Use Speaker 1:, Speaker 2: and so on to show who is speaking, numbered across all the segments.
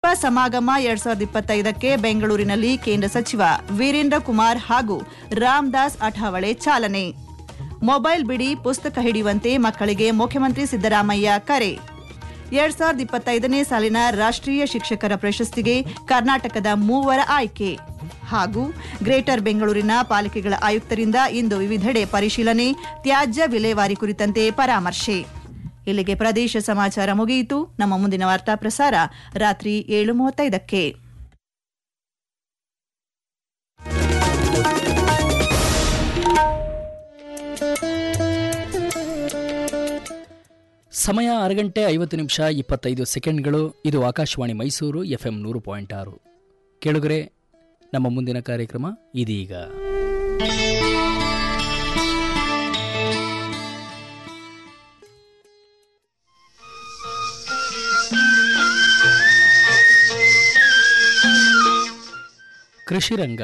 Speaker 1: ಸಮಾಗಮ ಎರಡ್ ಸಾವಿರದ ಇಪ್ಪತ್ತೈದಕ್ಕೆ ಬೆಂಗಳೂರಿನಲ್ಲಿ ಕೇಂದ್ರ ಸಚಿವ ವೀರೇಂದ್ರ ಕುಮಾರ್ ಹಾಗೂ ರಾಮದಾಸ್ ಅಠಾವಳೆ ಚಾಲನೆ ಮೊಬೈಲ್ ಬಿಡಿ ಪುಸ್ತಕ ಹಿಡಿಯುವಂತೆ ಮಕ್ಕಳಿಗೆ ಮುಖ್ಯಮಂತ್ರಿ ಸಿದ್ದರಾಮಯ್ಯ ಕರೆ ಎರಡ್ ಸಾವಿರದ ಇಪ್ಪತ್ತೈದನೇ ಸಾಲಿನ ರಾಷ್ಟ್ರೀಯ ಶಿಕ್ಷಕರ ಪ್ರಶಸ್ತಿಗೆ ಕರ್ನಾಟಕದ ಮೂವರ ಆಯ್ಕೆ ಹಾಗೂ ಗ್ರೇಟರ್ ಬೆಂಗಳೂರಿನ ಪಾಲಿಕೆಗಳ ಆಯುಕ್ತರಿಂದ ಇಂದು ವಿವಿಧೆಡೆ ಪರಿಶೀಲನೆ ತ್ಯಾಜ್ಯ ವಿಲೇವಾರಿ ಕುರಿತಂತೆ ಪರಾಮರ್ಶೆ ಇಲ್ಲಿಗೆ ಪ್ರದೇಶ ಸಮಾಚಾರ ಮುಗಿಯಿತು ನಮ್ಮ ಮುಂದಿನ ವಾರ್ತಾ ಪ್ರಸಾರ ರಾತ್ರಿ ಏಳು ಮೂವತ್ತೈದಕ್ಕೆ
Speaker 2: ಸಮಯ ಆರು ಗಂಟೆ ಐವತ್ತು ನಿಮಿಷ ಇಪ್ಪತ್ತೈದು ಸೆಕೆಂಡ್ಗಳು ಇದು ಆಕಾಶವಾಣಿ ಮೈಸೂರು ಎಫ್ ಎಂ ನೂರು ಪಾಯಿಂಟ್ ಆರು ಕೇಳುಗರೆ ನಮ್ಮ ಮುಂದಿನ ಕಾರ್ಯಕ್ರಮ ಇದೀಗ ಕೃಷಿ ರಂಗ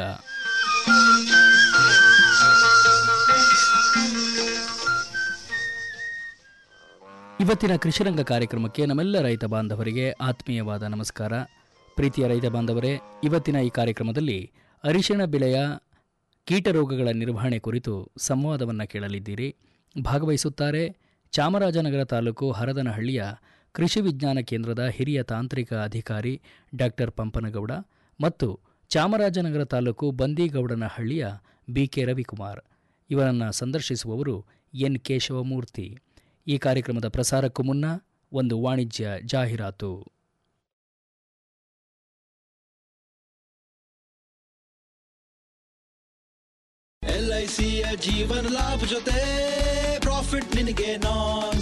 Speaker 2: ಇವತ್ತಿನ ಕೃಷಿರಂಗ ಕಾರ್ಯಕ್ರಮಕ್ಕೆ ನಮ್ಮೆಲ್ಲ ರೈತ ಬಾಂಧವರಿಗೆ ಆತ್ಮೀಯವಾದ ನಮಸ್ಕಾರ ಪ್ರೀತಿಯ ರೈತ ಬಾಂಧವರೇ ಇವತ್ತಿನ ಈ ಕಾರ್ಯಕ್ರಮದಲ್ಲಿ ಅರಿಶಿಣ ಬೆಳೆಯ ಕೀಟರೋಗಗಳ ನಿರ್ವಹಣೆ ಕುರಿತು ಸಂವಾದವನ್ನು ಕೇಳಲಿದ್ದೀರಿ ಭಾಗವಹಿಸುತ್ತಾರೆ ಚಾಮರಾಜನಗರ ತಾಲೂಕು ಹರದನಹಳ್ಳಿಯ ಕೃಷಿ ವಿಜ್ಞಾನ ಕೇಂದ್ರದ ಹಿರಿಯ ತಾಂತ್ರಿಕ ಅಧಿಕಾರಿ ಡಾಕ್ಟರ್ ಪಂಪನಗೌಡ ಮತ್ತು ಚಾಮರಾಜನಗರ ತಾಲೂಕು ಬಂದಿಗೌಡನಹಳ್ಳಿಯ ಬಿ ಕೆ ರವಿಕುಮಾರ್ ಇವರನ್ನು ಸಂದರ್ಶಿಸುವವರು ಎನ್ ಕೇಶವಮೂರ್ತಿ ಈ ಕಾರ್ಯಕ್ರಮದ ಪ್ರಸಾರಕ್ಕೂ ಮುನ್ನ ಒಂದು ವಾಣಿಜ್ಯ ಜಾಹೀರಾತು
Speaker 3: ಎಲ್ಐಸಿಯ ಜೀವನ ಲಾಭ ಜೊತೆ ಪ್ರಾಫಿಟ್ ನಿನಗೆ ನಾನ್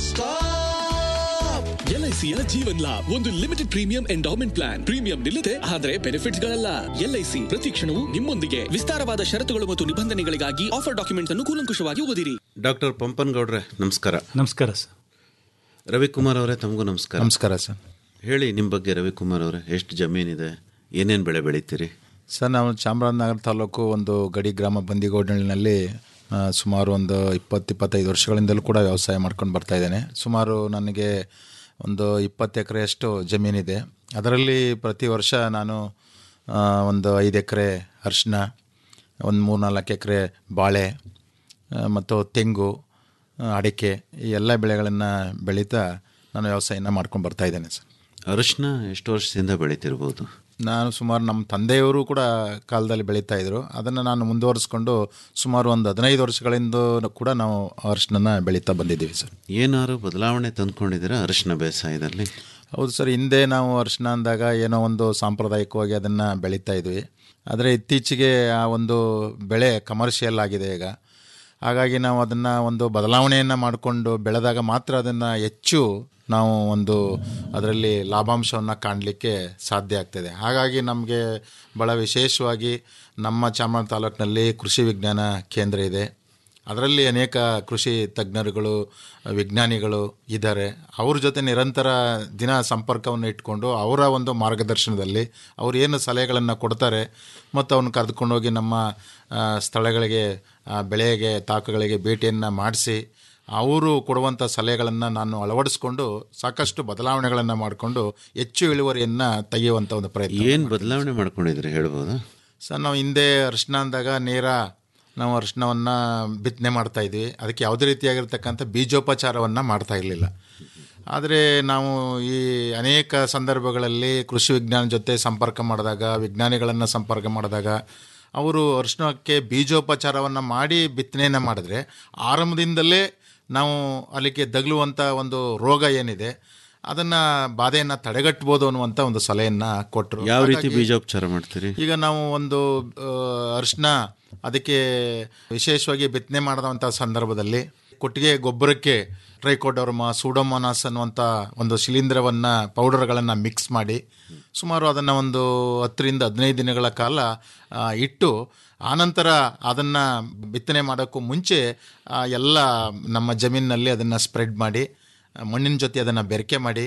Speaker 3: ಸ್ಟಾಪ್
Speaker 4: ಎಲ್ಐಸಿಯ ಜೀವನ್ ಲಾಭ್ ಒಂದು limited premium endowment plan premium ನಿಲ್ಲದೆ ಆದರೆ ಬೆನಿಫಿಟ್ಸ್ ಗಳಲ್ಲ ಎಲ್ಐಸಿ ಪ್ರತಿ ಕ್ಷಣವೂ ನಿಮ್ಮೊಂದಿಗೆ ವಿಸ್ತಾರವಾದ ಷರತ್ತುಗಳು ಮತ್ತು ನಿಬಂಧನೆಗಳಿಗಾಗಿ ಆಫರ್ ಡಾಕ್ಯುಮೆಂಟ್ಸ್ ಅನ್ನು ಕೂಲಂಕುಷವಾಗಿ ಓದಿರಿ
Speaker 5: ಡಾಕ್ಟರ್ ಪಂಪನ್ಗೌಡ್ರೆ ನಮಸ್ಕಾರ
Speaker 6: ನಮಸ್ಕಾರ ಸರ್
Speaker 5: ರವಿಕುಮಾರ್ ಅವರೇ ತಮಗೂ ನಮಸ್ಕಾರ
Speaker 6: ನಮಸ್ಕಾರ ಸರ್
Speaker 5: ಹೇಳಿ ನಿಮ್ಮ ಬಗ್ಗೆ ರವಿಕುಮಾರ್ ಅವರೇ ಎಷ್ಟು ಜಮೀನಿದೆ ಏನೇನು ಬೆಳೆ ಬೆಳಿತೀರಿ
Speaker 6: ಸರ್ ನಾವು ಚಾಮರಾಜನಗರ ತಾಲೂಕು ಒಂದು ಗಡಿ ಗ್ರಾಮ ಬಂದಿಗೋಡಿನಲ್ಲಿ ಆ, ಸುಮಾರು ಒಂದು ಇಪ್ಪತ್ತು ಇಪ್ಪತ್ತೈದು ವರ್ಷಗಳಿಂದಲೂ ಕೂಡ ವ್ಯವಸಾಯ ಮಾಡ್ಕೊಂಡು ಬರ್ತಾ ಇದ್ದೇನೆ ಸುಮಾರು ನನಗೆ ಒಂದು ಇಪ್ಪತ್ತು ಎಕರೆಯಷ್ಟು ಜಮೀನಿದೆ ಅದರಲ್ಲಿ ಪ್ರತಿ ವರ್ಷ ನಾನು ಆ, ಒಂದು ಐದು ಎಕರೆ ಅರಿಶಿನ ಒಂದು ಮೂರು ನಾಲ್ಕು ಎಕರೆ ಬಾಳೆ ಆ, ಮತ್ತು ತೆಂಗು ಆ, ಅಡಿಕೆ ಈ ಎಲ್ಲ ಬೆಳೆಗಳನ್ನು ಬೆಳೀತಾ ನಾನು ವ್ಯವಸಾಯನ ಮಾಡ್ಕೊಂಡು ಬರ್ತಾ ಇದ್ದೇನೆ ಸರ್
Speaker 5: ಅರಿಶಿನ ಎಷ್ಟು ವರ್ಷದಿಂದ ಬೆಳಿತಿರ್ಬೋದು
Speaker 6: ನಾನು ಸುಮಾರು ನಮ್ಮ ತಂದೆಯವರು ಕೂಡ ಕಾಲದಲ್ಲಿ ಬೆಳೀತಾ ಇದ್ರು ಅದನ್ನು ನಾನು ಮುಂದುವರಿಸ್ಕೊಂಡು ಸುಮಾರು ಒಂದು ಹದಿನೈದು ವರ್ಷಗಳಿಂದ ಕೂಡ ನಾವು ಅರಿಶಿನ ಬೆಳೀತಾ ಬಂದಿದ್ದೀವಿ ಸರ್
Speaker 5: ಏನಾದ್ರು ಬದಲಾವಣೆ ತಂದ್ಕೊಂಡಿದ್ದೀರಾ ಅರಿಶಿನ ಬೇಸಾಯದಲ್ಲಿ
Speaker 6: ಹೌದು ಸರ್ ಹಿಂದೆ ನಾವು ಅರಿಶಿನ ಅಂದಾಗ ಏನೋ ಒಂದು ಸಾಂಪ್ರದಾಯಿಕವಾಗಿ ಅದನ್ನು ಬೆಳೀತಾ ಇದ್ವಿ ಆದರೆ ಇತ್ತೀಚೆಗೆ ಆ ಒಂದು ಬೆಳೆ ಕಮರ್ಷಿಯಲ್ ಆಗಿದೆ ಈಗ ಹಾಗಾಗಿ ನಾವು ಅದನ್ನು ಒಂದು ಬದಲಾವಣೆಯನ್ನು ಮಾಡಿಕೊಂಡು ಬೆಳೆದಾಗ ಮಾತ್ರ ಅದನ್ನು ಹೆಚ್ಚು ನಾವು ಒಂದು ಅದರಲ್ಲಿ ಲಾಭಾಂಶವನ್ನು ಕಾಣಲಿಕ್ಕೆ ಸಾಧ್ಯ ಆಗ್ತದೆ ಹಾಗಾಗಿ ನಮಗೆ ಭಾಳ ವಿಶೇಷವಾಗಿ ನಮ್ಮ ಚಾಮರಾಜ ತಾಲೂಕಿನಲ್ಲಿ ಕೃಷಿ ವಿಜ್ಞಾನ ಕೇಂದ್ರ ಇದೆ ಅದರಲ್ಲಿ ಅನೇಕ ಕೃಷಿ ತಜ್ಞರುಗಳು ವಿಜ್ಞಾನಿಗಳು ಇದ್ದಾರೆ ಅವ್ರ ಜೊತೆ ನಿರಂತರ ದಿನ ಸಂಪರ್ಕವನ್ನು ಇಟ್ಕೊಂಡು ಅವರ ಒಂದು ಮಾರ್ಗದರ್ಶನದಲ್ಲಿ ಅವ್ರು ಏನು ಸಲಹೆಗಳನ್ನು ಕೊಡ್ತಾರೆ ಮತ್ತು ಅವನ್ನ ಕರೆದುಕೊಂಡೋಗಿ ನಮ್ಮ ಆ, ಸ್ಥಳಗಳಿಗೆ ಆ, ಬೆಳೆಗೆ ತಾಕುಗಳಿಗೆ ಭೇಟಿಯನ್ನು ಮಾಡಿಸಿ ಅವರು ಕೊಡುವಂಥ ಸಲಹೆಗಳನ್ನು ನಾನು ಅಳವಡಿಸ್ಕೊಂಡು ಸಾಕಷ್ಟು ಬದಲಾವಣೆಗಳನ್ನು ಮಾಡಿಕೊಂಡು ಹೆಚ್ಚು ಇಳುವರಿಯನ್ನು ತೆಗೆಯುವಂಥ ಒಂದು ಪ್ರಯತ್ನ
Speaker 5: ಏನು ಬದಲಾವಣೆ ಮಾಡ್ಕೊಂಡಿದ್ದೀರಿ ಹೇಳ್ಬೋದಾ
Speaker 6: ಸರ್ ನಾವು ಹಿಂದೆ ಅರಿಶಿನ ಅಂದಾಗ ನೇರ ನಾವು ಅರಿಶಿನವನ್ನು ಬಿತ್ತನೆ ಮಾಡ್ತಾ ಇದ್ವಿ ಅದಕ್ಕೆ ಯಾವುದೇ ರೀತಿಯಾಗಿರ್ತಕ್ಕಂಥ ಬೀಜೋಪಚಾರವನ್ನು ಮಾಡ್ತಾ ಇರಲಿಲ್ಲ ಆದರೆ ನಾವು ಈ ಅನೇಕ ಸಂದರ್ಭಗಳಲ್ಲಿ ಕೃಷಿ ವಿಜ್ಞಾನ ಜೊತೆ ಸಂಪರ್ಕ ಮಾಡಿದಾಗ ವಿಜ್ಞಾನಿಗಳನ್ನು ಸಂಪರ್ಕ ಮಾಡಿದಾಗ ಅವರು ಅರಿಶಿನಕ್ಕೆ ಬೀಜೋಪಚಾರವನ್ನು ಮಾಡಿ ಬಿತ್ತನೆಯನ್ನು ಮಾಡಿದ್ರೆ ಆರಂಭದಿಂದಲೇ ನಾವು ಅಲ್ಲಿಗೆ ದಗಲುವಂಥ ಒಂದು ರೋಗ ಏನಿದೆ ಅದನ್ನು ಬಾಧೆಯನ್ನು ತಡೆಗಟ್ಬೋದು ಅನ್ನುವಂಥ ಒಂದು ಸಲಹೆಯನ್ನು ಕೊಟ್ಟರು
Speaker 5: ಯಾವ ರೀತಿ ಬೀಜೋಪಚಾರ ಮಾಡ್ತೀರಿ
Speaker 6: ಈಗ ನಾವು ಒಂದು ಅರಿಶಿನ ಅದಕ್ಕೆ ವಿಶೇಷವಾಗಿ ಬಿತ್ತನೆ ಮಾಡಿದಂಥ ಸಂದರ್ಭದಲ್ಲಿ ಕೊಟ್ಟಿಗೆ ಗೊಬ್ಬರಕ್ಕೆ ಟ್ರೈಕೋಡರ್ಮ ಸೂಡೋಮೋನಾಸ್ ಅನ್ನುವಂಥ ಒಂದು ಶಿಲೀಂಧ್ರವನ್ನು ಪೌಡರ್ಗಳನ್ನು ಮಿಕ್ಸ್ ಮಾಡಿ ಸುಮಾರು ಅದನ್ನು ಒಂದು ಹತ್ತರಿಂದ ಹದಿನೈದು ದಿನಗಳ ಕಾಲ ಆ, ಇಟ್ಟು ಆನಂತರ ಅದನ್ನು ಬಿತ್ತನೆ ಮಾಡೋಕ್ಕೂ ಮುಂಚೆ ಆ, ಎಲ್ಲ ನಮ್ಮ ಜಮೀನಿನಲ್ಲಿ ಅದನ್ನು ಸ್ಪ್ರೆಡ್ ಮಾಡಿ ಮಣ್ಣಿನ ಜೊತೆ ಅದನ್ನು ಬೆರಕೆ ಮಾಡಿ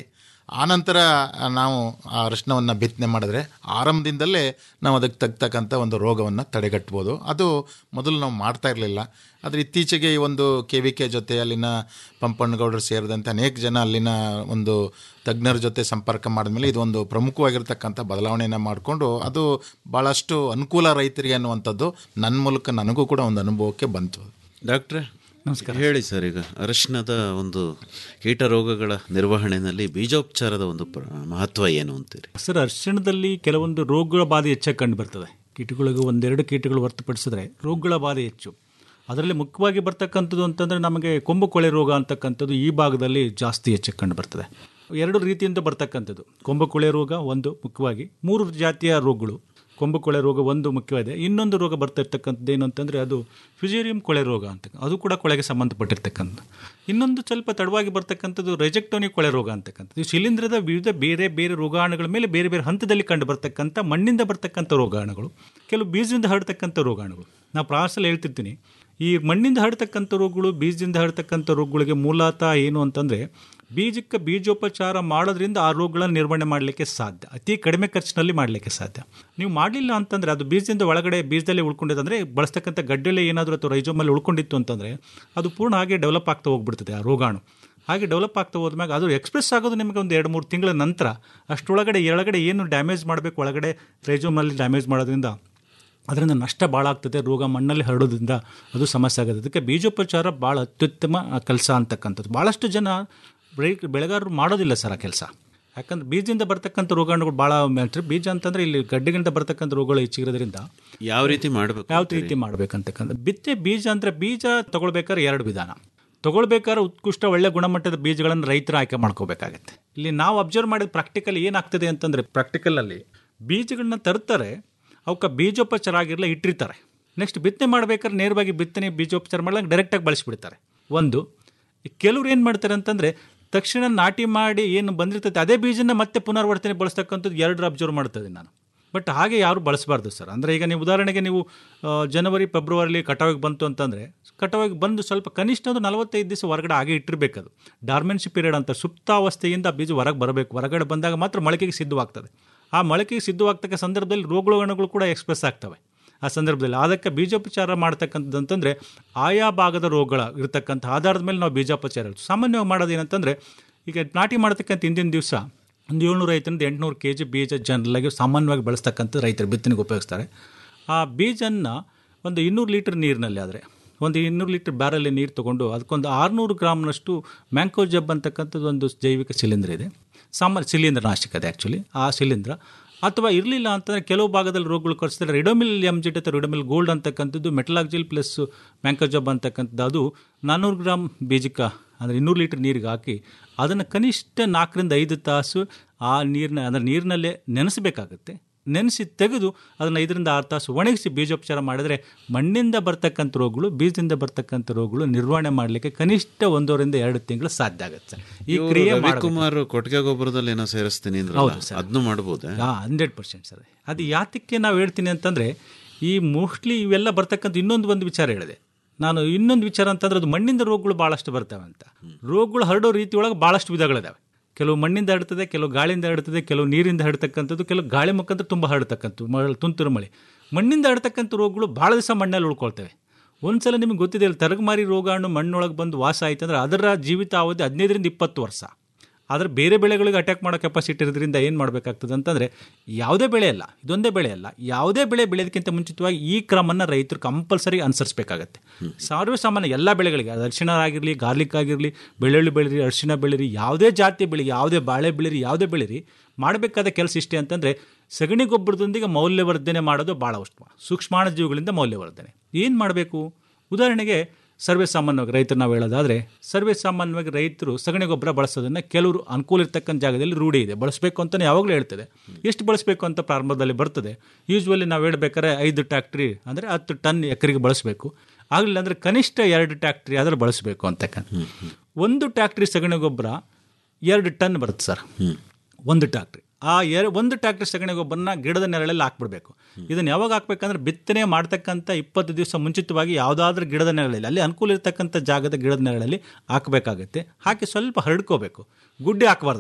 Speaker 6: ಆನಂತರ ನಾವು ಆ ಅರಿಶಿನವನ್ನು ಬಿತ್ತನೆ ಮಾಡಿದ್ರೆ ಆರಂಭದಿಂದಲೇ ನಾವು ಅದಕ್ಕೆ ತಗ್ತಕ್ಕಂಥ ಒಂದು ರೋಗವನ್ನು ತಡೆಗಟ್ಬೋದು ಅದು ಮೊದಲು ನಾವು ಮಾಡ್ತಾ ಇರಲಿಲ್ಲ ಆದರೆ ಇತ್ತೀಚೆಗೆ ಈ ಒಂದು ಕೆ ವಿ ಕೆ ಜೊತೆ ಅಲ್ಲಿನ ಪಂಪಣ್ಣಗೌಡರು ಸೇರಿದಂತೆ ಅನೇಕ ಜನ ಅಲ್ಲಿನ ಒಂದು ತಜ್ಞರ ಜೊತೆ ಸಂಪರ್ಕ ಮಾಡಿದ್ಮೇಲೆ ಇದು ಒಂದು ಪ್ರಮುಖವಾಗಿರ್ತಕ್ಕಂಥ ಬದಲಾವಣೆಯನ್ನು ಮಾಡಿಕೊಂಡು ಅದು ಭಾಳಷ್ಟು ಅನುಕೂಲ ರೈತರಿಗೆ ಅನ್ನುವಂಥದ್ದು ನನ್ನ ಮೂಲಕ ನನಗೂ ಕೂಡ ಒಂದು ಅನುಭವಕ್ಕೆ ಬಂತು
Speaker 5: ಡಾಕ್ಟ್ರೆ ನಮಸ್ಕಾರ ಹೇಳಿ ಸರ್ ಈಗ ಅರಿಶಿನದ ಒಂದು ಕೀಟ ರೋಗಗಳ ನಿರ್ವಹಣೆಯಲ್ಲಿ ಬೀಜೋಪಚಾರದ ಒಂದು ಪ್ರ- ಮಹತ್ವ ಏನು ಅಂತೀರಿ
Speaker 7: ಸರ್ ಅರಿಶಿಣದಲ್ಲಿ ಕೆಲವೊಂದು ರೋಗಗಳ ಬಾಧೆ ಹೆಚ್ಚಾಗಿ ಕಂಡು ಬರ್ತದೆ ಕೀಟಗಳಿಗೆ ಒಂದೆರಡು ಕೀಟಗಳು ಹೊರತುಪಡಿಸಿದ್ರೆ ರೋಗಗಳ ಬಾಧೆ ಹೆಚ್ಚು ಅದರಲ್ಲಿ ಮುಖ್ಯವಾಗಿ ಬರ್ತಕ್ಕಂಥದ್ದು ಅಂತಂದರೆ ನಮಗೆ ಕೊಂಬು ಕೊಳೆ ರೋಗ ಅಂತಕ್ಕಂಥದ್ದು ಈ ಭಾಗದಲ್ಲಿ ಜಾಸ್ತಿ ಹೆಚ್ಚಾಗಿ ಕಂಡು ಬರ್ತದೆ ಎರಡು ರೀತಿಯಿಂದ ಬರ್ತಕ್ಕಂಥದ್ದು ಕೊಂಬು ಕೊಳೆ ರೋಗ ಒಂದು ಮುಖ್ಯವಾಗಿ ಮೂರು ಜಾತಿಯ ರೋಗಗಳು ಕೊಂಬು ಕೊಳೆ ರೋಗ ಒಂದು ಮುಖ್ಯವಾಗಿದೆ ಇನ್ನೊಂದು ರೋಗ ಬರ್ತಾ ಇರ್ತಕ್ಕಂಥದ್ದು ಏನು ಅಂತಂದರೆ ಅದು ಫಿಜೇರಿಯಂ ಕೊಳೆ ರೋಗ ಅಂತ ಅದು ಕೂಡ ಕೊಳೆಗೆ ಸಂಬಂಧಪಟ್ಟಿರ್ತಕ್ಕಂಥ ಇನ್ನೊಂದು ಸ್ವಲ್ಪ ತಡವಾಗಿ ಬರ್ತಕ್ಕಂಥದ್ದು ರೆಜೆಕ್ಟೋನಿ ಕೊಳೆ ರೋಗ ಅಂತಕ್ಕಂಥದ್ದು ಈ ಶಿಲೀಂಧ್ರದ ವಿವಿಧ ಬೇರೆ ಬೇರೆ ರೋಗಾಣುಗಳ ಮೇಲೆ ಬೇರೆ ಬೇರೆ ಹಂತದಲ್ಲಿ ಕಂಡು ಬರ್ತಕ್ಕಂಥ ಮಣ್ಣಿಂದ ಬರ್ತಕ್ಕಂಥ ರೋಗಾಣುಗಳು ಕೆಲವು ಬೀಜದಿಂದ ಹರಡ್ತಕ್ಕಂಥ ರೋಗಾಣುಗಳು ನಾವು ಪ್ರಾಸಲ್ಲಿ ಹೇಳ್ತಿರ್ತೀನಿ ಈ ಮಣ್ಣಿಂದ ಹರಡ್ತಕ್ಕಂಥ ರೋಗಗಳು ಬೀಜದಿಂದ ಹರಡ್ತಕ್ಕಂಥ ರೋಗಗಳಿಗೆ ಮೂಲತಃ ಏನು ಅಂತಂದರೆ ಬೀಜಕ್ಕೆ ಬೀಜೋಪಚಾರ ಮಾಡೋದ್ರಿಂದ ಆ ರೋಗಗಳನ್ನು ನಿರ್ವಹಣೆ ಮಾಡಲಿಕ್ಕೆ ಸಾಧ್ಯ ಅತಿ ಕಡಿಮೆ ಖರ್ಚಿನಲ್ಲಿ ಮಾಡಲಿಕ್ಕೆ ಸಾಧ್ಯ ನೀವು ಮಾಡಲಿಲ್ಲ ಅಂತಂದರೆ ಅದು ಬೀಜದಿಂದ ಒಳಗಡೆ ಬೀಜದಲ್ಲೇ ಉಳ್ಕೊಂಡಿದೆ ಅಂದರೆ ಬಳಸ್ತಕ್ಕಂಥ ಗಡ್ಡೆಲೆ ಏನಾದರೂ ಅಥವಾ ರೈಜೋಮಲ್ಲಿ ಉಳ್ಕೊಂಡಿತ್ತು ಅಂತಂದರೆ ಅದು ಪೂರ್ಣ ಹಾಗೆ ಡೆವಲಪ್ ಆಗ್ತಾ ಹೋಗ್ಬಿಡ್ತದೆ ಆ ರೋಗಾಣು ಹಾಗೆ ಡೆವಲಪ್ ಆಗ್ತಾ ಹೋದ್ಮ್ಯಾಗ ಅದು ಎಕ್ಸ್ಪ್ರೆಸ್ ಆಗೋದು ನಿಮಗೆ ಒಂದು ಎರಡು ಮೂರು ತಿಂಗಳ ನಂತರ ಅಷ್ಟರೊಳಗಡೆ ಎಳಗಡೆ ಏನು ಡ್ಯಾಮೇಜ್ ಮಾಡಬೇಕು ಒಳಗಡೆ ರೈಜೋಮಲ್ಲಿ ಡ್ಯಾಮೇಜ್ ಮಾಡೋದ್ರಿಂದ ಅದರಿಂದ ನಷ್ಟ ಭಾಳ ಆಗ್ತದೆ ರೋಗ ಮಣ್ಣಲ್ಲಿ ಹರಡೋದ್ರಿಂದ ಅದು ಸಮಸ್ಯೆ ಆಗುತ್ತೆ ಅದಕ್ಕೆ ಬೀಜೋಪಚಾರ ಭಾಳ ಅತ್ಯುತ್ತಮ ಕೆಲಸ ಅಂತಕ್ಕಂಥದ್ದು ಭಾಳಷ್ಟು ಜನ ಬೆಳೆ ಬೆಳೆಗಾರರು ಮಾಡೋದಿಲ್ಲ ಸರ್ ಆ ಕೆಲಸ ಯಾಕಂದ್ರೆ ಬೀಜದಿಂದ ಬರ್ತಕ್ಕಂಥ ರೋಗಾಣುಗಳು ಭಾಳ ಮ್ಯಾಟ್ರಿ ಬೀಜ ಅಂತಂದರೆ ಇಲ್ಲಿ ಗಡ್ಡೆಗಿಂತ ಬರ್ತಕ್ಕಂಥ ರೋಗಗಳು ಹೆಚ್ಚಿರೋದ್ರಿಂದ
Speaker 5: ಯಾವ ರೀತಿ ಮಾಡಬೇಕು
Speaker 7: ಯಾವ ರೀತಿ ಮಾಡಬೇಕಂತಕ್ಕಂಥ ಬಿತ್ತೆ ಬೀಜ ಅಂದರೆ ಬೀಜ ತಗೊಳ್ಬೇಕಾದ್ರೆ ಎರಡು ವಿಧಾನ ತಗೊಳ್ಬೇಕಾದ್ರೆ ಉತ್ಕೃಷ್ಟ ಒಳ್ಳೆ ಗುಣಮಟ್ಟದ ಬೀಜಗಳನ್ನು ರೈತರು ಆಯ್ಕೆ ಮಾಡ್ಕೋಬೇಕಾಗತ್ತೆ ಇಲ್ಲಿ ನಾವು ಅಬ್ಸರ್ವ್ ಮಾಡಿದ ಪ್ರಾಕ್ಟಿಕಲ್ ಏನಾಗ್ತದೆ ಅಂತಂದರೆ ಪ್ರಾಕ್ಟಿಕಲಲ್ಲಿ ಬೀಜಗಳನ್ನ ತರ್ತಾರೆ ಅವಕ್ಕೆ ಬೀಜೋಪಚಾರ ಆಗಿರಲ್ಲ ಇಟ್ಟಿರ್ತಾರೆ ನೆಕ್ಸ್ಟ್ ಬಿತ್ತನೆ ಮಾಡ್ಬೇಕಾದ್ರೆ ನೇರವಾಗಿ ಬಿತ್ತನೆ ಬೀಜೋಪಚಾರ ಮಾಡಲಾಗ ಡೈರೆಕ್ಟಾಗಿ ಬಳಸಿಬಿಡ್ತಾರೆ ಒಂದು ಕೆಲವ್ರು ಏನು ಮಾಡ್ತಾರೆ ಅಂತಂದರೆ ತಕ್ಷಣ ನಾಟಿ ಮಾಡಿ ಏನು ಬಂದಿರ್ತೈತೆ ಅದೇ ಬೀಜನ ಮತ್ತೆ ಪುನರ್ವರ್ತನೆ ಬಳಸ್ತಕ್ಕಂಥದ್ದು ಎರಡು ಅಬ್ಸರ್ವ್ ಮಾಡ್ತದೆ ನಾನು ಬಟ್ ಹಾಗೆ ಯಾರು ಬಳಸಬಾರ್ದು ಸರ್ ಅಂದರೆ ಈಗ ನೀವು ಉದಾಹರಣೆಗೆ ನೀವು ಆ, ಜನವರಿ ಫೆಬ್ರವರಿಲಿ ಕಟಾವಿಗೆ ಬಂತು ಅಂತಂದರೆ ಕಟಾವಿಗೆ ಬಂದು ಸ್ವಲ್ಪ ಕನಿಷ್ಠ ಒಂದು ನಲವತ್ತೈದು ದಿವಸ ಹೊರಗಡೆ ಹಾಗೆ ಇಟ್ಟಿರಬೇಕು ಅದು ಡಾರ್ಮೆನ್ಸಿ ಪೀರಿಯಡ್ ಅಂತ ಸುಪ್ತಾವಸ್ಥೆಯಿಂದ ಆ ಬೀಜ ಹೊರಗೆ ಬರಬೇಕು ಹೊರಗಡೆ ಬಂದಾಗ ಮಾತ್ರ ಮೊಳಕೆಗೆ ಸಿದ್ಧವಾಗ್ತದೆ ಆ ಮೊಳಕೆಗೆ ಸಿದ್ಧವಾಗ್ತಕ್ಕ ಸಂದರ್ಭದಲ್ಲಿ ರೋಗಗಳು ಕೂಡ ಎಕ್ಸ್ಪ್ರೆಸ್ ಆಗ್ತವೆ ಆ ಸಂದರ್ಭದಲ್ಲಿ ಅದಕ್ಕೆ ಬೀಜೋಪಚಾರ ಮಾಡ್ತಕ್ಕಂಥದ್ದು ಅಂತಂದರೆ ಆಯಾ ಭಾಗದ ರೋಗಗಳ ಇರತಕ್ಕಂಥ ಆಧಾರದ ಮೇಲೆ ನಾವು ಬೀಜೋಪಚಾರ ಹೇಳ್ತೀವಿ. ಸಾಮಾನ್ಯವಾಗಿ ಮಾಡೋದು ಏನಂತಂದರೆ ಈಗ ನಾಟಿ ಮಾಡ್ತಕ್ಕಂಥ ಹಿಂದಿನ ದಿವಸ ಒಂದು ಏಳ್ನೂರ ಐದರಿಂದ ಎಂಟುನೂರು ಕೆ ಜಿ ಬೀಜ ಜನರಲಾಗಿ ಸಾಮಾನ್ಯವಾಗಿ ಬಳಸ್ತಕ್ಕಂಥ ರೈತರು ಬಿತ್ತನೆಗೆ ಉಪಯೋಗಿಸ್ತಾರೆ ಆ ಬೀಜನ್ನು ಒಂದು ಇನ್ನೂರು ಲೀಟರ್ ನೀರಿನಲ್ಲಿ ಆದರೆ ಒಂದು ಇನ್ನೂರು ಲೀಟರ್ ಬ್ಯಾರಲ್ಲಿ ನೀರು ತೊಗೊಂಡು ಅದಕ್ಕೊಂದು ಆರುನೂರು ಗ್ರಾಮ್ನಷ್ಟು ಮ್ಯಾಂಕೋ ಜಬ್ ಅಂತಕ್ಕಂಥದ್ದು ಒಂದು ಜೈವಿಕ ಶಿಲೀಂಧ್ರ ಇದೆ ಸಾಮಾನ್ಯ ಶಿಲೀಂಧ್ರ ನಾಶಕ ಅದು ಆ್ಯಕ್ಚುಲಿ ಆ ಶಿಲೀಂಧ್ರ ಅಥವಾ ಇರಲಿಲ್ಲ ಅಂತಂದರೆ ಕೆಲವು ಭಾಗದಲ್ಲಿ ರೋಗಗಳು ಕಳಿಸಿದ್ರೆ ರಿಡೋಮಿಲ್ ಎಮ್ ಜಿಟ್ ಅಥವಾ ರಿಡೋಮಿಲ್ ಗೋಲ್ಡ್ ಅಂತಕ್ಕಂಥದ್ದು ಮೆಟಲಾಕ್ಜಿಲ್ ಪ್ಲಸ್ ಮ್ಯಾಂಕೋಜಬ್ ಅಂತಕ್ಕಂಥದ್ದು ಅದು ನಾನ್ನೂರು ಗ್ರಾಮ್ ಬೀಜಕ್ಕೆ ಅಂದರೆ ಇನ್ನೂರು ಲೀಟರ್ ನೀರಿಗೆ ಹಾಕಿ ಅದನ್ನು ಕನಿಷ್ಠ ನಾಲ್ಕರಿಂದ ಐದು ತಾಸು ಆ ನೀರಿನ ಅಂದರೆ ನೀರಿನಲ್ಲೇ ನೆನೆಸಬೇಕಾಗುತ್ತೆ ನೆನೆಸಿ ತೆಗೆದು ಅದನ್ನು ಐದರಿಂದ ಆರು ತಾಸು ಒಣಗಿಸಿ ಬೀಜೋಪಚಾರ ಮಾಡಿದರೆ ಮಣ್ಣಿಂದ ಬರ್ತಕ್ಕಂಥ ರೋಗಗಳು ಬೀಜದಿಂದ ಬರ್ತಕ್ಕಂಥ ರೋಗಗಳು ನಿರ್ವಹಣೆ ಮಾಡಲಿಕ್ಕೆ ಕನಿಷ್ಠ ಒಂದೂವರಿಂದ ಎರಡು ತಿಂಗಳು ಸಾಧ್ಯ ಆಗುತ್ತೆ ಈ
Speaker 5: ಇವ್ರು
Speaker 7: ಕ್ರಿಯೆ ಮಾಡಬೇಕು.
Speaker 5: ರವಿಕುಮಾರ್ ಕೊಟ್ಟಿಗೆ ಗೊಬ್ಬರದಲ್ಲಿ ಏನೋ ಸೇರಿಸ್ತೀನಿ ಅಂದ್ರೆ
Speaker 7: ಹೌದು ಸರ್.
Speaker 5: ಅದನ್ನು ಮಾಡ್ಬೋದಾ
Speaker 7: ಹಾಂ ಹಂಡ್ರೆಡ್ ಪರ್ಸೆಂಟ್ ಸರ್ ಅದು ಯಾತಕ್ಕೆ ನಾವು ಹೇಳ್ತೀನಿ ಅಂತಂದರೆ ಈ ಮೋಸ್ಟ್ಲಿ ಇವೆಲ್ಲ ಬರ್ತಕ್ಕಂಥ ಇನ್ನೊಂದು ಒಂದು ವಿಚಾರ ಹೇಳಿದೆ ನಾನು ಇನ್ನೊಂದು ವಿಚಾರ ಅಂತಂದ್ರೆ ಅದು ಮಣ್ಣಿಂದ ರೋಗಗಳು ಭಾಳಷ್ಟು ಬರ್ತವೆ ಅಂತ ರೋಗಗಳು ಹರಡೋ ರೀತಿ ಒಳಗೆ ಭಾಳಷ್ಟು ವಿಧಗಳಿದಾವೆ ಕೆಲವು ಮಣ್ಣಿಂದ ಹರಡ್ತದೆ ಕೆಲವು ಗಾಳಿಯಿಂದ ಹರಡ್ತದೆ ಕೆಲವು ನೀರಿಂದ ಹರಡ್ತಕ್ಕಂಥದ್ದು ಕೆಲವು ಗಾಳಿ ಮುಖಾಂತರ ತುಂಬ ಹರಡ್ತಕ್ಕಂಥದ್ದು ಮಳೆ ತುಂತುರು ಮಳೆ ಮಣ್ಣಿಂದ ಹರಡ್ತಕ್ಕಂಥ ರೋಗಗಳು ಭಾಳ ದಿವಸ ಮಣ್ಣಲ್ಲಿ ಉಳ್ಕೊಳ್ತವೆ ಒಂದ್ಸಲ ನಿಮಗೆ ಗೊತ್ತಿದೆ ಇಲ್ಲಿ ತರಗಮಾರಿ ರೋಗಾಣು ಮಣ್ಣೊಳಗೆ ಬಂದು ವಾಸ ಆಯ್ತು ಅಂದ್ರೆ ಅದರ ಜೀವಿತಾವಧಿ ಹದಿನೈದರಿಂದ ಇಪ್ಪತ್ತು ವರ್ಷ ಆದರೆ ಬೇರೆ ಬೆಳೆಗಳಿಗೆ ಅಟ್ಯಾಕ್ ಮಾಡೋ ಕೆಪಾಸಿಟಿ ಇರೋದ್ರಿಂದ ಏನು ಮಾಡಬೇಕಾಗ್ತದೆ ಅಂತಂದರೆ ಯಾವುದೇ ಬೆಳೆ ಅಲ್ಲ ಇದೊಂದೇ ಬೆಳೆ ಅಲ್ಲ ಯಾವುದೇ ಬೆಳೆ ಬೆಳೆಯೋದಕ್ಕಿಂತ ಮುಂಚಿತವಾಗಿ ಈ ಕ್ರಮವನ್ನು ರೈತರು ಕಂಪಲ್ಸರಿ ಅನುಸರಿಸಬೇಕಾಗತ್ತೆ ಸರ್ವಸಾಮಾನ್ಯ ಎಲ್ಲ ಬೆಳೆಗಳಿಗೆ ಅದು ಅರಿಶಿಣ ಆಗಿರಲಿ ಗಾರ್ಲಿಕ್ ಆಗಿರಲಿ ಬೆಳ್ಳುಳ್ಳಿ ಬೆಳೀರಿ ಅರಿಶಿಣ ಬೆಳೀರಿ ಯಾವುದೇ ಜಾತಿಯ ಬೆಳೆ ಯಾವುದೇ ಬಾಳೆ ಬೆಳೀರಿ ಯಾವುದೇ ಬೆಳೀರಿ ಮಾಡಬೇಕಾದ ಕೆಲಸ ಇಷ್ಟೇ ಅಂತಂದರೆ ಸಗಣಿ ಗೊಬ್ಬರದೊಂದಿಗೆ ಮೌಲ್ಯವರ್ಧನೆ ಮಾಡೋದು ಭಾಳ ಉತ್ತಮ ಸೂಕ್ಷ್ಮಾಣು ಜೀವಿಗಳಿಂದ ಮೌಲ್ಯವರ್ಧನೆ ಏನು ಮಾಡಬೇಕು ಉದಾಹರಣೆಗೆ ಸರ್ವೇ ಸಾಮಾನ್ಯವಾಗಿ ರೈತರು ನಾವು ಹೇಳೋದಾದರೆ ಸರ್ವೇ ಸಾಮಾನ್ಯವಾಗಿ ರೈತರು ಸಗಣಿ ಗೊಬ್ಬರ ಬಳಸೋದನ್ನು ಕೆಲವರು ಅನುಕೂಲ ಇರ್ತಕ್ಕಂಥ ಜಾಗದಲ್ಲಿ ರೂಢಿ ಇದೆ ಬಳಸಬೇಕು ಅಂತಲೇ ಯಾವಾಗಲೂ ಹೇಳ್ತದೆ ಎಷ್ಟು ಬಳಸಬೇಕು ಅಂತ ಪ್ರಾರಂಭದಲ್ಲಿ ಬರ್ತದೆ ಯೂಶ್ವಲಿ ನಾವು ಹೇಳ್ಬೇಕಾದ್ರೆ ಐದು ಟ್ಯಾಕ್ಟ್ರಿ ಅಂದರೆ ಹತ್ತು ಟನ್ ಎಕರೆಗೆ ಬಳಸಬೇಕು ಆಗಲಿಲ್ಲ ಅಂದರೆ ಕನಿಷ್ಠ ಎರಡು ಟ್ಯಾಕ್ಟ್ರಿ ಆದರೂ ಬಳಸಬೇಕು ಅಂತಕ್ಕಂಥ ಒಂದು ಟ್ಯಾಕ್ಟ್ರಿ ಸಗಣಿ ಗೊಬ್ಬರ ಎರಡು ಟನ್ ಬರುತ್ತೆ ಸರ್ ಒಂದು ಟ್ಯಾಕ್ಟ್ರಿ ಆ ಎರ ಒಂದು ಟ್ಯಾಕ್ಟ್ರಿ ಸಗಣಿ ಗೊಬ್ಬರನ ಗಿಡದ ನೆರಳಲ್ಲಿ ಹಾಕ್ಬಿಡ್ಬೇಕು ಇದನ್ನು ಯಾವಾಗ ಹಾಕ್ಬೇಕಂದ್ರೆ ಬಿತ್ತನೆ ಮಾಡ್ತಕ್ಕಂಥ ಇಪ್ಪತ್ತು ದಿವಸ ಮುಂಚಿತವಾಗಿ ಯಾವುದಾದ್ರೂ ಗಿಡದ ನೆರಳಲ್ಲಿ ಅಲ್ಲಿ ಅನುಕೂಲ ಇರತಕ್ಕಂಥ ಜಾಗದ ಗಿಡದ ನೆರಳಲ್ಲಿ ಹಾಕಬೇಕಾಗುತ್ತೆ ಹಾಕಿ ಸ್ವಲ್ಪ ಹರಡ್ಕೋಬೇಕು ಗುಡ್ಡೆ ಹಾಕಬಾರ್ದು ಅದನ್ನು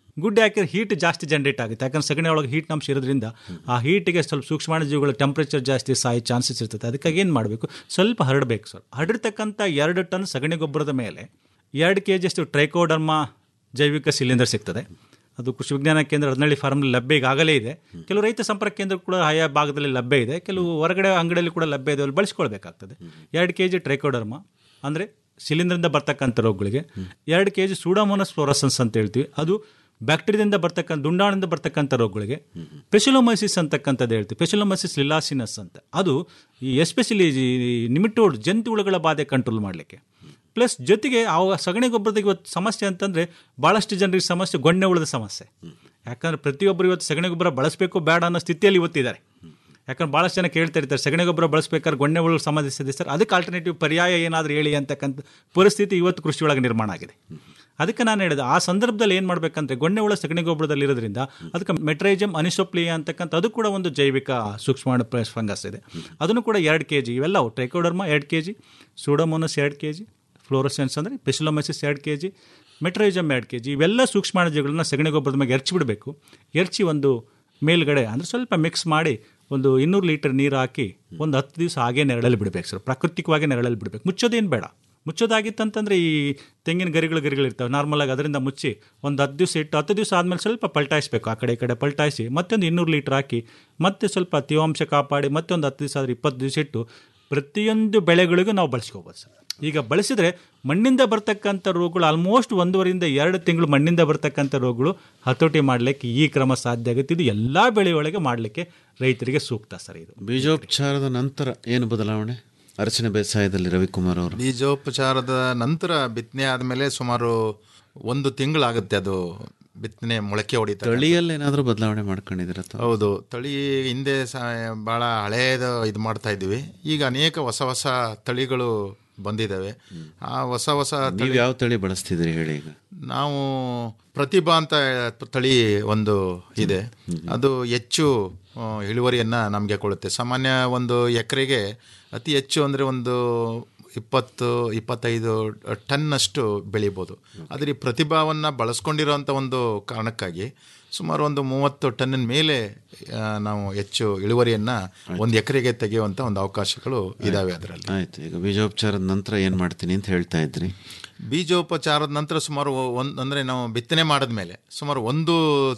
Speaker 7: ಗುಡ್ಡೆ ಹಾಕಿದ್ರೆ ಹೀಟ್ ಜಾಸ್ತಿ ಜನರೇಟ್ ಆಗುತ್ತೆ ಯಾಕಂದ್ರೆ ಸಗಣಿ ಒಳಗೆ ಹೀಟ್ ಅಂಶ ಇರೋದ್ರಿಂದ ಆ ಹೀಟಿಗೆ ಸ್ವಲ್ಪ ಸೂಕ್ಷ್ಮಾಣುಜೀವಿಗಳ ಟೆಂಪ್ರೇಚರ್ ಜಾಸ್ತಿ ಸಾಯಿ ಚಾನ್ಸಸ್ ಇರ್ತದೆ ಅದಕ್ಕಾಗಿ ಏನು ಮಾಡಬೇಕು ಸ್ವಲ್ಪ ಹರಡಬೇಕು ಸರ್ ಹರಡಿರ್ತಕ್ಕಂಥ ಎರಡು ಟನ್ ಸಗಣಿ ಗೊಬ್ಬರದ ಮೇಲೆ ಎರಡು ಕೆ ಜಿಯಷ್ಟು ಟ್ರೈಕೋಡರ್ಮಾ ಜೈವಿಕ ಸಿಲಿಂಡರ್ ಸಿಗ್ತದೆ ಅದು ಕೃಷಿ ವಿಜ್ಞಾನ ಕೇಂದ್ರ ಹದಿನಳ್ಳಿ ಫಾರ್ಮಲ್ಲಿ ಲಭ್ಯ ಈಗಾಗಲೇ ಇದೆ ಕೆಲವು ರೈತ ಸಂಪರ್ಕ ಕೇಂದ್ರ ಕೂಡ ಆಯಾ ಭಾಗದಲ್ಲಿ ಲಭ್ಯ ಇದೆ ಕೆಲವು ಹೊರಗಡೆ ಅಂಗಡಿಯಲ್ಲಿ ಕೂಡ ಲಭ್ಯ ಇದೆ ಅಲ್ಲಿ ಬಳಸ್ಕೊಳ್ಬೇಕಾಗ್ತದೆ ಎರಡು ಕೆ ಜಿ ಟ್ರೈಕೋಡರ್ಮ ಅಂದರೆ ಸಿಲಿಂಡರಿಂದ ಬರ್ತಕ್ಕಂಥ ರೋಗಗಳಿಗೆ ಎರಡು ಕೆ ಜಿ ಸೂಡಾಮೋನಸ್ ಫ್ಲೋರಸನ್ಸ್ ಅಂತ ಹೇಳ್ತೀವಿ ಅದು ಬ್ಯಾಕ್ಟೀರಿಯಾದಿಂದ ಬರ್ತಕ್ಕಂಥ ದುಂಡಾಣಿಂದ ಬರ್ತಕ್ಕಂಥ ರೋಗಗಳಿಗೆ ಪೆಸಿಲೋಮೈಸಿಸ್ ಅಂತಕ್ಕಂಥದ್ದು ಹೇಳ್ತೀವಿ ಪೆಸಿಲೋಮೈಸಿಸ್ ಲಿಲಾಸಿನಸ್ ಅಂತ ಅದು ಈ ಎಸ್ಪೆಷಲಿ ನಿಮಿಟೋಡ್ ಜಂತುಹುಳುಗಳ ಬಾಧೆ ಕಂಟ್ರೋಲ್ ಮಾಡಲಿಕ್ಕೆ ಪ್ಲಸ್ ಜೊತೆಗೆ ಆ ಸಗಣಿ ಗೊಬ್ಬರದ ಇವತ್ತು ಸಮಸ್ಯೆ ಅಂತಂದರೆ ಭಾಳಷ್ಟು ಜನರಿಗೆ ಸಮಸ್ಯೆ ಗೊಣ್ಣೆ ಉಳಿದ ಸಮಸ್ಯೆ ಯಾಕಂದರೆ ಪ್ರತಿಯೊಬ್ಬರು ಇವತ್ತು ಸಗಣಿ ಗೊಬ್ಬರ ಬಳಸಬೇಕು ಬೇಡ ಅನ್ನೋ ಸ್ಥಿತಿಯಲ್ಲಿ ಇವತ್ತಿದ್ದಾರೆ ಯಾಕಂದ್ರೆ ಭಾಳಷ್ಟು ಜನ ಕೇಳ್ತಾ ಇರ್ತಾರೆ ಸಗಣಿ ಗೊಬ್ಬರ ಬಳಸ್ಬೇಕಾದ್ರೆ ಗೊಣ್ಣೆ ಹುಳು ಸಂಬಂಧಿಸಿದೆ ಸರ್ ಅದಕ್ಕೆ ಆಲ್ಟರ್ನೇಟಿವ್ ಪರ್ಯಾಯ ಏನಾದರೂ ಹೇಳಿ ಅಂತಕ್ಕಂಥ ಪರಿಸ್ಥಿತಿ ಇವತ್ತು ಕೃಷಿ ಒಳಗೆ ನಿರ್ಮಾಣ ಆಗಿದೆ ಅದಕ್ಕೆ ನಾನು ಹೇಳಿದೆ ಆ ಸಂದರ್ಭದಲ್ಲಿ ಏನು ಮಾಡಬೇಕಂದ್ರೆ ಗೊಣ್ಣೆ ಹುಳ ಸಗಣಿ ಗೊಬ್ಬರದಲ್ಲಿ ಇರೋದ್ರಿಂದ ಅದಕ್ಕೆ ಮೆಟ್ರೈಜಮ್ ಅನಿಸೋಪ್ಲಿಯಾ ಅಂತಕ್ಕಂಥ ಅದು ಕೂಡ ಒಂದು ಜೈವಿಕ ಸೂಕ್ಷ್ಮಾಣು ಫಂಗಸ್ ಇದೆ ಅದನ್ನು ಕೂಡ ಎರಡು ಕೆ ಜಿ ಇವೆಲ್ಲವು ಟ್ರೈಕೋಡರ್ಮಾ ಎರಡು ಕೆ ಜಿ ಸೂಡೋಮೋನಸ್ ಎರಡು ಕೆ ಜಿ ಫ್ಲೋರಸೆನ್ಸ್ ಅಂದರೆ ಪೆಸಿಲೋಮೈಸಿಸ್ ಎರಡು ಕೆ ಜಿ ಮೆಟ್ರೈಜಮ್ ಎರಡು ಕೆ ಜಿ ಇವೆಲ್ಲ ಸೂಕ್ಷ್ಮಾಣುಜೀವಿಗಳನ್ನ ಸಗಣಿ ಗೊಬ್ಬರದ ಮೇಲೆ ಎರ್ಚಿ ಬಿಡಬೇಕು ಎರ್ಚಿ ಒಂದು ಮೇಲ್ಗಡೆ ಅಂದರೆ ಸ್ವಲ್ಪ ಮಿಕ್ಸ್ ಮಾಡಿ ಒಂದು ಇನ್ನೂರು ಲೀಟರ್ ನೀರು ಹಾಕಿ ಒಂದು ಹತ್ತು ದಿವಸ ಹಾಗೇ ನೆರಳಲ್ಲಿ ಬಿಡಬೇಕು ಸರ್ ಪ್ರಾಕೃತಿಕವಾಗಿ ನೆರಳಲ್ಲಿ ಬಿಡಬೇಕು ಮುಚ್ಚೋದೇನು ಬೇಡ ಮುಚ್ಚೋದಾಗಿತ್ತಂತಂದರೆ ಈ ತೆಂಗಿನ ಗರಿಗಳು ಗರಿಗಳು ಇರ್ತವೆ ನಾರ್ಮಲಾಗಿ ಅದರಿಂದ ಮುಚ್ಚಿ ಒಂದು ಹತ್ತು ದಿವಸ ಇಟ್ಟು ಹತ್ತು ದಿವಸ ಆದಮೇಲೆ ಸ್ವಲ್ಪ ಪಲ್ಟಾಯಿಸ್ಬೇಕು ಆ ಕಡೆ ಈ ಕಡೆ ಪಲ್ಟಾಯಿಸಿ ಮತ್ತೊಂದು ಇನ್ನೂರು ಲೀಟ್ರ್ ಹಾಕಿ ಮತ್ತೆ ಸ್ವಲ್ಪ ತೇವಾಂಶ ಕಾಪಾಡಿ ಮತ್ತೊಂದು ಹತ್ತು ದಿವಸ ಆದರೆ ಇಪ್ಪತ್ತು ದಿವಸ ಇಟ್ಟು ಪ್ರತಿಯೊಂದು ಬೆಳೆಗಳಿಗೂ ನಾವು ಬಳಸ್ಕೋಬೋದು ಸರ್ ಈಗ ಬಳಸಿದರೆ ಮಣ್ಣಿಂದ ಬರ್ತಕ್ಕಂಥ ರೋಗಗಳು ಆಲ್ಮೋಸ್ಟ್ ಒಂದೂವರೆಯಿಂದ ಎರಡು ತಿಂಗಳು ಮಣ್ಣಿಂದ ಬರ್ತಕ್ಕಂಥ ರೋಗಗಳು ಹತೋಟಿ ಮಾಡಲಿಕ್ಕೆ ಈ ಕ್ರಮ ಸಾಧ್ಯ ಆಗುತ್ತೆ ಇದು ಎಲ್ಲ ಬೆಳೆಯೊಳಗೆ ಮಾಡಲಿಕ್ಕೆ ರೈತರಿಗೆ ಸೂಕ್ತ ಸರ್ ಇದು
Speaker 5: ಬೀಜೋಪಚಾರದ ನಂತರ ಏನು ಬದಲಾವಣೆ ಅರಸಿನ ಬೇಸಾಯದಲ್ಲಿ ರವಿಕುಮಾರ್ ಅವರು
Speaker 6: ಬೀಜೋಪಚಾರದ ನಂತರ ಬಿತ್ತನೆ ಆದಮೇಲೆ ಸುಮಾರು ಒಂದು ತಿಂಗಳಾಗುತ್ತೆ ಅದು ಬಿತ್ತನೆ ಮೊಳಕೆ ಹೊಡಿತಾರೆ
Speaker 5: ತಳಿಯಲ್ಲಿ ಏನಾದರೂ ಬದಲಾವಣೆ ಮಾಡ್ಕೊಂಡಿದ್ದೀರ
Speaker 6: ಹೌದು ತಳಿ ಹಿಂದೆ ಸಹ ಭಾಳ ಹಳೆಯದು ಇದು ಮಾಡ್ತಾ ಇದ್ವಿ ಈಗ ಅನೇಕ ಹೊಸ ಹೊಸ ತಳಿಗಳು ಬಂದಿದ್ದಾವೆ ಆ ಹೊಸ ಹೊಸ
Speaker 5: ನೀವು ಯಾವ ತಳಿ ಬಳಸ್ತಿದ್ರಿ ಹೇಳಿ ಈಗ
Speaker 6: ನಾವು ಪ್ರತಿಭಾ ಅಂತ ತಳಿ ಒಂದು ಇದೆ ಅದು ಹೆಚ್ಚು ಆ, ಇಳುವರಿಯನ್ನ ನಮಗೆ ಕೊಡುತ್ತೆ ಸಾಮಾನ್ಯ ಒಂದು ಎಕರೆಗೆ ಅತಿ ಹೆಚ್ಚು ಅಂದರೆ ಒಂದು ಇಪ್ಪತ್ತು ಇಪ್ಪತ್ತೈದು ಟನ್ನಷ್ಟು ಬೆಳಿಬೋದು ಆದರೆ ಈ ಪ್ರತಿಭಾವನ್ನು ಬಳಸ್ಕೊಂಡಿರೋಂಥ ಒಂದು ಕಾರಣಕ್ಕಾಗಿ ಸುಮಾರು ಒಂದು ಮೂವತ್ತು ಟನ್ನಿನ ಮೇಲೆ ಆ, ನಾವು ಹೆಚ್ಚು ಇಳುವರಿಯನ್ನು ಒಂದು ಎಕರೆಗೆ ತೆಗೆಯುವಂಥ ಒಂದು ಅವಕಾಶಗಳು ಇದ್ದಾವೆ ಅದರಲ್ಲಿ
Speaker 5: ಆಯ್ತು ಈಗ ಬೀಜೋಪಚಾರದ ನಂತರ ಏನು ಮಾಡ್ತೀನಿ ಅಂತ ಹೇಳ್ತಾ ಇದ್ರಿ
Speaker 6: ಬೀಜೋಪಚಾರದ ನಂತರ ಸುಮಾರು ಒಂದು ಅಂದರೆ ನಾವು ಬಿತ್ತನೆ ಮಾಡಿದ್ಮೇಲೆ ಸುಮಾರು ಒಂದು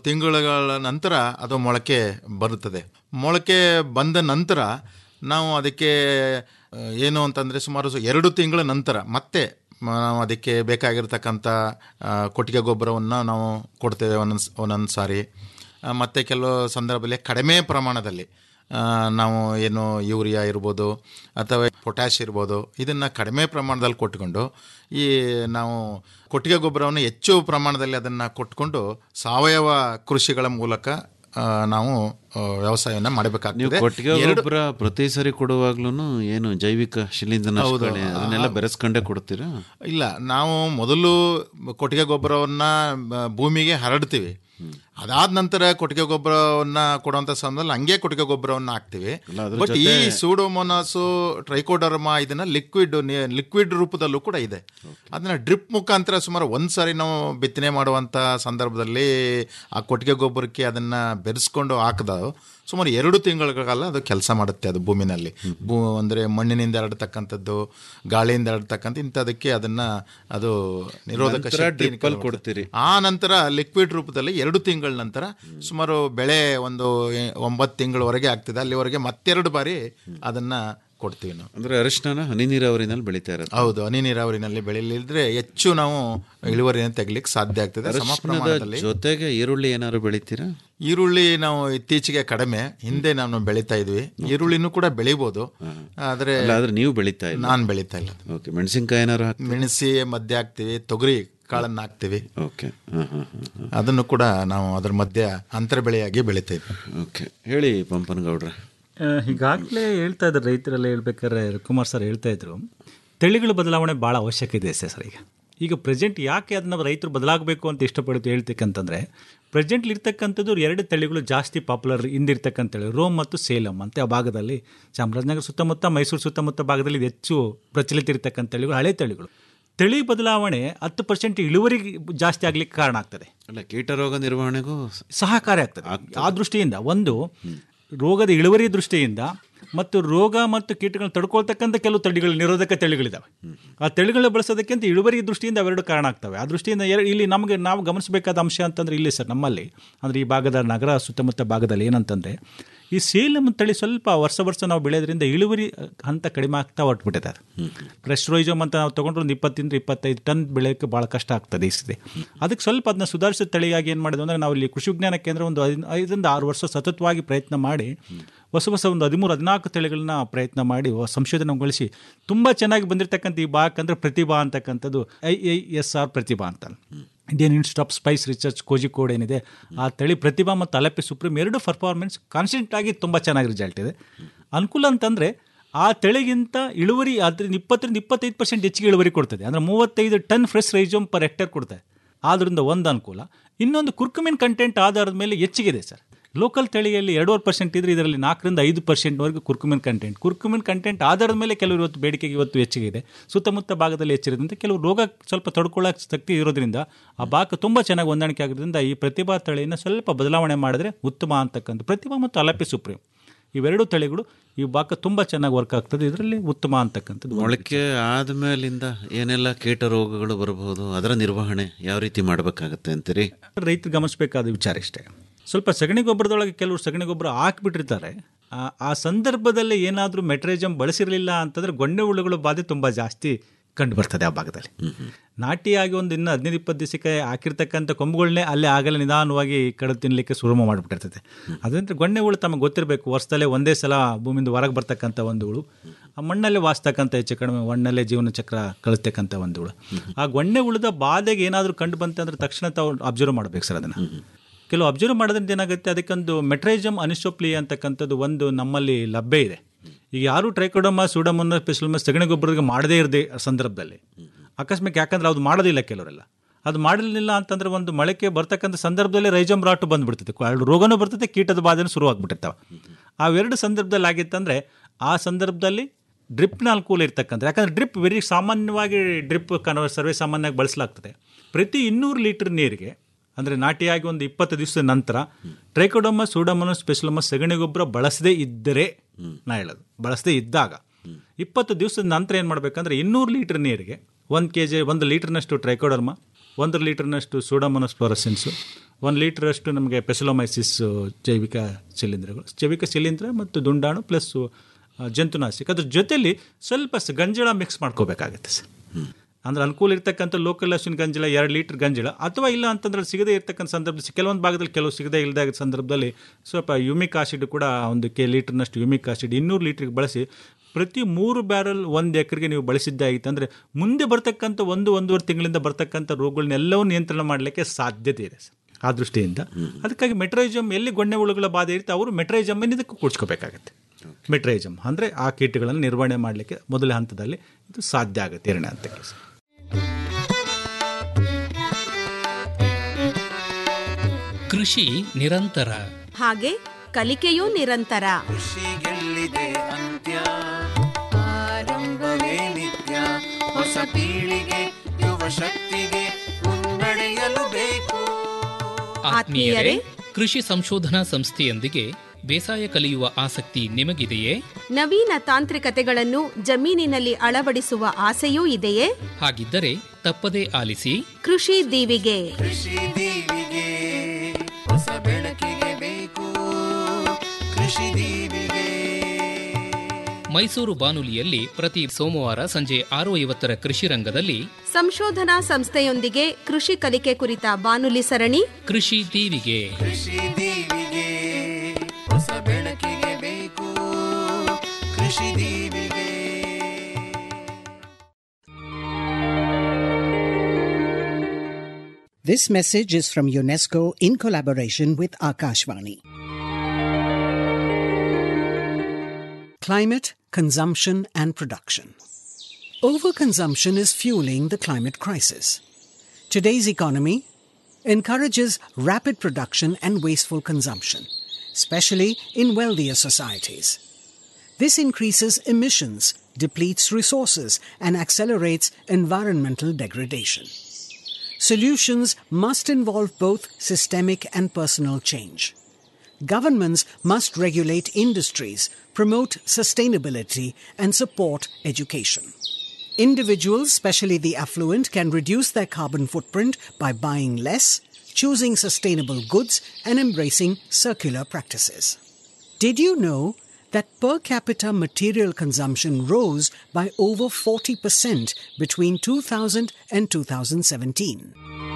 Speaker 6: ತಿಂಗಳ ನಂತರ ಅದು ಮೊಳಕೆ ಬರುತ್ತದೆ ಮೊಳಕೆ ಬಂದ ನಂತರ ನಾವು ಅದಕ್ಕೆ ಆ, ಏನು ಅಂತಂದರೆ ಸುಮಾರು ಸು- ಎರಡು ತಿಂಗಳ ನಂತರ ಮತ್ತೆ ಮ- ನಾವು ಅದಕ್ಕೆ ಬೇಕಾಗಿರ್ತಕ್ಕಂಥ ಆ, ಕೊಟ್ಟಿಗೆ ಗೊಬ್ಬರವನ್ನು ನಾವು ಕೊಡ್ತೇವೆ ಒಂದೊಂದು ಒಂದೊಂದು ಸಾರಿ ಆ, ಮತ್ತು ಕೆಲವು ಸಂದರ್ಭದಲ್ಲಿ ಕಡಿಮೆ ಪ್ರಮಾಣದಲ್ಲಿ ಆ, ನಾವು ಏನು ಯೂರಿಯಾ ಇರ್ಬೋದು ಅಥವಾ ಪೊಟ್ಯಾಶ್ ಇರ್ಬೋದು ಇದನ್ನು ಕಡಿಮೆ ಪ್ರಮಾಣದಲ್ಲಿ ಕೊಟ್ಕೊಂಡು ಈ ನಾವು ಕೊಟ್ಟಿಗೆ ಗೊಬ್ಬರವನ್ನು ಹೆಚ್ಚು ಪ್ರಮಾಣದಲ್ಲಿ ಅದನ್ನು ಕೊಟ್ಕೊಂಡು ಸಾವಯವ ಕೃಷಿಗಳ ಮೂಲಕ ಆ, ನಾವು ವ್ಯವಸಾಯವನ್ನು
Speaker 5: ನೀವು
Speaker 6: ಮಾಡಬೇಕಾಗ್ತದೆ
Speaker 5: ಕೊಟ್ಟಿಗೆ ಗೊಬ್ಬರ ಪ್ರತಿ ಸರಿ ಕೊಡುವಾಗ್ಲೂ ಏನು ಜೈವಿಕ ಶಿಲೀಂಧ್ರನಾಶಕಗಳೇ ಅದನ್ನೆಲ್ಲ ಬೆರೆಸ್ಕೊಂಡೇ ಕೊಡ್ತೀರಾ
Speaker 6: ಇಲ್ಲ ನಾವು ಮೊದಲು ಕೊಟ್ಟಿಗೆ ಗೊಬ್ಬರವನ್ನು ಭೂಮಿಗೆ ಹರಡ್ತೀವಿ ಅದಾದ ನಂತರ ಕೊಟ್ಟಿಗೆ ಗೊಬ್ಬರವನ್ನ ಕೊಡುವಂಥ ಸಮಯದಲ್ಲಿ ಹಂಗೆ ಕೊಟ್ಟಿಗೆ ಗೊಬ್ಬರವನ್ನು ಹಾಕ್ತೀವಿ
Speaker 5: ಅದ್ರ
Speaker 6: ಬಟ್ ಈ ಸೂಡೋಮೋನಾಸು ಟ್ರೈಕೋಡರ್ಮಾ ಇದನ್ನ ಲಿಕ್ವಿಡ್ ಲಿಕ್ವಿಡ್ ರೂಪದಲ್ಲೂ ಕೂಡ ಇದೆ ಅದನ್ನ ಡ್ರಿಪ್ ಮುಖಾಂತರ ಸುಮಾರು ಒಂದು ಸಾರಿ ನಾವು ಬಿತ್ತನೆ ಮಾಡುವಂಥ ಸಂದರ್ಭದಲ್ಲಿ ಆ ಕೊಟ್ಟಿಗೆ ಗೊಬ್ಬರಕ್ಕೆ ಅದನ್ನ ಬೆರೆಸ್ಕೊಂಡು ಹಾಕಿದ ಸುಮಾರು ಎರಡು ತಿಂಗಳ ಕಾಲ ಅದು ಕೆಲಸ ಮಾಡುತ್ತೆ ಅದು ಭೂಮಿನಲ್ಲಿ ಭೂ ಅಂದರೆ ಮಣ್ಣಿನಿಂದ ಹರಡ್ತಕ್ಕಂಥದ್ದು ಗಾಳಿಯಿಂದ ಹರಡ್ತಕ್ಕಂಥ ಇಂಥದಕ್ಕೆ ಅದನ್ನ ಅದು ನಿರೋಧಕ
Speaker 5: ನಂತರ
Speaker 6: ಶಕ್ತಿ
Speaker 5: drip ಅಲ್ಲಿ ಕೊಡ್ತೀರಿ.
Speaker 6: ಆ ನಂತರ ಲಿಕ್ವಿಡ್ ರೂಪದಲ್ಲಿ ಎರಡು ತಿಂಗಳ ನಂತರ ಸುಮಾರು ಬೆಳೆ ಒಂದು ಎ- ಒಂಬತ್ತು ತಿಂಗಳವರೆಗೆ ಆಗ್ತದೆ ಅಲ್ಲಿವರೆಗೆ ಮತ್ತೆರಡು ಬಾರಿ ಅದನ್ನ ಕೊಡ್ತೀವಿ ನಾವು
Speaker 5: ಅಂದ್ರೆ ಅರಿಶಿನ ಹನಿ ನೀರಾವರಿನಲ್ಲಿ ಬೆಳೀತಾ ಇರೋದು
Speaker 6: ಹೌದು ಹನಿ ನೀರಾವರಿನಲ್ಲಿ ಬೆಳೆಯಲಿದ್ರೆ ಹೆಚ್ಚು ನಾವು ಇಳುವರಿಯನ್ನು ತೆಗಿಲಿಕ್ಕೆ ಸಾಧ್ಯ ಆಗ್ತದೆ ಸಮ
Speaker 5: ಅರಿಶಿಣದ
Speaker 6: ಪ್ರಮಾಣದಲ್ಲಿ
Speaker 5: ಜೊತೆಗೆ ಈರುಳ್ಳಿ ಏನಾದ್ರು ಬೆಳಿತೀರಾ
Speaker 6: ಈರುಳ್ಳಿ ನಾವು ಇತ್ತೀಚೆಗೆ ಕಡಿಮೆ ಹಿಂದೆ ನಾನು ಬೆಳೀತಾ ಇದ್ವಿ ಈರುಳ್ಳಿನೂ ಕೂಡ ಬೆಳಿಬೋದು ಆದರೆ
Speaker 5: ಅಲ್ಲ ಆದ್ರೆ ನೀವು ಬೆಳೀತಾ ಇಲ್ಲ
Speaker 6: ನಾನು ಬೆಳೀತಾ ಇಲ್ಲ
Speaker 5: ಓಕೆ ಮೆಣಸಿನ್ಕಾಯಿ ಏನಾರು ಹಾಕಿ
Speaker 6: ಮೆಣಸಿ ಮಧ್ಯೆ ಹಾಕ್ತಿವಿ ತೊಗರಿ ಕಾಳನ್ನು ಹಾಕ್ತಿವಿ
Speaker 5: ಓಕೆ ಹಾಂ ಹಾಂ ಹಾಂ
Speaker 6: ಅದನ್ನು ಕೂಡ ನಾವು ಅದ್ರ ಮಧ್ಯೆ ಅಂತರ ಬೆಳೆಯಾಗಿ ಬೆಳೀತಾ ಇದ್ವಿ
Speaker 5: ಓಕೆ ಹೇಳಿ ಪಂಪನಗೌಡ್ರೆ
Speaker 7: ಈಗಾಗಲೇ ಹೇಳ್ತಾ ಇದ್ದಾರೆ ರೈತರೆಲ್ಲ ಹೇಳ್ಬೇಕಾದ್ರೆ ಕುಮಾರ್ ಸರ್ ಹೇಳ್ತಾ ಇದ್ರು ತಳಿಗಳ ಬದಲಾವಣೆ ಭಾಳ ಅವಶ್ಯಕ ಇದೆ ಸರ್ ಈಗ ಈಗ ಪ್ರೆಸೆಂಟ್ ಯಾಕೆ ಅದನ್ನ ರೈತರು ಬದಲಾಗಬೇಕು ಅಂತ ಇಷ್ಟಪಡ್ತು ಹೇಳ್ತಕ್ಕಂತಂದ್ರೆ ಪ್ರೆಸೆಂಟ್ಲಿ ಇರ್ತಕ್ಕಂಥದ್ದು ಎರಡು ತಳಿಗಳು ಜಾಸ್ತಿ ಪಾಪ್ಯುಲರ್ ಹಿಂದಿರ್ತಕ್ಕಂಥ ತಳಿ ರೋಮ್ ಮತ್ತು ಸೇಲಂ ಅಂತ ಆ ಭಾಗದಲ್ಲಿ ಚಾಮರಾಜನಗರ ಸುತ್ತಮುತ್ತ ಮೈಸೂರು ಸುತ್ತಮುತ್ತ ಭಾಗದಲ್ಲಿ ಇದು ಹೆಚ್ಚು ಪ್ರಚಲಿತ ಇರ್ತಕ್ಕಂಥ ತಳಿಗಳು ಹಳೆ ತಳಿಗಳು ತಳಿ ಬದಲಾವಣೆ ಹತ್ತು ಪರ್ಸೆಂಟ್ ಇಳುವರಿ ಜಾಸ್ತಿ ಆಗ್ಲಿಕ್ಕೆ ಕಾರಣ ಆಗ್ತದೆ
Speaker 5: ಅಲ್ಲ ಕೀಟರೋಗ ನಿರ್ವಹಣೆಗೂ
Speaker 7: ಸಹಕಾರಿ ಆಗ್ತದೆ ಆ ದೃಷ್ಟಿಯಿಂದ ಒಂದು ರೋಗದ ಇಳುವರಿ ದೃಷ್ಟಿಯಿಂದ ಮತ್ತು ರೋಗ ಮತ್ತು ಕೀಟಗಳನ್ನ ತಡ್ಕೊಳ್ತಕ್ಕಂಥ ಕೆಲವು ತಳಿಗಳು ನಿರೋಧಕ ತಳಿಗಳಿದ್ದಾವೆ ಆ ತಳಿಗಳನ್ನ ಬಳಸೋದಕ್ಕಿಂತ ಇಳುವರಿ ದೃಷ್ಟಿಯಿಂದ ಅವೆರಡು ಕಾರಣ ಆಗ್ತವೆ ಆ ದೃಷ್ಟಿಯಿಂದ ಎರ- ಇಲ್ಲಿ ನಮಗೆ ನಾವು ಗಮನಿಸಬೇಕಾದ ಅಂಶ ಅಂತಂದ್ರೆ ಇಲ್ಲಿ ಸರ್ ನಮ್ಮಲ್ಲಿ ಅಂದರೆ ಈ ಭಾಗದ ನಗರ ಸುತ್ತಮುತ್ತ ಭಾಗದಲ್ಲಿ ಏನಂತಂದರೆ ಈ ಸೇಲಂ ತಳಿ ಸ್ವಲ್ಪ ವರ್ಷ ವರ್ಷ ನಾವು ಬೆಳೆಯೋದ್ರಿಂದ ಇಳುವರಿ ಹಂತ ಕಡಿಮೆ ಆಗ್ತಾ ಹೊರಟ್ಬಿಟ್ಟಿದ್ದಾರೆ ಫ್ರೆಶ್ ರೈಜಮ್ ಅಂತ ನಾವು ತೊಗೊಂಡ್ರೆ ಒಂದು ಇಪ್ಪತ್ತಿಂದ ಇಪ್ಪತ್ತೈದು ಟನ್ ಬೆಳೆಯೋಕ್ಕೆ ಭಾಳ ಕಷ್ಟ ಆಗ್ತದೆ ಈ ಸತಿ ಅದಕ್ಕೆ ಸ್ವಲ್ಪ ಅದನ್ನ ಸುಧಾರಿಸಿದ ತಳಿಯಾಗಿ ಏನು ಮಾಡಿದ್ವಿ ಅಂದರೆ ನಾವು ಇಲ್ಲಿ ಕೃಷಿ ವಿಜ್ಞಾನ ಕೇಂದ್ರ ಒಂದು ಐದು ಐದರಿಂದ ಆರು ವರ್ಷ ಸತತವಾಗಿ ಪ್ರಯತ್ನ ಮಾಡಿ ಹೊಸ ಹೊಸ ಒಂದು ಹದಿಮೂರು ಹದಿನಾಲ್ಕು ತಳಿಗಳನ್ನ ಪ್ರಯತ್ನ ಮಾಡಿ ವ- ಸಂಶೋಧನೆಗೊಳಿಸಿ ತುಂಬ ಚೆನ್ನಾಗಿ ಬಂದಿರತಕ್ಕಂಥ ಈ ಬಾಕ್ ಅಂದರೆ ಪ್ರತಿಭಾ ಅಂತಕ್ಕಂಥದ್ದು I I S R Prathibha ಅಂತ Indian institute of spice research Kozhikode ಏನಿದೆ ಆ ತಳಿ ಪ್ರತಿಭಾ ಮತ್ತು ಅಲಪೆ ಸುಪ್ರೀಂ ಎರಡು ಪರ್ಫಾರ್ಮೆನ್ಸ್ ಕಾನ್ಸ್ಟೆಂಟ್ ಆಗಿ ತುಂಬ ಚೆನ್ನಾಗಿ ರಿಸಲ್ಟ್ ಇದೆ ಅನುಕೂಲ ಅಂತಂದರೆ ಆ ತಳಿಗಿಂತ ಇಳುವರಿ ಅದರಿಂದ ಇಪ್ಪತ್ತರಿಂದ ಇಪ್ಪತ್ತೈದು ಪರ್ಸೆಂಟ್ ಹೆಚ್ಚಿಗೆ ಇಳುವರಿ ಕೊಡ್ತದೆ ಅಂದರೆ ಮೂವತ್ತೈದು ton fresh rhizome per hectare ಕೊಡ್ತದೆ ಆದ್ದರಿಂದ ಒಂದು ಅನುಕೂಲ ಇನ್ನೊಂದು ಕುರ್ಕುಮಿನ್ ಕಂಟೆಂಟ್ ಆಧಾರದ ಮೇಲೆ ಹೆಚ್ಚಿಗಿದೆ ಸರ್ ಲೋಕಲ್ ತಳಿಯಲ್ಲಿ ಎರಡೂವರೆ ಪರ್ಸೆಂಟ್ ಇದ್ರೆ ಇದರಲ್ಲಿ ನಾಲ್ಕರಿಂದ ಐದು ಪರ್ಸೆಂಟ್ವರೆಗೂ ಕುರ್ಕುಮಿನ್ ಕಂಟೆಂಟ್ ಕುರ್ಕುಮಿನ್ ಕಂಟೆಂಟ್ ಆಧಾರದ ಮೇಲೆ ಕೆಲವರು ಇವತ್ತು ಬೇಡಿಕೆಗೆ ಇವತ್ತು ಹೆಚ್ಚಿಗೆ ಇದೆ ಸುತ್ತಮುತ್ತ ಭಾಗದಲ್ಲಿ ಹೆಚ್ಚಿರೋದ್ರಿಂದ ಕೆಲವು ರೋಗ ಸ್ವಲ್ಪ ತಡ್ಕೊಳ್ಳೋಕೆ ಶಕ್ತಿ ಇರೋದ್ರಿಂದ ಆ ಭಾಗ ತುಂಬ ಚೆನ್ನಾಗಿ ಹೊಂದಾಣಿಕೆ ಆಗೋದ್ರಿಂದ ಈ ಪ್ರತಿಭಾ ತಳಿಯನ್ನು ಸ್ವಲ್ಪ ಬದಲಾವಣೆ ಮಾಡಿದ್ರೆ ಉತ್ತಮ ಅಂತಕ್ಕಂಥ ಪ್ರತಿಭಾ ಮತ್ತು ಅಲಪಿ ಸುಪ್ರೀಂ ಇವೆರಡು ತಳಿಗಳು ಈ ಭಾಗ ತುಂಬ ಚೆನ್ನಾಗಿ ವರ್ಕ್ ಆಗ್ತದೆ ಇದರಲ್ಲಿ ಉತ್ತಮ ಅಂತಕ್ಕಂಥದ್ದು ಒಂದು.
Speaker 5: ಮೊಳಕೆ ಆದ್ಮೇಲಿಂದ ಏನೆಲ್ಲ ಕೀಟ ರೋಗಗಳು ಬರಬಹುದು ಅದರ ನಿರ್ವಹಣೆ ಯಾವ ರೀತಿ ಮಾಡಬೇಕಾಗತ್ತೆ ಅಂತೀರಿ
Speaker 7: ರೈತರು ಗಮನಿಸಬೇಕಾದ ವಿಚಾರ ಇಷ್ಟೇ ಸ್ವಲ್ಪ ಸಗಣಿ ಗೊಬ್ಬರದೊಳಗೆ ಕೆಲವರು ಸಗಣಿ ಗೊಬ್ಬರ ಹಾಕಿಬಿಟ್ಟಿರ್ತಾರೆ ಆ- ಆ ಸಂದರ್ಭದಲ್ಲಿ ಏನಾದರೂ ಮೆಟ್ರೇಜಮ್ ಬಳಸಿರಲಿಲ್ಲ ಅಂತಂದ್ರೆ ಗೊಂಡೆ ಹುಳುಗಳು ಬಾಧೆ ತುಂಬ ಜಾಸ್ತಿ ಕಂಡು ಬರ್ತದೆ ಆ ಭಾಗದಲ್ಲಿ ನಾಟಿಯಾಗಿ ಒಂದು ಇನ್ನು ಹದಿನೈದು ಇಪ್ಪತ್ತು ದಿವಸಕ್ಕೆ ಹಾಕಿರ್ತಕ್ಕಂಥ ಕೊಂಬುಗಳನ್ನೇ ಅಲ್ಲೇ ಆಗಲೇ ನಿಧಾನವಾಗಿ ಕಡಿದು ತಿನ್ನಲಿಕ್ಕೆ ಶುರು ಮಾಡಿಬಿಟ್ಟಿರ್ತದೆ ಅದರಿಂದ ಗೊಣ್ಣೆ ಹುಳು ತಮಗೆ ಗೊತ್ತಿರಬೇಕು ವರ್ಷದಲ್ಲೇ ಒಂದೇ ಸಲ ಭೂಮಿಯಿಂದ ಹೊರಗೆ ಬರ್ತಕ್ಕಂಥ ಒಂದು ಹುಳು ಆ ಮಣ್ಣಲ್ಲೇ ವಾಸ್ತಕ್ಕಂಥ ಹೆಚ್ಚು ಕಡಿಮೆ ಮಣ್ಣಲ್ಲೇ ಜೀವನ ಚಕ್ರ ಕಳಿಸ್ತಕ್ಕಂಥ ಒಂದು ಹುಳು ಆ ಗೊಣ್ಣೆ ಹುಳದ ಬಾಧೆಗೆ ಏನಾದರೂ ಕಂಡು ಬಂತಂದ್ರೆ ತಕ್ಷಣ ತಾವು ಅಬ್ಸರ್ವ್ ಮಾಡಬೇಕು ಸರ್ ಅದನ್ನು ಕೆಲವು ಅಬ್ಸರ್ವ್ ಮಾಡೋದ್ರಿಂದ ಏನಾಗುತ್ತೆ ಅದಕ್ಕೊಂದು ಮೆಟ್ರೈಜಮ್ ಅನಿಸೋಪ್ಲಿ ಅಂತಕ್ಕಂಥದ್ದು ಒಂದು ನಮ್ಮಲ್ಲಿ ಲಭ್ಯ ಇದೆ ಈಗ ಯಾರು ಟ್ರೈಕೋಡಮ ಸೂಡಮನ್ನ ಸ್ಪೆಷಲ್ಮಸ್ ಸಗಣಿ ಗೊಬ್ಬರಕ್ಕೆ ಮಾಡದೇ ಇರದೆ ಸಂದರ್ಭದಲ್ಲಿ ಅಕಸ್ಮಾತ್ ಯಾಕಂದ್ರೆ ಅದು ಮಾಡೋದಿಲ್ಲ ಕೆಲವರೆಲ್ಲ ಅದು ಮಾಡಲಿಲ್ಲ ಅಂತಂದ್ರೆ ಒಂದು ಮೊಳಕೆ ಬರ್ತಕ್ಕಂಥ ಸಂದರ್ಭದಲ್ಲಿ ರೈಜಮ್ ರಾಟು ಬಂದ್ಬಿಡ್ತದೆ ಕ- ರೋಗನೂ ಬರ್ತದೆ ಕೀಟದ ಬಾಧೆನೂ ಶುರುವಾಗ್ಬಿಟ್ಟಿರ್ತಾವೆ ಅವೆರಡು ಸಂದರ್ಭದಲ್ಲಿ ಆಗಿತ್ತಂದ್ರೆ ಆ ಸಂದರ್ಭದಲ್ಲಿ ಡ್ರಿಪ್ನ ಅನುಕೂಲ ಇರ್ತಕ್ಕಂಥ ಯಾಕಂದ್ರೆ ಡ್ರಿಪ್ ವೆರಿ ಸಾಮಾನ್ಯವಾಗಿ ಡ್ರಿಪ್ ಕನ್ವ ಸರ್ವೇ ಸಾಮಾನ್ಯವಾಗಿ ಬಳಸಲಾಗ್ತದೆ ಪ್ರತಿ ಇನ್ನೂರು ಲೀಟರ್ ನೀರಿಗೆ ಅಂದರೆ ನಾಟಿಯಾಗಿ ಒಂದು ಇಪ್ಪತ್ತು ದಿವಸದ ನಂತರ ಟ್ರೈಕೋಡೋಮ ಸೂಡೋಮನ ಸ್ಪೆಷಲೋಮ ಸಗಣಿ ಗೊಬ್ಬರ ಬಳಸದೇ ಇದ್ದರೆ ನಾ ಹೇಳೋದು ಬಳಸದೇ ಇದ್ದಾಗ ಇಪ್ಪತ್ತು ದಿವಸದ ನಂತರ ಏನು ಮಾಡಬೇಕಂದ್ರೆ ಇನ್ನೂರು ಲೀಟರ್ ನೀರಿಗೆ ಒಂದು ಕೆ ಜಿ ಒಂದು ಲೀಟರ್ನಷ್ಟು ಟ್ರೈಕೋಡರ್ಮ ಒಂದು ಲೀಟರ್ನಷ್ಟು ಸೂಡೋಮನಸ್ ಫ್ಲೋರಸೆನ್ಸು ಒಂದು ಲೀಟರಷ್ಟು ನಮಗೆ ಪೆಸಲೋಮೈಸಿಸ್ ಜೈವಿಕ ಶಿಲೀಂಧ್ರಗಳು ಜೈವಿಕ ಶಿಲೀಂಧ್ರ ಮತ್ತು ದುಂಡಾಣು ಪ್ಲಸ್ ಜಂತುನಾಶಕ ಅದ್ರ ಜೊತೆಲಿ ಸ್ವಲ್ಪ ಸ- ಗಂಜಳ ಮಿಕ್ಸ್ ಮಾಡ್ಕೋಬೇಕಾಗತ್ತೆ ಸರ್ ಅಂದ್ರೆ ಅನುಕೂಲ ಇರ್ತಕ್ಕಂಥ ಲೋಕಲ್ ಹಸುವಿನ ಗಂಜಲ ಎರಡು ಲೀಟರ್ ಗಂಜಲ ಅಥವಾ ಇಲ್ಲ ಅಂತಂದ್ರೆ ಸಿಗದೇ ಇರ್ತಕ್ಕಂಥ ಸಂದರ್ಭದಲ್ಲಿ ಕೆಲವೊಂದು ಭಾಗದಲ್ಲಿ ಕೆಲವು ಸಿಗದೇ ಇಲ್ಲದ ಸಂದರ್ಭದಲ್ಲಿ ಸ್ವಲ್ಪ ಯುಮಿಕ್ ಆಸಿಡ್ ಕೂಡ ಒಂದು ಕೆ ಲೀಟರ್ನಷ್ಟು ಯುಮಿಕ್ ಆಸಿಡ್ ಇನ್ನೂರು ಲೀಟ್ರಿಗೆ ಬಳಸಿ ಪ್ರತಿ ಮೂರು ಬ್ಯಾರಲ್ ಒಂದು ಎಕರೆಗೆ ನೀವು ಬಳಸಿದ್ದಾಗಿತ್ತು ಅಂದರೆ ಮುಂದೆ ಬರ್ತಕ್ಕಂಥ ಒಂದು ಒಂದೂವರೆ ತಿಂಗಳಿಂದ ಬರ್ತಕ್ಕಂಥ ರೋಗಗಳನ್ನೆಲ್ಲವೂ ನಿಯಂತ್ರಣ ಮಾಡಲಿಕ್ಕೆ ಸಾಧ್ಯತೆ ಇದೆ ಸರ್ ಆ ದೃಷ್ಟಿಯಿಂದ ಅದಕ್ಕಾಗಿ ಮೆಟ್ರೈಜಮ್ ಎಲ್ಲಿ ಗೊಣ್ಣೆ ಹುಳುಗಳ ಬಾಧೆ ಇರುತ್ತೆ ಅವರು ಮೆಟ್ರೈಜಮ್ ಇದಕ್ಕೆ ಕೂಡ್ಸ್ಕೋಬೇಕಾಗತ್ತೆ ಮೆಟ್ರೈಜಮ್ ಅಂದರೆ ಆ ಕೀಟಗಳನ್ನು ನಿರ್ವಹಣೆ ಮಾಡಲಿಕ್ಕೆ ಮೊದಲ ಹಂತದಲ್ಲಿ ಇದು ಸಾಧ್ಯ ಆಗುತ್ತೆ ಎರಡನೇ ಹಂತಕ್ಕೆ ಸರ್
Speaker 2: ಕೃಷಿ ನಿರಂತರ
Speaker 8: ಹಾಗೆ ಕಲಿಕೆಯೂ ನಿರಂತರ
Speaker 9: ಕೃಷಿಗೆಲ್ಲಿದೆ ಅಂತ್ಯ ಆರಂಭವೇ ನಿತ್ಯ ಹೊಸ ಪೀಳಿಗೆ ಯುವ ಶಕ್ತಿಗೆ ಮುನ್ನಡೆಯಲು ಬೇಕು
Speaker 8: ಆತ್ಮೀಯರೇ
Speaker 10: ಕೃಷಿ ಸಂಶೋಧನಾ ಸಂಸ್ಥೆಯೊಂದಿಗೆ ಬೇಸಾಯ ಕಲಿಯುವ ಆಸಕ್ತಿ ನಿಮಗಿದೆಯೇ
Speaker 8: ನವೀನ ತಾಂತ್ರಿಕತೆಗಳನ್ನು ಜಮೀನಿನಲ್ಲಿ ಅಳವಡಿಸುವ ಆಸೆಯೂ ಇದೆಯೇ
Speaker 10: ಹಾಗಿದ್ದರೆ ತಪ್ಪದೇ ಆಲಿಸಿ
Speaker 8: ಕೃಷಿ ದೀವಿಗೆ
Speaker 9: ಕೃಷಿ ದೀವಿಗೆ ಹೊಸ ಬೆಳಕಿಗೆ ಬೇಕು ಕೃಷಿ ದೀವಿಗೆ
Speaker 10: ಮೈಸೂರು ಬಾನುಲಿಯಲ್ಲಿ ಪ್ರತಿ ಸೋಮವಾರ ಸಂಜೆ ಆರು ಐವತ್ತರ ಕೃಷಿ ರಂಗದಲ್ಲಿ
Speaker 8: ಸಂಶೋಧನಾ ಸಂಸ್ಥೆಯೊಂದಿಗೆ ಕೃಷಿ ಕಲಿಕೆ ಕುರಿತ ಬಾನುಲಿ ಸರಣಿ
Speaker 10: ಕೃಷಿ ದೀವಿಗೆ
Speaker 9: ಕೃಷಿ ದೀವಿಗೆ ಹೊಸ ಬೆಳಕಿಗೆ ಬೇಕು ಕೃಷಿ ದೀವಿಗೆ
Speaker 11: This message is from UNESCO in collaboration with Akashvani. Climate, consumption, and production. Overconsumption is fueling the climate crisis. Today's economy encourages rapid production and wasteful consumption, especially in wealthier societies. This increases emissions depletes resources, and accelerates environmental degradation. Solutions must involve both systemic and personal change. Governments must regulate industries, promote sustainability, and support education. Individuals, especially the affluent, can reduce their carbon footprint by buying less, choosing sustainable goods, and embracing circular practices. Did you know that per capita material consumption rose by over 40% between 2000 and 2017?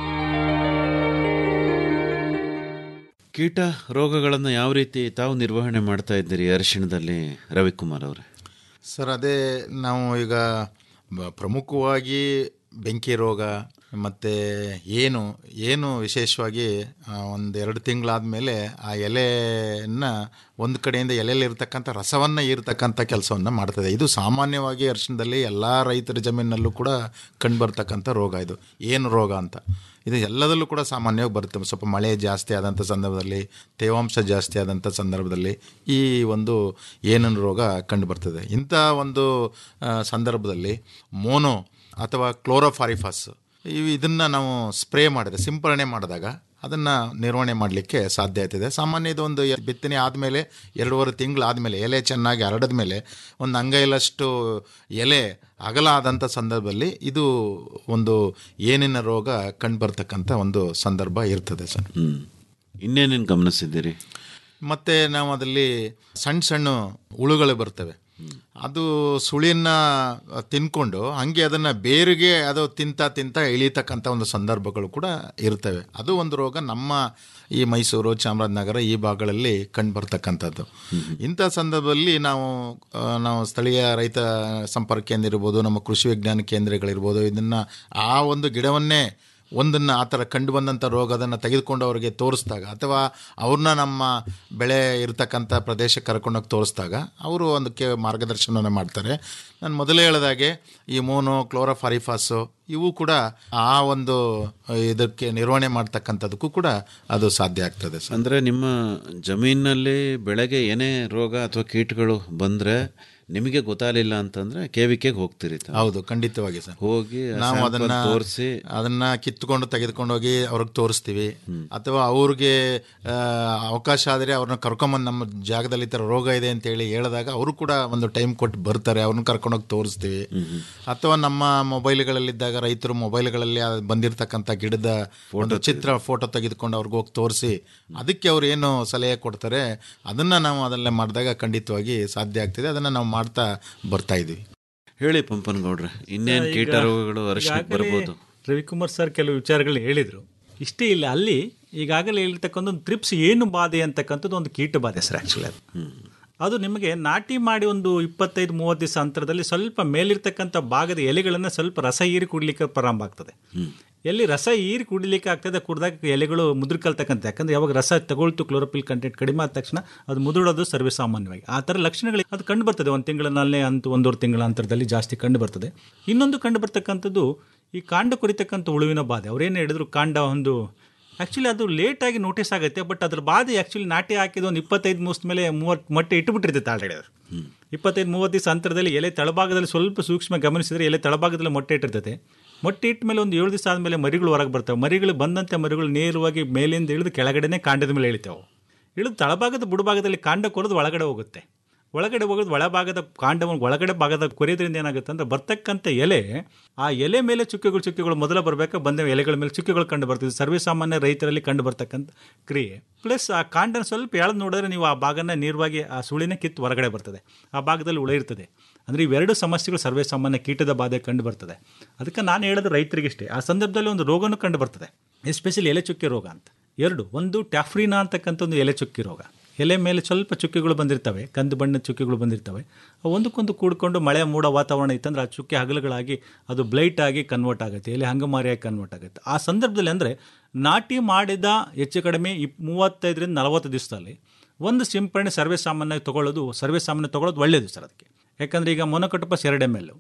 Speaker 5: ಕೀಟ ರೋಗಗಳನ್ನು ಯಾವ ರೀತಿ ತಾವು ನಿರ್ವಹಣೆ ಮಾಡ್ತಾ ಇದ್ದೀರಿ ಅರಿಶಿಣದಲ್ಲಿ ರವಿಕುಮಾರ್ ಅವರೇ
Speaker 6: sir ಅದೇ ನಾವು ಈಗ ಬ- ಪ್ರಮುಖವಾಗಿ ಬೆಂಕಿ ರೋಗ ಮತ್ತು ಏನು ಏನು ವಿಶೇಷವಾಗಿ ಒಂದು ಎರಡು ತಿಂಗಳಾದಮೇಲೆ ಆ ಎಲೆಯನ್ನು ಒಂದು ಕಡೆಯಿಂದ ಎಲೆಯಲ್ಲಿರ್ತಕ್ಕಂಥ ರಸವನ್ನು ಹೀರ್ತಕ್ಕಂಥ ಕೆಲಸವನ್ನು ಮಾಡ್ತದೆ ಇದು ಸಾಮಾನ್ಯವಾಗಿ ಅರಿಶಿಣದಲ್ಲಿ ಎಲ್ಲ ರೈತರ ಜಮೀನಲ್ಲೂ ಕೂಡ ಕಂಡುಬರ್ತಕ್ಕಂಥ ರೋಗ ಇದು ಏನು ರೋಗ ಅಂತ ಇದು ಎಲ್ಲದಲ್ಲೂ ಕೂಡ ಸಾಮಾನ್ಯವಾಗಿ ಬರುತ್ತೆ ಸ್ವಲ್ಪ ಮಳೆ ಜಾಸ್ತಿ ಆದಂಥ ಸಂದರ್ಭದಲ್ಲಿ ತೇವಾಂಶ ಜಾಸ್ತಿ ಆದಂಥ ಸಂದರ್ಭದಲ್ಲಿ ಈ ಒಂದು ಏನೇನು ರೋಗ ಕಂಡುಬರ್ತದೆ ಇಂಥ ಒಂದು ಆ, ಸಂದರ್ಭದಲ್ಲಿ ಮೋನೋ ಅಥವಾ ಕ್ಲೋರೋಫಾರಿಫಾಸ್ ಇವು ಇದನ್ನು ನಾವು ಸ್ಪ್ರೇ ಮಾಡಿದ್ರೆ ಸಿಂಪರಣೆ ಮಾಡಿದಾಗ ಅದನ್ನು ನಿರ್ವಹಣೆ ಮಾಡಲಿಕ್ಕೆ ಸಾಧ್ಯ ಆಗ್ತದೆ ಸಾಮಾನ್ಯ ಇದು ಒಂದು ಎ- ಬಿತ್ತನೆ ಆದಮೇಲೆ ಎರಡೂವರೆ ತಿಂಗಳಾದಮೇಲೆ ಎಲೆ ಚೆನ್ನಾಗಿ ಹರಡಿದ ಮೇಲೆ ಒಂದು ಅಂಗೈಲಷ್ಟು ಎಲೆ ಅಗಲ ಆದಂಥ ಸಂದರ್ಭದಲ್ಲಿ ಇದು ಒಂದು ಏನಿನ ರೋಗ ಕಂಡುಬರ್ತಕ್ಕಂಥ ಒಂದು ಸಂದರ್ಭ ಇರ್ತದೆ ಸರ್
Speaker 5: ಹ್ಞೂ ಇನ್ನೇನೇನು ಗಮನಿಸಿದ್ದೀರಿ
Speaker 6: ಮತ್ತು ನಾವು ಅದರಲ್ಲಿ ಸಣ್ಣ ಸಣ್ಣ ಹುಳುಗಳು ಬರ್ತವೆ ಅದು ಸುಳಿಯನ್ನ ತಿನ್ಕೊಂಡು ಹಂಗೆ ಅದನ್ನು ಬೇರಿಗೆ ಅದು ತಿಂತ ತಿಂತ ಇಳಿತಕ್ಕಂಥ ಒಂದು ಸಂದರ್ಭಗಳು ಕೂಡ ಇರ್ತವೆ ಅದು ಒಂದು ರೋಗ ನಮ್ಮ ಈ ಮೈಸೂರು ಚಾಮರಾಜನಗರ ಈ ಭಾಗಗಳಲ್ಲಿ ಕಂಡುಬರ್ತಕ್ಕಂಥದ್ದು ಇಂಥ ಸಂದರ್ಭದಲ್ಲಿ ನಾವು ಆ, ನಾವು ಸ್ಥಳೀಯ ರೈತ ಸಂಪರ್ಕ ಕೇಂದ್ರ ಇರ್ಬೋದು ನಮ್ಮ ಕೃಷಿ ವಿಜ್ಞಾನ ಕೇಂದ್ರಗಳಿರ್ಬೋದು ಇದನ್ನು ಆ ಒಂದು ಗಿಡವನ್ನೇ ಒಂದನ್ನು ಆ ಥರ ಕಂಡು ಬಂದಂಥ ರೋಗ ಅದನ್ನು ತೆಗೆದುಕೊಂಡು ಅವರಿಗೆ ತೋರಿಸಿದಾಗ ಅಥವಾ ಅವ್ರನ್ನ ನಮ್ಮ ಬೆಳೆ ಇರತಕ್ಕಂಥ ಪ್ರದೇಶಕ್ಕೆ ಕರ್ಕೊಂಡೋಗಿ ತೋರಿಸಿದಾಗ ಅವರು ಅದಕ್ಕೆ ಮಾರ್ಗದರ್ಶನವನ್ನು ಮಾಡ್ತಾರೆ ನಾನು ಮೊದಲೇ ಹೇಳಿದಾಗೆ ಈ ಮೋನೋ ಕ್ಲೋರೋಫಾರಿಫಾಸು ಇವು ಕೂಡ ಆ ಒಂದು ಇದಕ್ಕೆ ನಿರ್ವಹಣೆ ಮಾಡ್ತಕ್ಕಂಥದಕ್ಕೂ ಕೂಡ ಅದು ಸಾಧ್ಯ ಆಗ್ತದೆ ಸರ್
Speaker 5: ಅಂದರೆ ನಿಮ್ಮ ಜಮೀನಿನಲ್ಲಿ ಬೆಳೆಗೆ ಏನೇ ರೋಗ ಅಥವಾ ಕೀಟಗಳು ಬಂದರೆ ನಿಮಗೆ ಗೊತ್ತಾಗಲಿಲ್ಲ ಅಂತಂದ್ರೆ ಕೆವಿಕೆಗೆ ಹೋಗ್ತೀರಿ ತಾವು.
Speaker 6: ಹೌದು ಖಂಡಿತವಾಗಿ ಸರ್
Speaker 5: ಹೋಗಿ
Speaker 6: ನಾವು ಅದನ್ನ
Speaker 5: ತೋರಿಸಿ
Speaker 6: ಅದನ್ನ ಕಿತ್ತುಕೊಂಡು ತೆಗೆದುಕೊಂಡು ಹೋಗಿ ಅವ್ರಿಗೆ ತೋರಿಸ್ತೀವಿ ಅಥವಾ ಅವ್ರಿಗೆ ಆ, ಅವಕಾಶ ಆದರೆ ಅವ್ರನ್ನ ಕರ್ಕೊಂಬಂದು ನಮ್ಮ ಜಾಗದಲ್ಲಿ ಈ ಥರ ರೋಗ ಇದೆ ಅಂತ ಹೇಳಿ ಹೇಳಿದಾಗ ಅವರು ಕೂಡ ಒಂದು ಟೈಮ್ ಕೊಟ್ಟು ಬರ್ತಾರೆ ಅವ್ರನ್ನ ಕರ್ಕೊಂಡೋಗಿ ತೋರಿಸ್ತೀವಿ ಅಥವಾ ನಮ್ಮ ಮೊಬೈಲ್ಗಳಲ್ಲಿದ್ದಾಗ ರೈತರು ಮೊಬೈಲ್ಗಳಲ್ಲಿ ಆ ಬಂದಿರತಕ್ಕಂಥ ಗಿಡದ ಒಂದು ಚಿತ್ರ ಫೋಟೋ ತೆಗೆದುಕೊಂಡು ಅವ್ರಿಗೆ ಹೋಗಿ ತೋರಿಸಿ ಅದಕ್ಕೆ ಅವ್ರು ಏನು ಸಲಹೆ ಕೊಡ್ತಾರೆ ಅದನ್ನ ನಾವು ಅದನ್ನೇ ಮಾಡಿದಾಗ ಖಂಡಿತವಾಗಿ ಸಾಧ್ಯ ಆಗ್ತಿದೆ ಅದನ್ನ ನಾವು ಮಾಡ್ತಾ ಬರ್ತಾ ಇದೀವಿ
Speaker 5: ಹೇಳಿ ಪಂಪನಗೌಡ್ರೆ ಇನ್ನೇನು ಕೀಟ ರೋಗಗಳು ಅರಿಶಿಣಕ್ಕೆ
Speaker 7: ಈಗಾಗಲೇ
Speaker 5: ಬರ್ಬೋದು
Speaker 7: ರವಿಕುಮಾರ್ ಸರ್ ಕೆಲವು ವಿಚಾರಗಳು ಹೇಳಿದರು ಇಷ್ಟೇ ಇಲ್ಲ ಅಲ್ಲಿ ಈಗಾಗಲೇ ಹೇಳಿರ್ತಕ್ಕಂಥ ಒಂದು ತ್ರಿಪ್ಸ್ ಏನು ಬಾಧೆ ಅಂತಕ್ಕಂಥದ್ದು ಒಂದು ಕೀಟ ಬಾಧೆ ಸರ್ ಆ್ಯಕ್ಚುಲಿ ಅದು ಅದು ನಿಮಗೆ ನಾಟಿ ಮಾಡಿ ಒಂದು ಇಪ್ಪತ್ತೈದು ಮೂವತ್ತು ದಿವಸ ಅಂತರದಲ್ಲಿ ಸ್ವಲ್ಪ ಮೇಲಿರ್ತಕ್ಕಂಥ ಭಾಗದ ಎಲೆಗಳನ್ನು ಸ್ವಲ್ಪ ರಸ ಹೀರಿ ಕುಡ್ಲಿಕ್ಕೆ ಪ್ರಾರಂಭ ಆಗ್ತದೆ ಎಲ್ಲಿ ರಸ ಹೀರಿ ಕುಡಿಲಿಕ್ಕೆ ಆಗ್ತದೆ ಕುಡ್ದಾಗ ಎಲೆಗಳು ಮುದುರ್ಕಲ್ತಕ್ಕಂಥ ಯಾಕಂದ್ರೆ ಯಾವಾಗ ರಸ ತಗೊಳ್ತು ಕ್ಲೋರೋಪಿಲ್ ಕಂಟೆಂಟ್ ಕಡಿಮೆ ಆದ ತಕ್ಷಣ ಅದು ಮುದುಡೋದು ಸರ್ವೇ ಸಾಮಾನ್ಯವಾಗಿ ಆ ಥರ ಲಕ್ಷಣಗಳು ಅದು ಕಂಡು ಬರ್ತದೆ ಒಂದು ತಿಂಗಳಿನಲ್ಲೇ ಅಂತ ಒಂದೂವರೆ ತಿಂಗಳ ಅಂತರದಲ್ಲಿ ಜಾಸ್ತಿ ಕಂಡು ಬರ್ತದೆ ಇನ್ನೊಂದು ಕಂಡು ಬರ್ತಕ್ಕಂಥದ್ದು ಈ ಕಾಂಡ ಕೊರಿತಕ್ಕಂಥ ಹುಳುವಿನ ಬಾಧೆ ಅವ್ರೇನು ಹೇಳಿದ್ರು ಕಾಂಡ ಒಂದು ಆ್ಯಕ್ಚುಲಿ ಅದು ಲೇಟಾಗಿ ನೋಟಿಸ್ ಆಗುತ್ತೆ ಬಟ್ ಅದ್ರ ಬಾಧೆ ಆ್ಯಕ್ಚುಲಿ ನಾಟಿ ಹಾಕಿದ ಒಂದು ಇಪ್ಪತ್ತೈದು ಮೂವತ್ತು ಮೇಲೆ ಮೂವತ್ತು ಮೊಟ್ಟೆ ಇಟ್ಟುಬಿಟ್ಟಿರ್ತೈತೆ ಆಲ್ರೆಡಿ ಅವರು ಇಪ್ಪತ್ತೈದು ಮೂವತ್ತು ದಿವಸ ಅಂತರದಲ್ಲಿ ಎಲೆ ತಳಭಾಗದಲ್ಲಿ ಸ್ವಲ್ಪ ಸೂಕ್ಷ್ಮ ಗಮನಿಸಿದರೆ ಎಲೆ ತಳಭಾಗದಲ್ಲಿ ಮೊಟ್ಟೆ ಇಟ್ಟಿರ್ತೈತೆ ಮೊಟ್ಟೆ ಇಟ್ಟ ಮೇಲೆ ಒಂದು ಏಳು ದಿವಸ ಆದಮೇಲೆ ಮರಿಗಳು ಹೊರಗೆ ಬರ್ತವೆ ಮರಿಗಳು ಬಂದಂತೆ ಮರಿಗಳು ನೇರವಾಗಿ ಮೇಲಿಂದ ಇಳಿದು ಕೆಳಗಡೆನೇ ಕಾಂಡದ ಮೇಲೆ ಇಳಿತಾವೆ ಇಳಿದು ತಳಭಾಗದ ಬುಡಭಾಗದಲ್ಲಿ ಕಾಂಡ ಕೊರೆದು ಒಳಗಡೆ ಹೋಗುತ್ತೆ ಒಳಗಡೆ ಹೋಗೋದು ಒಳಭಾಗದ ಕಾಂಡವನ್ನು ಒಳಗಡೆ ಭಾಗದ ಕೊರೆಯೋದ್ರಿಂದ ಏನಾಗುತ್ತೆ ಅಂದ್ರೆ ಬರ್ತಕ್ಕಂಥ ಎಲೆ ಆ ಎಲೆ ಮೇಲೆ ಚುಕ್ಕೆಗಳು ಚುಕ್ಕೆಗಳು ಮೊದಲ ಬರಬೇಕು ಬಂದ ಎಲೆಗಳ ಮೇಲೆ ಚುಕ್ಕೆಗಳು ಕಂಡು ಬರ್ತಿದೆ ಸರ್ವೇ ಸಾಮಾನ್ಯ ರೈತರಲ್ಲಿ ಕಂಡು ಬರ್ತಕ್ಕಂಥ ಕ್ರಿಯೆ ಪ್ಲಸ್ ಆ ಕಾಂಡನ ಸ್ವಲ್ಪ ಎಳೆದು ನೋಡಿದ್ರೆ ನೀವು ಆ ಭಾಗನ ನೇರವಾಗಿ ಆ ಸುಳಿನ ಕಿತ್ತು ಹೊರಗಡೆ ಬರ್ತದೆ ಆ ಭಾಗದಲ್ಲಿ ಉಳ ಇರ್ತದೆ ಅಂದರೆ ಇವೆರಡು ಸಮಸ್ಯೆಗಳು ಸರ್ವೇ ಸಾಮಾನ್ಯ ಕೀಟದ ಬಾಧೆ ಕಂಡು ಬರ್ತದೆ ಅದಕ್ಕೆ ನಾನು ಹೇಳೋದು ರೈತರಿಗಿಷ್ಟೇ ಆ ಸಂದರ್ಭದಲ್ಲಿ ಒಂದು ರೋಗನೂ ಕಂಡು ಬರ್ತದೆ ಎಸ್ಪೆಷಲಿ ಎಲೆ ಚುಕ್ಕೆ ರೋಗ ಅಂತ ಎರಡು ಒಂದು ಟ್ಯಾಫ್ರಿನಾ ಅಂತಕ್ಕಂಥ ಒಂದು ಎಲೆ ಚುಕ್ಕಿ ರೋಗ ಎಲೆ ಮೇಲೆ ಸ್ವಲ್ಪ ಚುಕ್ಕೆಗಳು ಬಂದಿರ್ತವೆ ಕಂದು ಬಣ್ಣದ ಚುಕ್ಕೆಗಳು ಬಂದಿರ್ತವೆ ಅವು ಒಂದಕ್ಕೊಂದು ಕೂಡ್ಕೊಂಡು ಮಳೆ ಮೂಡ ವಾತಾವರಣ ಇತ್ತಂದ್ರೆ ಆ ಚುಕ್ಕೆ ಹಗಲುಗಳಾಗಿ ಅದು ಬ್ಲೈಟ್ ಆಗಿ ಕನ್ವರ್ಟ್ ಆಗುತ್ತೆ ಎಲೆ ಹಂಗಮಾರಿಯಾಗಿ ಕನ್ವರ್ಟ್ ಆಗುತ್ತೆ ಆ ಸಂದರ್ಭದಲ್ಲಿ ಅಂದರೆ ನಾಟಿ ಮಾಡಿದ ಹೆಚ್ಚು ಕಡಿಮೆ ಇಪ್ ಮೂವತ್ತೈದರಿಂದ ನಲವತ್ತು ದಿವಸದಲ್ಲಿ ಒಂದು ಸಿಂಪರಣೆ ಸರ್ವೇ ಸಾಮಾನ್ಯವಾಗಿ ತೊಗೊಳ್ಳೋದು ಸರ್ವೇ ಸಾಮಾನ್ಯ ತೊಗೊಳ್ಳೋದು ಒಳ್ಳೆಯದು ಸರ್ ಅದಕ್ಕೆ ಯಾಕಂದರೆ ಈಗ ಮೊನೊಕಟಪಸ್ ಎರಡು ಎಮ್ ಎಲ್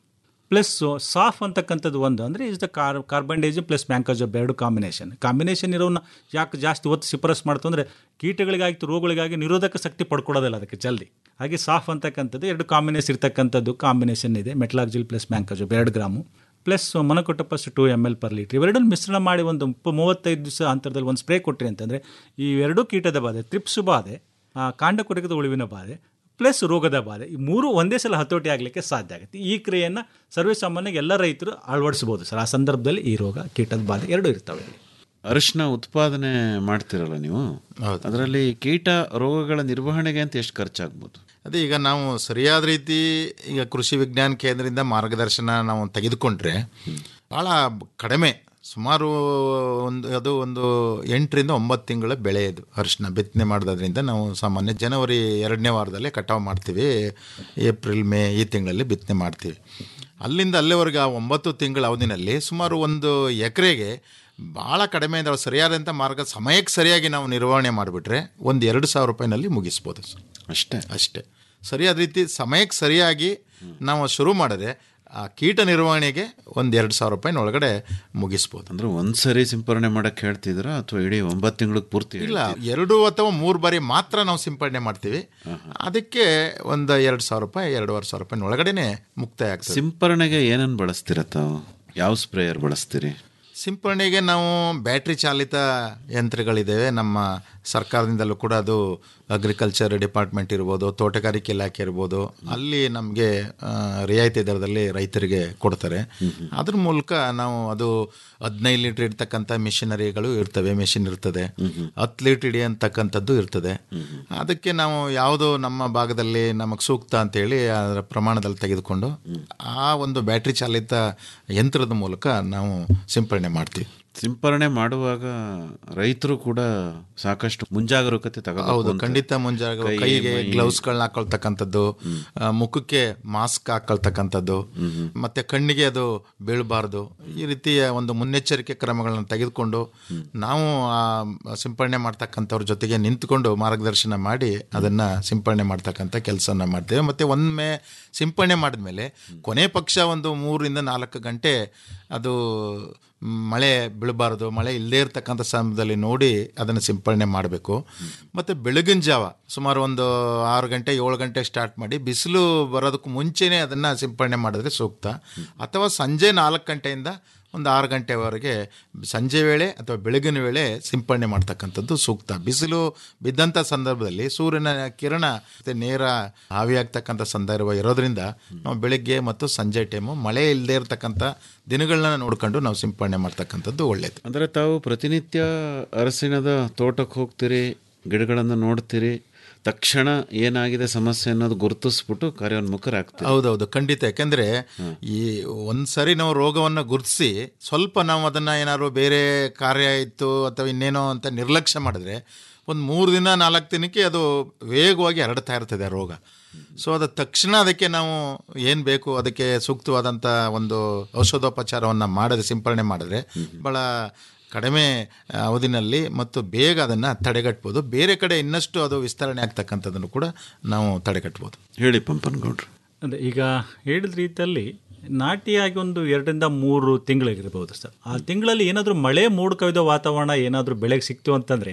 Speaker 7: ಪ್ಲಸ್ ಸಾಫ್ ಅಂತಕ್ಕಂಥದ್ದು ಒಂದು ಅಂದರೆ is the car carbendazim plus mancozeb ಎರಡು ಕಾಂಬಿನೇಷನ್ ಕಾಂಬಿನೇಷನ್ ಇರೋನ್ನ ಯಾಕೆ ಜಾಸ್ತಿ ಒತ್ತು ಶಿಫಾರಸ್ ಮಾಡ್ತು ಅಂದರೆ ಕೀಟಗಳಿಗಾಗಿ ರೋಗಗಳಿಗಾಗಿ ನಿರೋಧಕ ಶಕ್ತಿ ಪಡ್ಕೊಡೋದಿಲ್ಲ ಅದಕ್ಕೆ ಜಲ್ದಿ ಹಾಗೆ ಸಾಫ್ ಅಂತಕ್ಕಂಥದ್ದು ಎರಡು ಕಾಂಬಿನೇಷನ್ ಇರ್ತಕ್ಕಂಥದ್ದು ಕಾಂಬಿನೇಷನ್ ಇದೆ ಮೆಟ್ಲಾಕ್ಜಿಲ್ ಪ್ಲಸ್ ಮ್ಯಾಂಕೋಜಬ್ ಎರಡು gram plus monocrotophos two M L per litre ಇವೆರಡನ್ನು ಮಿಶ್ರಣ ಮಾಡಿ ಒಂದು ಮುಪ್ಪ ಮೂವತ್ತೈದು ದಿವಸ ಅಂತರದಲ್ಲಿ ಒಂದು ಸ್ಪ್ರೇ ಕೊಟ್ಟರೆ ಅಂತಂದರೆ ಈ ಎರಡೂ ಕೀಟದ ಬಾಧೆ ತ್ರಿಪ್ಸು ಬಾಧೆ ಆ, ಕಾಂಡ ಕೊರಕದ ಉಳುವಿನ ಬಾಧೆ ಪ್ಲಸ್ ರೋಗದ ಬಾಧೆ ಈ ಮೂರು ಒಂದೇ ಸಲ ಹತೋಟಿ ಆಗಲಿಕ್ಕೆ ಸಾಧ್ಯ ಆಗುತ್ತೆ ಈ ಕ್ರಿಯೆಯನ್ನು ಸರ್ವೇಸಾಮಾನ್ಯವಾಗಿ ಎಲ್ಲ ರೈತರು ಅಳವಡಿಸ್ಬೋದು ಸರ್ ಆ ಸಂದರ್ಭದಲ್ಲಿ ಈ ರೋಗ ಕೀಟದ ಬಾಧೆ ಎರಡೂ ಇರ್ತವೆ ಇಲ್ಲಿ
Speaker 5: ಅರಿಶಿನ ಉತ್ಪಾದನೆ ಮಾಡ್ತಿರಲ್ಲ ನೀವು ಅದರಲ್ಲಿ ಕೀಟ ರೋಗಗಳ ನಿರ್ವಹಣೆಗೆ ಅಂತ ಎಷ್ಟು ಖರ್ಚಾಗ್ಬೋದು
Speaker 6: ಅದೇ ಈಗ ನಾವು ಸರಿಯಾದ ರೀತಿ ಈಗ ಕೃಷಿ ವಿಜ್ಞಾನ ಕೇಂದ್ರದಿಂದ ಮಾರ್ಗದರ್ಶನ ನಾವು ತೆಗೆದುಕೊಂಡ್ರೆ ಭಾಳ ಕಡಿಮೆ ಸುಮಾರು ಒಂದು ಅದು ಒಂದು ಎಂಟರಿಂದ ಒಂಬತ್ತು ತಿಂಗಳ ಬೆಳೆ ಇದು ಅರಿಶಿನ ಬಿತ್ತನೆ ಮಾಡೋದ್ರಿಂದ ನಾವು ಸಾಮಾನ್ಯ ಜನವರಿ ಎರಡನೇ ವಾರದಲ್ಲೇ ಕಟಾವು ಮಾಡ್ತೀವಿ ಏಪ್ರಿಲ್ ಮೇ ಈ ತಿಂಗಳಲ್ಲಿ ಬಿತ್ತನೆ ಮಾಡ್ತೀವಿ ಅಲ್ಲಿಂದ ಅಲ್ಲಿವರೆಗೆ ಆ ಒಂಬತ್ತು ತಿಂಗಳ ಅವಧಿನಲ್ಲಿ ಸುಮಾರು ಒಂದು ಎಕರೆಗೆ ಭಾಳ ಕಡಿಮೆ ಇದ್ದಾವೆ ಸರಿಯಾದಂಥ ಮಾರ್ಗ ಸಮಯಕ್ಕೆ ಸರಿಯಾಗಿ ನಾವು ನಿರ್ವಹಣೆ ಮಾಡಿಬಿಟ್ರೆ ಒಂದು ಎರಡು ಸಾವಿರ ರೂಪಾಯಿನಲ್ಲಿ ಮುಗಿಸ್ಬೋದು ಸರ್
Speaker 5: ಅಷ್ಟೇ
Speaker 6: ಅಷ್ಟೇ ಸರಿಯಾದ ರೀತಿ ಸಮಯಕ್ಕೆ ಸರಿಯಾಗಿ ನಾವು ಶುರು ಮಾಡಿದ್ರೆ ಆ ಕೀಟ ನಿರ್ವಹಣೆಗೆ ಒಂದು ಎರಡು ಸಾವಿರ ರೂಪಾಯಿನ ಒಳಗಡೆ ಮುಗಿಸ್ಬೋದು
Speaker 5: ಅಂದ್ರೆ ಒಂದ್ಸರಿ ಸಿಂಪರಣೆ ಮಾಡಕ್ ಹೇಳ್ತಿದ್ರ ಅಥವಾ ಇಡೀ ಒಂಬತ್ತು ತಿಂಗಳಿಗೆ ಪೂರ್ತಿ
Speaker 6: ಇಲ್ಲ ಎರಡು ಅಥವಾ ಮೂರು ಬಾರಿ ಮಾತ್ರ ನಾವು ಸಿಂಪಡಣೆ ಮಾಡ್ತೀವಿ ಅದಕ್ಕೆ ಒಂದು ಎರಡು ಸಾವಿರ ರೂಪಾಯಿ ಎರಡೂವರೆ ಸಾವಿರ ರೂಪಾಯಿನ ಒಳಗಡೆನೆ ಮುಕ್ತಾಯ ಆಗ್ತದೆ
Speaker 5: ಸಿಂಪರಣೆಗೆ ಏನನ್ನು ಬಳಸ್ತೀರ ತಾವು ಯಾವ ಸ್ಪ್ರೇಯರ್ ಬಳಸ್ತೀರಿ
Speaker 6: ಸಿಂಪರಣೆಗೆ ನಾವು ಬ್ಯಾಟ್ರಿ ಚಾಲಿತ ಯಂತ್ರಗಳಿದ್ದಾವೆ ನಮ್ಮ ಸರ್ಕಾರದಿಂದಲೂ ಕೂಡ ಅದು ಅಗ್ರಿಕಲ್ಚರ್ ಡಿಪಾರ್ಟ್ಮೆಂಟ್ ಇರ್ಬೋದು ತೋಟಗಾರಿಕೆ ಇಲಾಖೆ ಇರ್ಬೋದು ಅಲ್ಲಿ ನಮಗೆ ರಿಯಾಯಿತಿ ದರದಲ್ಲಿ ರೈತರಿಗೆ ಕೊಡ್ತಾರೆ ಅದ್ರ ಮೂಲಕ ನಾವು ಅದು ಹದಿನೈದು ಲೀಟ್ರ್ ಇರ್ತಕ್ಕಂಥ ಮಿಷನರಿಗಳು ಇರ್ತವೆ ಮೆಷಿನ್ ಇರ್ತದೆ ಹತ್ತು ಲೀಟ್ರ್ ಹಿಡಿಯಂತಕ್ಕಂಥದ್ದು ಇರ್ತದೆ ಅದಕ್ಕೆ ನಾವು ಯಾವುದು ನಮ್ಮ ಭಾಗದಲ್ಲಿ ನಮಗೆ ಸೂಕ್ತ ಅಂತೇಳಿ ಅದರ ಪ್ರಮಾಣದಲ್ಲಿ ತೆಗೆದುಕೊಂಡು ಆ ಒಂದು ಬ್ಯಾಟ್ರಿ ಚಾಲಿತ ಯಂತ್ರದ ಮೂಲಕ ನಾವು ಸಿಂಪರಣೆ ಮಾಡ್ತೀವಿ
Speaker 5: ಸಿಂಪರಣೆ ಮಾಡುವಾಗ ರೈತರು ಕೂಡ ಸಾಕಷ್ಟು ಮುಂಜಾಗರೂಕತೆ ತಗೋಬೇಕು
Speaker 6: ಹೌದು
Speaker 5: ಅಂತ.
Speaker 6: ಖಂಡಿತ ಮುಂಜಾಗ
Speaker 5: ಕೈ,
Speaker 6: ಕೈಗೆ
Speaker 5: ಮೈ-
Speaker 6: ಗ್ಲೌಸ್ಗಳನ್ನ ಹಾಕೊಳ್ತಕ್ಕಂಥದ್ದು ಆ, ಮುಖಕ್ಕೆ ಮಾಸ್ಕ್ ಹಾಕೊಳ್ತಕ್ಕಂಥದ್ದು ಮತ್ತೆ ಕಣ್ಣಿಗೆ ಅದು ಬೀಳಬಾರ್ದು ಈ ರೀತಿಯ ಒಂದು ಮುನ್ನೆಚ್ಚರಿಕೆ ಕ್ರಮಗಳನ್ನು ತೆಗೆದುಕೊಂಡು ನಾವು ಆ ಸಿಂಪರಣೆ ಮಾಡ್ತಕ್ಕಂಥವ್ರ ಜೊತೆಗೆ ನಿಂತ್ಕೊಂಡು ಮಾರ್ಗದರ್ಶನ ಮಾಡಿ ಅದನ್ನ ಸಿಂಪರಣೆ ಮಾಡ್ತಕ್ಕಂಥ ಕೆಲಸನ ಮಾಡ್ತೇವೆ ಮತ್ತೆ ಒಮ್ಮೆ ಸಿಂಪರಣೆ ಮಾಡಿದ್ಮೇಲೆ ಕೊನೆ ಪಕ್ಷ ಒಂದು ಮೂರರಿಂದ ನಾಲ್ಕು ಗಂಟೆ ಅದು ಮಳೆ ಬೀಳಬಾರ್ದು ಮಳೆ ಇಲ್ಲದೇ ಇರತಕ್ಕಂಥ ಸಮಯದಲ್ಲಿ ನೋಡಿ ಅದನ್ನು ಸಿಂಪರಣೆ ಮಾಡಬೇಕು ಮತ್ತು ಬೆಳಗಿನ ಜಾವ ಸುಮಾರು ಒಂದು ಆರು ಗಂಟೆ ಏಳು ಗಂಟೆ ಸ್ಟಾರ್ಟ್ ಮಾಡಿ ಬಿಸಿಲು ಬರೋದಕ್ಕೂ ಮುಂಚೆನೇ ಅದನ್ನು ಸಿಂಪರಣೆ ಮಾಡಿದ್ರೆ ಸೂಕ್ತ ಅಥವಾ ಸಂಜೆ ನಾಲ್ಕು ಗಂಟೆಯಿಂದ ಒಂದು ಆರು ಗಂಟೆವರೆಗೆ ಸಂಜೆ ವೇಳೆ ಅಥವಾ ಬೆಳಗಿನ ವೇಳೆ ಸಿಂಪರಣೆ ಮಾಡ್ತಕ್ಕಂಥದ್ದು ಸೂಕ್ತ ಬಿಸಿಲು ಬಿದ್ದಂಥ ಸಂದರ್ಭದಲ್ಲಿ ಸೂರ್ಯನ ಕಿರಣ ಮತ್ತೆ ನೇರ ಆವಿಯಾಗ್ತಕ್ಕಂಥ ಸಂದರ್ಭ ಇರೋದ್ರಿಂದ ನಾವು ಬೆಳಿಗ್ಗೆ ಮತ್ತು ಸಂಜೆ ಟೈಮು ಮಳೆ ಇಲ್ಲದೆ ಇರತಕ್ಕಂಥ ದಿನಗಳನ್ನ ನೋಡ್ಕೊಂಡು ನಾವು ಸಿಂಪರಣೆ ಮಾಡ್ತಕ್ಕಂಥದ್ದು ಒಳ್ಳೆಯದು
Speaker 5: ಅಂದ್ರೆ ತಾವು ಪ್ರತಿನಿತ್ಯ ಅರಸಿನದ ತೋಟಕ್ಕೆ ಹೋಗ್ತೀರಿ ಗಿಡಗಳನ್ನು ನೋಡ್ತೀರಿ ತಕ್ಷಣ ಏನಾಗಿದೆ ಸಮಸ್ಯೆ ಅನ್ನೋದು ಗುರುತಿಸ್ಬಿಟ್ಟು ಕಾರ್ಯೋನ್ಮುಖರಾಗ್ತೀರಿ
Speaker 6: ಹೌದೌದು ಖಂಡಿತ ಯಾಕೆಂದ್ರೆ ಈ ಒಂದ್ಸರಿ ನಾವು ರೋಗವನ್ನು ಗುರುತಿಸಿ ಸ್ವಲ್ಪ ನಾವು ಅದನ್ನ ಏನಾದ್ರು ಬೇರೆ ಕಾರ್ಯ ಇತ್ತು ಅಥವಾ ಇನ್ನೇನೋ ಅಂತ ನಿರ್ಲಕ್ಷ್ಯ ಮಾಡಿದ್ರೆ ಒಂದು ಮೂರು ದಿನ ನಾಲ್ಕು ದಿನಕ್ಕೆ ಅದು ವೇಗವಾಗಿ ಹರಡ್ತಾ ಇರ್ತದೆ ಆ ರೋಗ ಸೊ ಅದು ತಕ್ಷಣ ಅದಕ್ಕೆ ನಾವು ಏನು ಬೇಕು ಅದಕ್ಕೆ ಸೂಕ್ತವಾದಂಥ ಒಂದು ಔಷಧೋಪಚಾರವನ್ನು ಮಾಡದೆ ಸಿಂಪರಣೆ ಮಾಡಿದ್ರೆ ಭಾಳ ಕಡಿಮೆ ಅವಧಿನಲ್ಲಿ ಮತ್ತು ಬೇಗ ಅದನ್ನು ತಡೆಗಟ್ಬೋದು ಬೇರೆ ಕಡೆ ಇನ್ನಷ್ಟು ಅದು ವಿಸ್ತರಣೆ ಆಗ್ತಕ್ಕಂಥದ್ದನ್ನು ಕೂಡ ನಾವು ತಡೆಗಟ್ಬೋದು
Speaker 5: ಹೇಳಿ ಪಂಪನಗೌಡ್ರು
Speaker 7: ಅಂದರೆ ಈಗ ಹೇಳಿದ ರೀತಿಯಲ್ಲಿ ನಾಟಿಯಾಗಿ ಒಂದು ಎರಡರಿಂದ ಮೂರು ತಿಂಗಳಿಗಿರ್ಬೋದು ಸರ್ ಆ ತಿಂಗಳಲ್ಲಿ ಏನಾದರೂ ಮಳೆ ಮೂಡ್ ಕವಿದ ವಾತಾವರಣ ಏನಾದರೂ ಬೆಳೆಗೆ ಸಿಕ್ತು ಅಂತಂದರೆ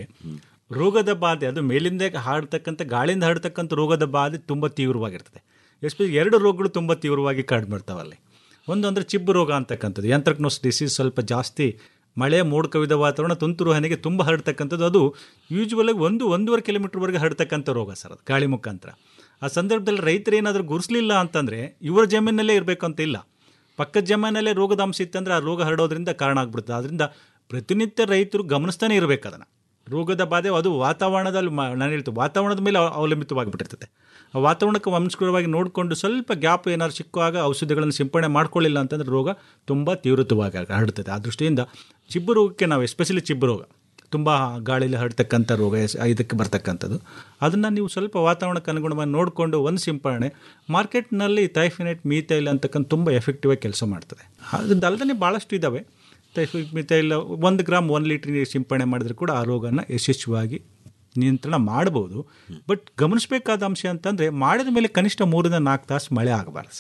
Speaker 7: ರೋಗದ ಬಾಧೆ ಅದು ಮೇಲಿಂದ ಹಾಡ್ತಕ್ಕಂಥ ಗಾಳಿಯಿಂದ ಹರಡ್ತಕ್ಕಂಥ ರೋಗದ ಬಾಧೆ ತುಂಬ ತೀವ್ರವಾಗಿರ್ತದೆ ಎಸ್ಪೆಷಲಿ ಎರಡು ರೋಗಗಳು ತುಂಬ ತೀವ್ರವಾಗಿ ಕಾಡ್ಬಿಡ್ತಾವಲ್ಲಿ ಬರ್ತಾವಲ್ಲಿ ಒಂದು ಅಂದರೆ ಚಿಬ್ಬು ರೋಗ ಅಂತಕ್ಕಂಥದ್ದು ಯಂತ್ರಕ್ನೋಸ್ ಡಿಸೀಸ್ ಸ್ವಲ್ಪ ಜಾಸ್ತಿ ಮಳೆ ಮೋಡ ಕವಿದ ವಾತಾವರಣ ತುಂತುರು ಹನಿಗೆ ತುಂಬ ಹರಡ್ತಕ್ಕಂಥದ್ದು ಅದು ಯೂಶ್ವಲಾಗಿ ಒಂದು ಒಂದೂವರೆ ಕಿಲೋಮೀಟರ್ವರೆಗೆ ಹರಡ್ತಕ್ಕಂಥ ರೋಗ ಸರ್ ಅದು ಗಾಳಿ ಮುಖಾಂತರ ಆ ಸಂದರ್ಭದಲ್ಲಿ ರೈತರು ಏನಾದರೂ ಗುರುಸಲಿಲ್ಲ ಅಂತಂದರೆ ಇವರ ಜಮೀನಲ್ಲೇ ಇರಬೇಕು ಅಂತ ಇಲ್ಲ ಪಕ್ಕದ ಜಮೀನಲ್ಲೇ ರೋಗದ ಅಂಶ ಇತ್ತಂದ್ರೆ ಆ ರೋಗ ಹರಡೋದ್ರಿಂದ ಕಾರಣ ಆಗ್ಬಿಡುತ್ತೆ ಅದರಿಂದ ಪ್ರತಿನಿತ್ಯ ರೈತರು ಗಮನಿಸ್ತಾನೆ ಇರಬೇಕು ಅದನ್ನು ರೋಗದ ಬಾಧೆ ಅದು ವಾತಾವರಣದಲ್ಲಿ ಮ ನಾನು ಹೇಳ್ತೀನಿ ವಾತಾವರಣದ ಮೇಲೆ ಅವ- ಅವಲಂಬಿತವಾಗಿಬಿಟ್ಟಿರ್ತದೆ ಆ ವಾತಾವರಣಕ್ಕೆ ವಂಶಕರವಾಗಿ ನೋಡಿಕೊಂಡು ಸ್ವಲ್ಪ ಗ್ಯಾಪ್ ಏನಾದ್ರು ಸಿಕ್ಕುವಾಗ ಔಷಧಿಗಳನ್ನು ಸಿಂಪಡಣೆ ಮಾಡ್ಕೊಳ್ಳಿಲ್ಲ ಅಂತಂದರೆ ರೋಗ ತುಂಬ ತೀವ್ರತವಾಗಿ ಹರಡ್ತದೆ ಆ ದೃಷ್ಟಿಯಿಂದ ಚಿಬ್ಬು ರೋಗಕ್ಕೆ ನಾವು ಎಸ್ಪೆಷಲಿ ಚಿಬ್ಬು ರೋಗ ತುಂಬ ಗಾಳಿಲಿ ಹರಡ್ತಕ್ಕಂಥ ರೋಗ ಎಸ್- ಇದಕ್ಕೆ ಬರ್ತಕ್ಕಂಥದ್ದು ಅದನ್ನು ನೀವು ಸ್ವಲ್ಪ ವಾತಾವರಣಕ್ಕೆ ಅನುಗುಣವಾಗಿ ನೋಡಿಕೊಂಡು ಒಂದು ಸಿಂಪರಣೆ ಮಾರ್ಕೆಟ್ನಲ್ಲಿ ಥೈಫಿನೈಟ್ ಮೀಥೈಲ್ ಅಂತಕ್ಕಂಥ ತುಂಬ ಎಫೆಕ್ಟಿವ್ ಆಗಿ ಕೆಲಸ ಮಾಡ್ತದೆ ಅದಲ್ಲದೆ ಭಾಳಷ್ಟು ಇದ್ದಾವೆ ಥೈಫಿಕ್ ಮಿಥೈಲ್ ಒಂದು ಗ್ರಾಮ್ ಒಂದು ಲೀಟ್ರ್ ನೀರು ಸಿಂಪಡಣೆ ಮಾಡಿದ್ರೆ ಕೂಡ ಆ ರೋಗನ ಯಶಸ್ವಿಯಾಗಿ ನಿಯಂತ್ರಣ ಮಾಡ್ಬೋದು ಬಟ್ ಗಮನಿಸಬೇಕಾದ ಅಂಶ ಅಂತಂದರೆ ಮಾಡಿದ ಮೇಲೆ ಕನಿಷ್ಠ ಮೂರಿಂದ ನಾಲ್ಕು ತಾಸು ಮಳೆ ಆಗಬಾರ್ದು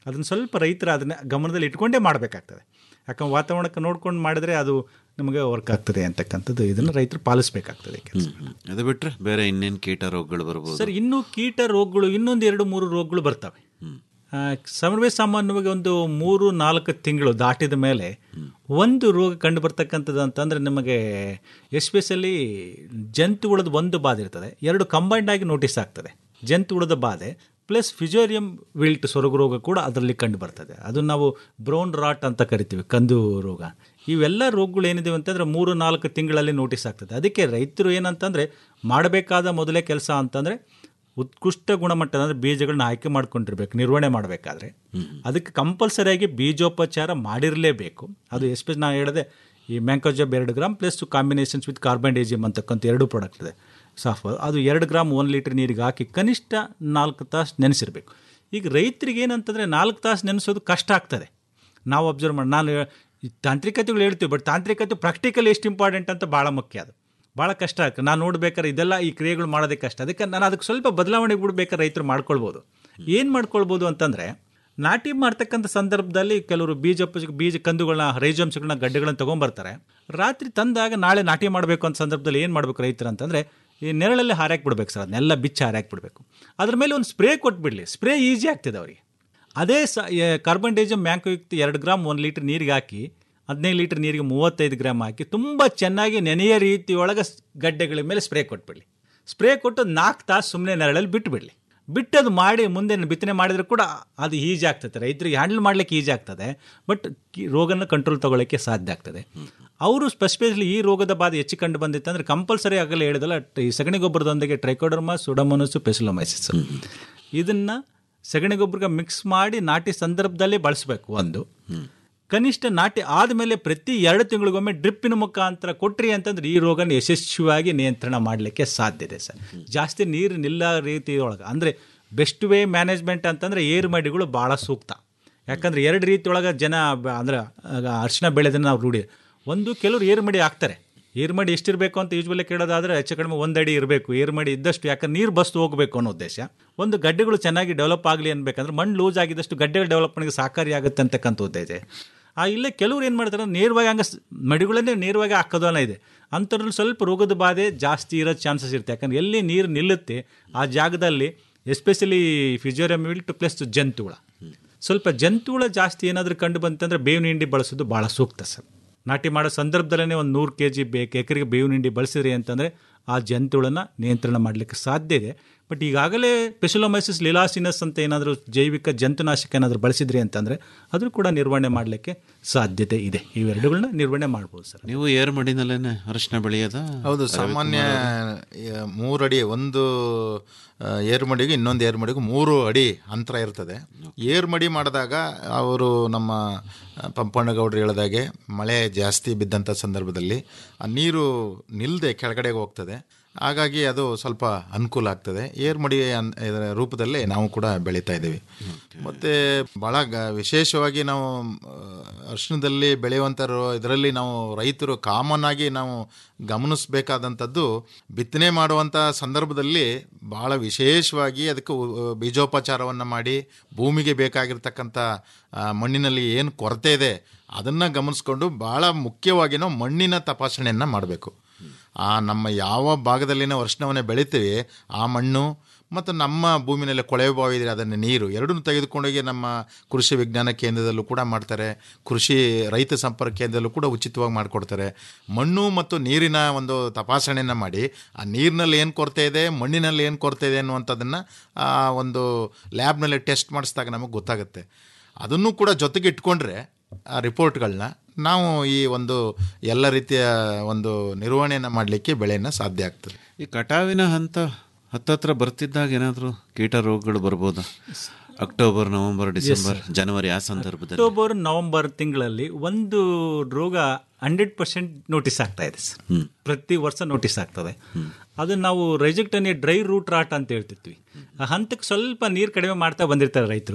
Speaker 7: ಅದನ್ನು ಸ್ವಲ್ಪ ರೈತರು ಅದನ್ನ ಗಮನದಲ್ಲಿ ಇಟ್ಕೊಂಡೇ ಮಾಡಬೇಕಾಗ್ತದೆ ಯಾಕಂದ್ರೆ ವಾತಾವರಣಕ್ಕೆ ನೋಡ್ಕೊಂಡು ಮಾಡಿದ್ರೆ ಅದು ನಮಗೆ ವರ್ಕ್ ಆಗ್ತದೆ ಅಂತಕ್ಕಂಥದ್ದು ಇದನ್ನು ರೈತರು ಪಾಲಿಸಬೇಕಾಗ್ತದೆ ಕೆಲಸ
Speaker 5: ಅದು ಬಿಟ್ರೆ ಬೇರೆ ಇನ್ನೇನು ಕೀಟ ರೋಗಗಳು ಬರ್ಬೋದು
Speaker 7: ಸರ್ ಇನ್ನೂ ಕೀಟ ರೋಗಗಳು ಇನ್ನೊಂದು ಎರಡು ಮೂರು ರೋಗಗಳು ಬರ್ತವೆ ಆ, ಸರ್ವೇ ಸಾಮಾನ್ಯವಾಗಿ ಒಂದು ಮೂರು ನಾಲ್ಕು ತಿಂಗಳು ದಾಟಿದ ಮೇಲೆ ಒಂದು ರೋಗ ಕಂಡು ಬರ್ತಕ್ಕಂಥದ್ದು ಅಂತಂದರೆ ನಮಗೆ ಎಸ್ಪೆಷಲಿ ಜಂತುಹುಳದ ಒಂದು ಬಾಧೆ ಇರ್ತದೆ ಎರಡು ಕಂಬೈಂಡ್ ಆಗಿ ನೋಟಿಸ್ ಆಗ್ತದೆ ಜಂತುಹುಳದ ಬಾಧೆ ಪ್ಲಸ್ ಫಿಜೋರಿಯಂ ವಿಲ್ಟ್ ಸೊರಗು ರೋಗ ಕೂಡ ಅದರಲ್ಲಿ ಕಂಡು ಬರ್ತದೆ ಅದು ನಾವು ಬ್ರೌನ್ ರಾಟ್ ಅಂತ ಕರಿತೀವಿ ಕಂದು ರೋಗ ಇವೆಲ್ಲ ರೋಗಗಳು ಏನಿದೆ ಅಂತಂದರೆ ಮೂರು ನಾಲ್ಕು ತಿಂಗಳಲ್ಲಿ ನೋಟಿಸ್ ಆಗ್ತದೆ ಅದಕ್ಕೆ ರೈತರು ಏನಂತಂದರೆ ಮಾಡಬೇಕಾದ ಮೊದಲೇ ಕೆಲಸ ಅಂತಂದರೆ ಉತ್ಕೃಷ್ಟ ಗುಣಮಟ್ಟದ ಅಂದರೆ ಬೀಜಗಳನ್ನ ಆಯ್ಕೆ ಮಾಡ್ಕೊಂಡಿರ್ಬೇಕು ನಿರ್ವಹಣೆ ಮಾಡಬೇಕಾದ್ರೆ ಅದಕ್ಕೆ ಕಂಪಲ್ಸರಿಯಾಗಿ ಬೀಜೋಪಚಾರ ಮಾಡಿರಲೇಬೇಕು ಅದು ಎಸ್ಪೆಷ್ ನಾನು ಹೇಳಿದೆ ಈ ಮ್ಯಾಂಕೋಜಬ್ ಎರಡು gram plus combinations with carbendazim ಅಂತಕ್ಕಂಥ ಎರಡು ಪ್ರಾಡಕ್ಟ್ ಇದೆ ಸಾಫ್ ಅದು ಎರಡು ಗ್ರಾಮ್ ಒಂದು ಲೀಟ್ರ್ ನೀರಿಗೆ ಹಾಕಿ ಕನಿಷ್ಠ ನಾಲ್ಕು ತಾಸು ನೆನೆಸಿರ್ಬೇಕು ಈಗ ರೈತರಿಗೆ ಏನಂತಂದರೆ ನಾಲ್ಕು ತಾಸು ನೆನೆಸೋದು ಕಷ್ಟ ಆಗ್ತದೆ ನಾವು ಅಬ್ಸರ್ವ್ ಮಾಡಿ ನಾನು ಈ ತಾಂತ್ರಿಕತೆಗಳು ಹೇಳ್ತೀವಿ ಬಟ್ ತಾಂತ್ರಿಕತೆ ಪ್ರಾಕ್ಟಿಕಲ್ ಎಷ್ಟು ಇಂಪಾರ್ಟೆಂಟ್ ಅಂತ ಭಾಳ ಮುಖ್ಯ ಅದು ಭಾಳ ಕಷ್ಟ ಆಗ್ತದೆ ನಾನು ನೋಡ್ಬೇಕಾದ್ರೆ ಇದೆಲ್ಲ ಈ ಕ್ರಿಯೆಗಳು ಮಾಡೋದೇ ಕಷ್ಟ ಅದಕ್ಕೆ ನಾನು ಅದಕ್ಕೆ ಸ್ವಲ್ಪ ಬದಲಾವಣೆ ಬಿಡ್ಬೇಕಾದ್ರೆ ರೈತರು ಮಾಡ್ಕೊಳ್ಬೋದು ಏನು ಮಾಡ್ಕೊಳ್ಬೋದು ಅಂತಂದರೆ ನಾಟಿ ಮಾಡ್ತಕ್ಕಂಥ ಸಂದರ್ಭದಲ್ಲಿ ಕೆಲವರು ಬೀಜ ಪೂಜೆ- ಬೀಜ ಕಂದುಗಳನ್ನ ರೈಜಾಂಶಗಳನ್ನ ಗಡ್ಡೆಗಳನ್ನ ತೊಗೊಂಬರ್ತಾರೆ ರಾತ್ರಿ ತಂದಾಗ ನಾಳೆ ನಾಟಿ ಮಾಡಬೇಕು ಅಂತ ಸಂದರ್ಭದಲ್ಲಿ ಏನು ಮಾಡಬೇಕು ರೈತರು ಅಂತಂದರೆ ಈ ನೆರಳಲ್ಲಿ ಹಾರಾಕಿ ಬಿಡ್ಬೇಕು ಸರ್ ಅದನ್ನೆಲ್ಲ ಬಿಚ್ಚಿ ಹಾರಾಕಿ ಬಿಡಬೇಕು ಅದ್ರ ಮೇಲೆ ಒಂದು ಸ್ಪ್ರೇ ಕೊಟ್ಬಿಡಲಿ ಸ್ಪ್ರೇ ಈಸಿ ಆಗ್ತದೆ ಅವರಿಗೆ ಅದೇ ಸ ಕಾರ್ಬನ್ ಡೈಜಮ್ ಮ್ಯಾಂಕೋಯುಕ್ತ ಎರಡು ಗ್ರಾಮ್ ಒಂದು ಲೀಟ್ರ್ ನೀರಿಗೆ ಹಾಕಿ ಹದಿನೈದು ಲೀಟ್ರ್ ನೀರಿಗೆ ಮೂವತ್ತೈದು ಗ್ರಾಮ್ ಹಾಕಿ ತುಂಬ ಚೆನ್ನಾಗಿ ನೆನೆಯ ರೀತಿಯೊಳಗೆ ಸ್- ಗಡ್ಡೆಗಳ ಮೇಲೆ ಸ್ಪ್ರೇ ಕೊಟ್ಬಿಡಲಿ ಸ್ಪ್ರೇ ಕೊಟ್ಟು ನಾಲ್ಕು ತಾಸು ಸುಮ್ಮನೆ ನೆರಳಲ್ಲಿ ಬಿಟ್ಟುಬಿಡಲಿ ಬಿಟ್ಟದು ಮಾಡಿ ಮುಂದೆ ಬಿತ್ತನೆ ಮಾಡಿದ್ರೆ ಕೂಡ ಅದು ಈಜಿ ಆಗ್ತದೆ ರೈತರಿಗೆ ಹ್ಯಾಂಡಲ್ ಮಾಡ್ಲಿಕ್ಕೆ ಈಜಿ ಆಗ್ತದೆ ಬಟ್ ರೋಗನ ಕಂಟ್ರೋಲ್ ತಗೊಳ್ಳೋಕ್ಕೆ ಸಾಧ್ಯ ಆಗ್ತದೆ ಅವರು ಸ್ಪೆಸಿಫಿಕಲಿ ಈ ರೋಗದ ಬಾಧೆ ಹೆಚ್ಚು ಕಂಡು ಬಂದಿತ್ತು ಅಂದರೆ ಕಂಪಲ್ಸರಿ ಆಗಲೇ ಹೇಳಿದಲ್ಲ ಈ ಸಗಣಿ ಗೊಬ್ಬರದೊಂದಿಗೆ ಟ್ರೈಕೋಡರ್ಮಾ ಸುಡಮೋನಸು ಪೆಸಿಲೋಮೈಸಿಸ್ ಇದನ್ನು ಸಗಣಿ ಗೊಬ್ಬರ ಮಿಕ್ಸ್ ಮಾಡಿ ನಾಟಿ ಸಂದರ್ಭದಲ್ಲೇ ಬಳಸಬೇಕು ಒಂದು ಕನಿಷ್ಠ ನಾಟಿ ಆದಮೇಲೆ ಪ್ರತಿ ಎರಡು ತಿಂಗಳಿಗೊಮ್ಮೆ ಡ್ರಿಪ್ಪಿನ ಮುಖಾಂತರ ಕೊಟ್ರಿ ಅಂತಂದ್ರೆ ಈ ರೋಗನ ಯಶಸ್ವಿಯಾಗಿ ನಿಯಂತ್ರಣ ಮಾಡಲಿಕ್ಕೆ ಸಾಧ್ಯತೆ ಸರ್ ಜಾಸ್ತಿ ನೀರು ನಿಲ್ಲ ರೀತಿಯೊಳಗೆ ಅಂದರೆ ಬೆಸ್ಟ್ ವೇ ಮ್ಯಾನೇಜ್ಮೆಂಟ್ ಅಂತಂದರೆ ಏರು ಮಡಿಗಳು ಭಾಳ ಸೂಕ್ತ ಯಾಕಂದ್ರೆ ಎರಡು ರೀತಿಯೊಳಗೆ ಜನ ಬ- ಅಂದ್ರೆ ಆಗ ಅರಿಶಿನ ಬೆಳೆದನ್ನು ನಾವು ರೂಢಿ ಒಂದು ಕೆಲವರು ಏರು ಮಡಿ ಹಾಕ್ತಾರೆ ಏರು ಮಡಿ ಎಷ್ಟಿರಬೇಕು ಅಂತ ಯೂಶ್ವಲಿ ಕೇಳೋದಾದ್ರೆ ಹೆಚ್ಚು ಕಡಿಮೆ ಒಂದು ಅಡಿ ಇರಬೇಕು ಏರು ಮಡಿ ಇದ್ದಷ್ಟು ಯಾಕಂದ್ರೆ ನೀರು ಬಸ್ತು ಹೋಗಬೇಕು ಅನ್ನೋ ಉದ್ದೇಶ ಒಂದು ಗಡ್ಡೆಗಳು ಚೆನ್ನಾಗಿ ಡೆವಲಪ್ ಆಗಲಿ ಅನ್ಬೇಕಂದ್ರೆ ಮಣ್ಣು ಲೂಸ್ ಆಗಿದ್ದಷ್ಟು ಗಡ್ಡೆಗಳ ಡೆವಲಪ್ಮೆಂಟ್ಗೆ ಸಹಕಾರಿಯಾಗುತ್ತೆ ಅಂತಕ್ಕಂಥ ಉದ್ದೇಶ ಆ ಇಲ್ಲೇ ಕೆಲವ್ರು ಏನು ಮಾಡ್ತಾರೆ ನೇರವಾಗಿ ಹಂಗೆ ಸ್- ಮಡಿಗಳನ್ನೇ ನೇರವಾಗಿ ಹಾಕೋದನ್ನ ಇದೆ ಅಂಥದ್ರಲ್ಲಿ ಸ್ವಲ್ಪ ರೋಗದ ಬಾಧೆ ಜಾಸ್ತಿ ಇರೋ ಚಾನ್ಸಸ್ ಇರುತ್ತೆ ಯಾಕಂದ್ರೆ ಎಲ್ಲಿ ನೀರು ನಿಲ್ಲುತ್ತೆ ಆ ಜಾಗದಲ್ಲಿ ಎಸ್ಪೆಷಲಿ ಫಿಜಿಯೋರಮ್ ವಿಲ್ಟ್ ಪ್ಲಸ್ ಜಂತುಹುಳ ಸ್ವಲ್ಪ ಜಂತುಹುಳ ಜಾಸ್ತಿ ಏನಾದರೂ ಕಂಡು ಬಂತಂದ್ರೆ ಬೇವಿನ ಹಿಂಡಿ ಬಳಸೋದು ಭಾಳ ಸೂಕ್ತ ಸರ್ ನಾಟಿ ಮಾಡೋ ಸಂದರ್ಭದಲ್ಲೇ ಒಂದು ನೂರು ಕೆ ಜಿ ಬೇಕು ಎಕರೆಗೆ ಬೇವಿನ ಹಿಂಡಿ ಬಳಸಿದ್ರಿ ಅಂತಂದರೆ ಆ ಜಂತುಳನ್ನ ನಿಯಂತ್ರಣ ಮಾಡಲಿಕ್ಕೆ ಸಾಧ್ಯ ಇದೆ ಬಟ್ ಈಗಾಗಲೇ ಪೆಸಿಲೋಮೈಸಿಸ್ ಲಿಲಾಸಿನಸ್ ಅಂತ ಏನಾದರೂ ಜೈವಿಕ ಜಂತುನಾಶಕ ಏನಾದರೂ ಬಳಸಿದ್ರಿ ಅಂತಂದರೆ ಅದು ಕೂಡ ನಿರ್ವಹಣೆ ಮಾಡಲಿಕ್ಕೆ ಸಾಧ್ಯತೆ ಇದೆ ಇವೆರಡುಗಳನ್ನ ನಿರ್ವಹಣೆ ಮಾಡ್ಬೋದು ಸರ್
Speaker 5: ನೀವು ಏರ್ ಮಡಿನಲ್ಲೇನೆ ಅರಿಶಿನ ಬೆಳೆಯೋದ
Speaker 6: ಹೌದು ಸಾಮಾನ್ಯ ಆ, ಮೂರು ಅಡಿ ಒಂದು ಆ, ಏರು ಮಡಿಗೆ ಇನ್ನೊಂದು ಏರು ಮಡಿಗೆ ಮೂರು ಅಡಿ ಅಂತರ ಇರ್ತದೆ ಏರು ಮಡಿ ಮಾಡಿದಾಗ ಅವರು ನಮ್ಮ ಆ, ಪಂಪಣ್ಣಗೌಡರು ಹೇಳಿದಾಗೆ ಮಳೆ ಜಾಸ್ತಿ ಬಿದ್ದಂಥ ಸಂದರ್ಭದಲ್ಲಿ ಆ ನೀರು ನಿಲ್ಲದೆ ಕೆಳಗಡೆಗೆ ಹೋಗ್ತದೆ ಹಾಗಾಗಿ ಅದು ಸ್ವಲ್ಪ ಅನುಕೂಲ ಆಗ್ತದೆ ಏರ್ ಮಡಿ ಅನ್- ಇದರ ರೂಪದಲ್ಲೇ ನಾವು ಕೂಡ ಬೆಳೀತಾ ಇದ್ದೀವಿ ಮತ್ತು ಭಾಳ ಗ ವಿಶೇಷವಾಗಿ ನಾವು ಆ, ಅರಿಶಿಣದಲ್ಲಿ ಬೆಳೆಯುವಂಥ ಇದರಲ್ಲಿ ನಾವು ರೈತರು ಕಾಮನ್ ಆಗಿ ನಾವು ಗಮನಿಸಬೇಕಾದಂಥದ್ದು ಬಿತ್ತನೆ ಮಾಡುವಂಥ ಸಂದರ್ಭದಲ್ಲಿ ಭಾಳ ವಿಶೇಷವಾಗಿ ಅದಕ್ಕೆ ಉ- ಬೀಜೋಪಚಾರವನ್ನು ಮಾಡಿ ಭೂಮಿಗೆ ಬೇಕಾಗಿರ್ತಕ್ಕಂಥ ಆ, ಮಣ್ಣಿನಲ್ಲಿ ಏನು ಕೊರತೆ ಇದೆ ಅದನ್ನು ಗಮನಿಸ್ಕೊಂಡು ಭಾಳ ಮುಖ್ಯವಾಗಿ ನಾವು ಮಣ್ಣಿನ ತಪಾಸಣೆಯನ್ನು ಮಾಡಬೇಕು ಆ ನಮ್ಮ ಯಾವ ಭಾಗದಲ್ಲಿ ನಾವು ಅರಿಶಿಣವನ್ನೇ ಬೆಳಿತೀವಿ ಆ ಮಣ್ಣು ಮತ್ತು ನಮ್ಮ ಭೂಮಿನಲ್ಲಿ ಕೊಳವೆ ಬಾವಿ ಇದ್ರೆ ಅದನ್ನು ನೀರು ಎರಡನ್ನೂ ತೆಗೆದುಕೊಂಡೋಗಿ ನಮ್ಮ ಕೃಷಿ ವಿಜ್ಞಾನ ಕೇಂದ್ರದಲ್ಲೂ ಕೂಡ ಮಾಡ್ತಾರೆ ಕೃಷಿ ರೈತ ಸಂಪರ್ಕ ಕೇಂದ್ರದಲ್ಲೂ ಕೂಡ ಉಚಿತವಾಗಿ ಮಾಡಿಕೊಡ್ತಾರೆ ಮಣ್ಣು ಮತ್ತು ನೀರಿನ ಒಂದು ತಪಾಸಣೆಯನ್ನು ಮಾಡಿ ಆ ನೀರಿನಲ್ಲಿ ಏನು ಕೊರತೆ ಇದೆ ಮಣ್ಣಿನಲ್ಲಿ ಏನು ಕೊರತೆ ಇದೆ ಅನ್ನುವಂಥದ್ದನ್ನು ಆ ಒಂದು ಲ್ಯಾಬ್ನಲ್ಲಿ ಟೆಸ್ಟ್ ಮಾಡಿಸಿದಾಗ ನಮಗೆ ಗೊತ್ತಾಗುತ್ತೆ ಅದನ್ನು ಕೂಡ ಜೊತೆಗೆ ಇಟ್ಕೊಂಡ್ರೆ ಆ ರಿಪೋರ್ಟ್ಗಳನ್ನ ನಾವು ಈ ಒಂದು ಎಲ್ಲ ರೀತಿಯ ಒಂದು ನಿರ್ವಹಣೆಯನ್ನು ಮಾಡಲಿಕ್ಕೆ ಬೆಳೆಯನ್ನು ಸಾಧ್ಯ ಆಗ್ತದೆ
Speaker 5: ಈ ಕಟಾವಿನ ಹಂತ ಹತ್ತತ್ರ ಬರ್ತಿದ್ದಾಗ ಏನಾದರೂ ಕೀಟ ರೋಗಗಳು ಬರ್ಬೋದಾ ಅಕ್ಟೋಬರ್ ನವೆಂಬರ್ ಡಿಸೆಂಬರ್ ಜನವರಿ ಆ ಸಂದರ್ಭದಲ್ಲಿ
Speaker 7: ಅಕ್ಟೋಬರ್ ನವೆಂಬರ್ ತಿಂಗಳಲ್ಲಿ ಒಂದು ರೋಗ ಹಂಡ್ರೆಡ್ ಪರ್ಸೆಂಟ್ ನೋಟಿಸ್ ಆಗ್ತಾ ಇದೆ ಸರ್ ಪ್ರತಿ ವರ್ಷ ನೋಟಿಸ್ ಆಗ್ತದೆ ಅದು ನಾವು ರೈಜೆಕ್ಟನಿ ಡ್ರೈ ರೂಟ್ ರಾಟ್ ಅಂತ ಹೇಳ್ತಿರ್ತೀವಿ ಆ ಹಂತಕ್ಕೆ ಸ್ವಲ್ಪ ನೀರು ಕಡಿಮೆ ಮಾಡ್ತಾ ಬಂದಿರ್ತಾರೆ ರೈತರು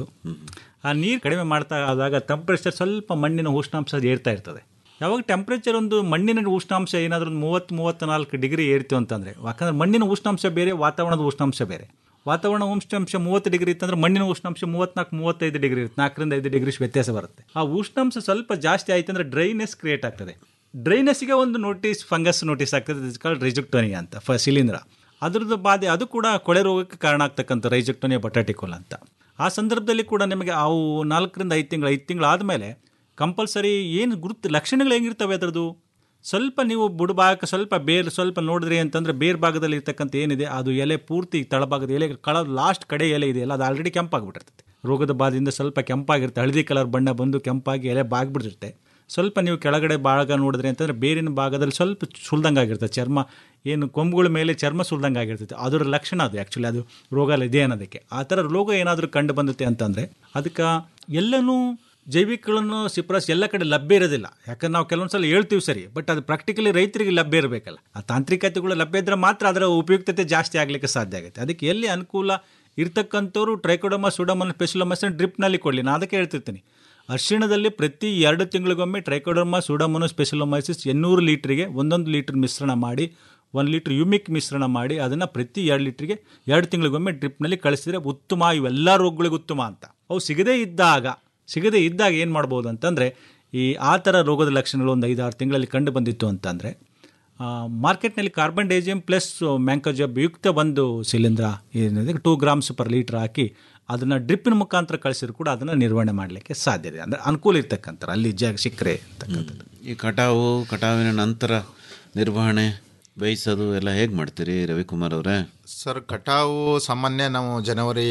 Speaker 7: ಆ ನೀರು ಕಡಿಮೆ ಮಾಡ್ತಾ ಆದಾಗ ಟೆಂಪ್ರೇಚರ್ ಸ್ವಲ್ಪ ಮಣ್ಣಿನ ಉಷ್ಣಾಂಶ ಅದು ಏರ್ತಾ ಇರ್ತದೆ ಯಾವಾಗ ಟೆಂಪ್ರೇಚರ್ ಒಂದು ಮಣ್ಣಿನ ಉಷ್ಣಾಂಶ ಏನಾದರೂ ಒಂದು ಮೂವತ್ತು ಮೂವತ್ತ್ನಾಲ್ಕು ಡಿಗ್ರಿ ಏರ್ತು ಅಂತಂದರೆ ಯಾಕಂದ್ರೆ ಮಣ್ಣಿನ ಉಷ್ಣಾಂಶ ಬೇರೆ ವಾತಾವರಣದ ಉಷ್ಣಾಂಶ ಬೇರೆ ವಾತಾವರಣ ಉಷ್ಣಾಂಶ ಮೂವತ್ತು ಡಿಗ್ರಿ ಇತ್ತಂದ್ರೆ ಮಣ್ಣಿನ ಉಷ್ಣಾಂಶ ಮೂವತ್ನಾಲ್ಕು ಮೂವತ್ತೈದು ಡಿಗ್ರಿ ಇರುತ್ತೆ ನಾಲ್ಕರಿಂದ ಐದು ಡಿಗ್ರಿ ವ್ಯತ್ಯಾಸ ಬರುತ್ತೆ ಆ ಉಷ್ಣಾಂಶ ಸ್ವಲ್ಪ ಜಾಸ್ತಿ ಆಯ್ತು ಅಂದ್ರೆ ಡ್ರೈನೆಸ್ ಕ್ರಿಯೇಟ್ ಆಗ್ತದೆ ಡ್ರೈನೆಸ್ಗೆ ಒಂದು ನೋಟಿಸ್ ಫಂಗಸ್ ನೋಟಿಸ್ ಆಗ್ತದೆ ಕಾಲ್ಡ್ ರಿಜೆಕ್ಟೋನಿಯಾ ಅಂತ ಫ ಶಿಲೀಂಧ್ರ ಅದ್ರದ್ದು ಬಾಧೆ ಅದು ಕೂಡ ಕೊಳೆ ರೋಗಕ್ಕೆ ಕಾರಣ ಆಗ್ತಕ್ಕಂಥ ರೈಜೆಕ್ಟೋನಿಯಾ ಬಟಾಟಿಕೋಲ್ ಅಂತ ಆ ಸಂದರ್ಭದಲ್ಲಿ ಕೂಡ ನಿಮಗೆ ಅವು ನಾಲ್ಕರಿಂದ ಐದು ತಿಂಗಳು ಐದು ತಿಂಗಳು ಆದಮೇಲೆ ಕಂಪಲ್ಸರಿ ಏನು ಗುರುತು ಲಕ್ಷಣಗಳು ಹೆಂಗಿರ್ತವೆ ಅದರದ್ದು ಸ್ವಲ್ಪ ನೀವು ಬುಡಭಾಗಕ್ಕೆ ಸ್ವಲ್ಪ ಬೇರ್ ಸ್ವಲ್ಪ ನೋಡಿದ್ರಿ ಅಂತಂದ್ರೆ ಬೇರ್ ಭಾಗದಲ್ಲಿ ಇರ್ತಕ್ಕಂಥ ಏನಿದೆ ಅದು ಎಲೆ ಪೂರ್ತಿ ತಳಭಾಗದ ಎಲೆ ಕಳ ಲಾಸ್ಟ್ ಕಡೆ ಎಲೆ ಇದೆಯಲ್ಲ ಅದು ಆಲ್ರೆಡಿ ಕೆಂಪಾಗ್ಬಿಟ್ಟಿರ್ತದೆ ರೋಗದ ಬಾಧೆಯಿಂದ ಸ್ವಲ್ಪ ಕೆಂಪಾಗಿರುತ್ತೆ ಹಳದಿ ಕಲರ್ ಬಣ್ಣ ಬಂದು ಕೆಂಪಾಗಿ ಎಲೆ ಬಾಗ್ಬಿಟ್ಟಿರುತ್ತೆ ಸ್ವಲ್ಪ ನೀವು ಕೆಳಗಡೆ ಭಾಗ ನೋಡಿದ್ರಿ ಅಂತಂದ್ರೆ ಬೇರಿನ ಭಾಗದಲ್ಲಿ ಸ್ವಲ್ಪ ಸುಲ್ದಂಗೆ ಆಗಿರ್ತದೆ ಚರ್ಮ ಏನು ಕೊಂಬುಗಳ ಮೇಲೆ ಚರ್ಮ ಸುಲ್ದಂಗೆ ಆಗಿರ್ತೈತೆ ಅದರ ಲಕ್ಷಣ ಅದು ಆ್ಯಕ್ಚುಲಿ ಅದು ರೋಗ ಇದೆ ಅನ್ನೋದಕ್ಕೆ ಆ ಥರ ರೋಗ ಏನಾದರೂ ಕಂಡು ಬಂದುತ್ತೆ ಅಂತಂದರೆ ಅದಕ್ಕೆ ಎಲ್ಲನೂ ಜೈವಿಕಗಳನ್ನು ಸಿಪ್ರಸ್ ಎಲ್ಲ ಕಡೆ ಲಭ್ಯ ಇರೋದಿಲ್ಲ ಯಾಕಂದ್ರೆ ನಾವು ಕೆಲವೊಂದು ಸಲ ಹೇಳ್ತೀವಿ ಸರಿ ಬಟ್ ಅದು ಪ್ರಾಕ್ಟಿಕಲಿ ರೈತರಿಗೆ ಲಭ್ಯ ಇರಬೇಕಲ್ಲ ಆ ತಾಂತ್ರಿಕತೆಗಳು ಲಭ್ಯ ಇದ್ದರೆ ಮಾತ್ರ ಅದರ ಉಪಯುಕ್ತತೆ ಜಾಸ್ತಿ ಆಗಲಿಕ್ಕೆ ಸಾಧ್ಯ ಆಗುತ್ತೆ ಅದಕ್ಕೆ ಎಲ್ಲಿ ಅನುಕೂಲ ಇರ್ತಕ್ಕಂಥವ್ರು ಟ್ರೈಕೋಡೋಮ ಸುಡೋಮನ್ ಸ್ಪೆಷಲೋಮಸ್ ಡ್ರಿಪ್ನಲ್ಲಿ ಕೊಡಲಿ ನಾನು ಅದಕ್ಕೆ ಹೇಳ್ತಿರ್ತೀನಿ ಅರಿಶಿಣದಲ್ಲಿ ಪ್ರತಿ ಎರಡು ತಿಂಗಳಿಗೊಮ್ಮೆ ಟ್ರೈಕೋಡರ್ಮಾ ಸೂಡಮೋನು ಸ್ಪೆಷಲೋಮೈಸಿಸ್ ಎನ್ನೂರು ಲೀಟ್ರಿಗೆ ಒಂದೊಂದು ಲೀಟ್ರ್ ಮಿಶ್ರಣ ಮಾಡಿ ಒಂದು ಲೀಟ್ರ್ ಯುಮಿಕ್ ಮಿಶ್ರಣ ಮಾಡಿ ಅದನ್ನು ಪ್ರತಿ ಎರಡು ಲೀಟ್ರಿಗೆ ಎರಡು ತಿಂಗಳಿಗೊಮ್ಮೆ ಡ್ರಿಪ್ನಲ್ಲಿ ಕಳಿಸಿದ್ರೆ ಉತ್ತಮ ಇವೆಲ್ಲ ರೋಗಗಳಿಗೆ ಉತ್ತಮ ಅಂತ ಅವು ಸಿಗದೇ ಇದ್ದಾಗ ಸಿಗದೇ ಇದ್ದಾಗ ಏನು ಮಾಡ್ಬೋದು ಅಂತಂದರೆ ಈ ಆ ಥರ ರೋಗದ ಲಕ್ಷಣಗಳು ಒಂದು ಐದಾರು ತಿಂಗಳಲ್ಲಿ ಕಂಡು ಬಂದಿತ್ತು ಅಂತಂದರೆ ಮಾರ್ಕೆಟ್ನಲ್ಲಿ ಕಾರ್ಬನ್ ಡೈಜಿಯಮ್ ಪ್ಲಸ್ ಮ್ಯಾಂಕೋಜಬ್ ಯುಕ್ತ ಒಂದು ಶಿಲೀಂಧ್ರ ಏನಿದೆ ಟೂ ಗ್ರಾಮ್ಸ್ ಪರ್ ಲೀಟ್ರ್ ಹಾಕಿ ಅದನ್ನು ಡ್ರಿಪ್ಪಿನ ಮುಖಾಂತರ ಕಳಿಸಿದ್ರು ಕೂಡ ಅದನ್ನು ನಿರ್ವಹಣೆ ಮಾಡಲಿಕ್ಕೆ ಸಾಧ್ಯ ಇದೆ ಅಂದರೆ ಅನುಕೂಲ ಇರ್ತಕ್ಕಂಥ ಅಲ್ಲಿ ಜಾಗ ಸಿಕ್ಕರೆ ಅಂತಕ್ಕಂಥದ್ದು
Speaker 5: ಈ ಕಟಾವು ಕಟಾವಿನ ನಂತರ ನಿರ್ವಹಣೆ ಬೇಯಿಸೋದು ಎಲ್ಲ ಹೇಗೆ ಮಾಡ್ತೀರಿ ರವಿಕುಮಾರ್ ಅವರೇ
Speaker 6: ಸರ್ ಕಟಾವು ಸಾಮಾನ್ಯ ನಾವು ಜನವರಿ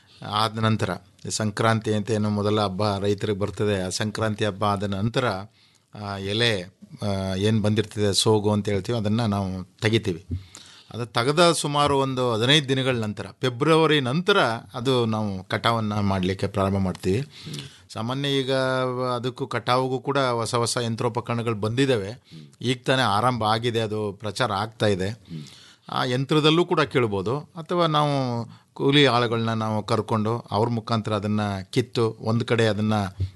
Speaker 6: ಆದ ನಂತರ ಈ ಸಂಕ್ರಾಂತಿ ಅಂತ ಏನು ಮೊದಲ ಹಬ್ಬ ರೈತರಿಗೆ ಬರ್ತದೆ ಆ ಸಂಕ್ರಾಂತಿ ಹಬ್ಬ ಆದ ನಂತರ ಆ ಎಲೆ ಏನು ಬಂದಿರ್ತದೆ ಸೋಗು ಅಂತ ಹೇಳ್ತೀವಿ ಅದನ್ನು ನಾವು ತೆಗಿತೀವಿ ಅದು ತೆಗೆದ ಸುಮಾರು ಒಂದು ಹದಿನೈದು ದಿನಗಳ ನಂತರ ಫೆಬ್ರವರಿ ನಂತರ ಅದು ನಾವು ಕಟಾವನ್ನು ಮಾಡಲಿಕ್ಕೆ ಪ್ರಾರಂಭ ಮಾಡ್ತೀವಿ ಸಾಮಾನ್ಯ ಈಗ ಅದಕ್ಕೂ ಕಟಾವಿಗೂ ಕೂಡ ಹೊಸ ಹೊಸ ಯಂತ್ರೋಪಕರಣಗಳು ಬಂದಿದ್ದಾವೆ ಈಗ ತಾನೇ ಆರಂಭ ಆಗಿದೆ ಅದು ಪ್ರಚಾರ ಆಗ್ತಾ ಇದೆ ಆ ಯಂತ್ರದಲ್ಲೂ ಕೂಡ ಕೇಳ್ಬೋದು ಅಥವಾ ನಾವು ಕೂಲಿ ಆಳುಗಳನ್ನ ನಾವು ಕರ್ಕೊಂಡು ಅವ್ರ ಮುಖಾಂತರ ಅದನ್ನು ಕಿತ್ತು ಒಂದು ಕಡೆ ಅದನ್ನು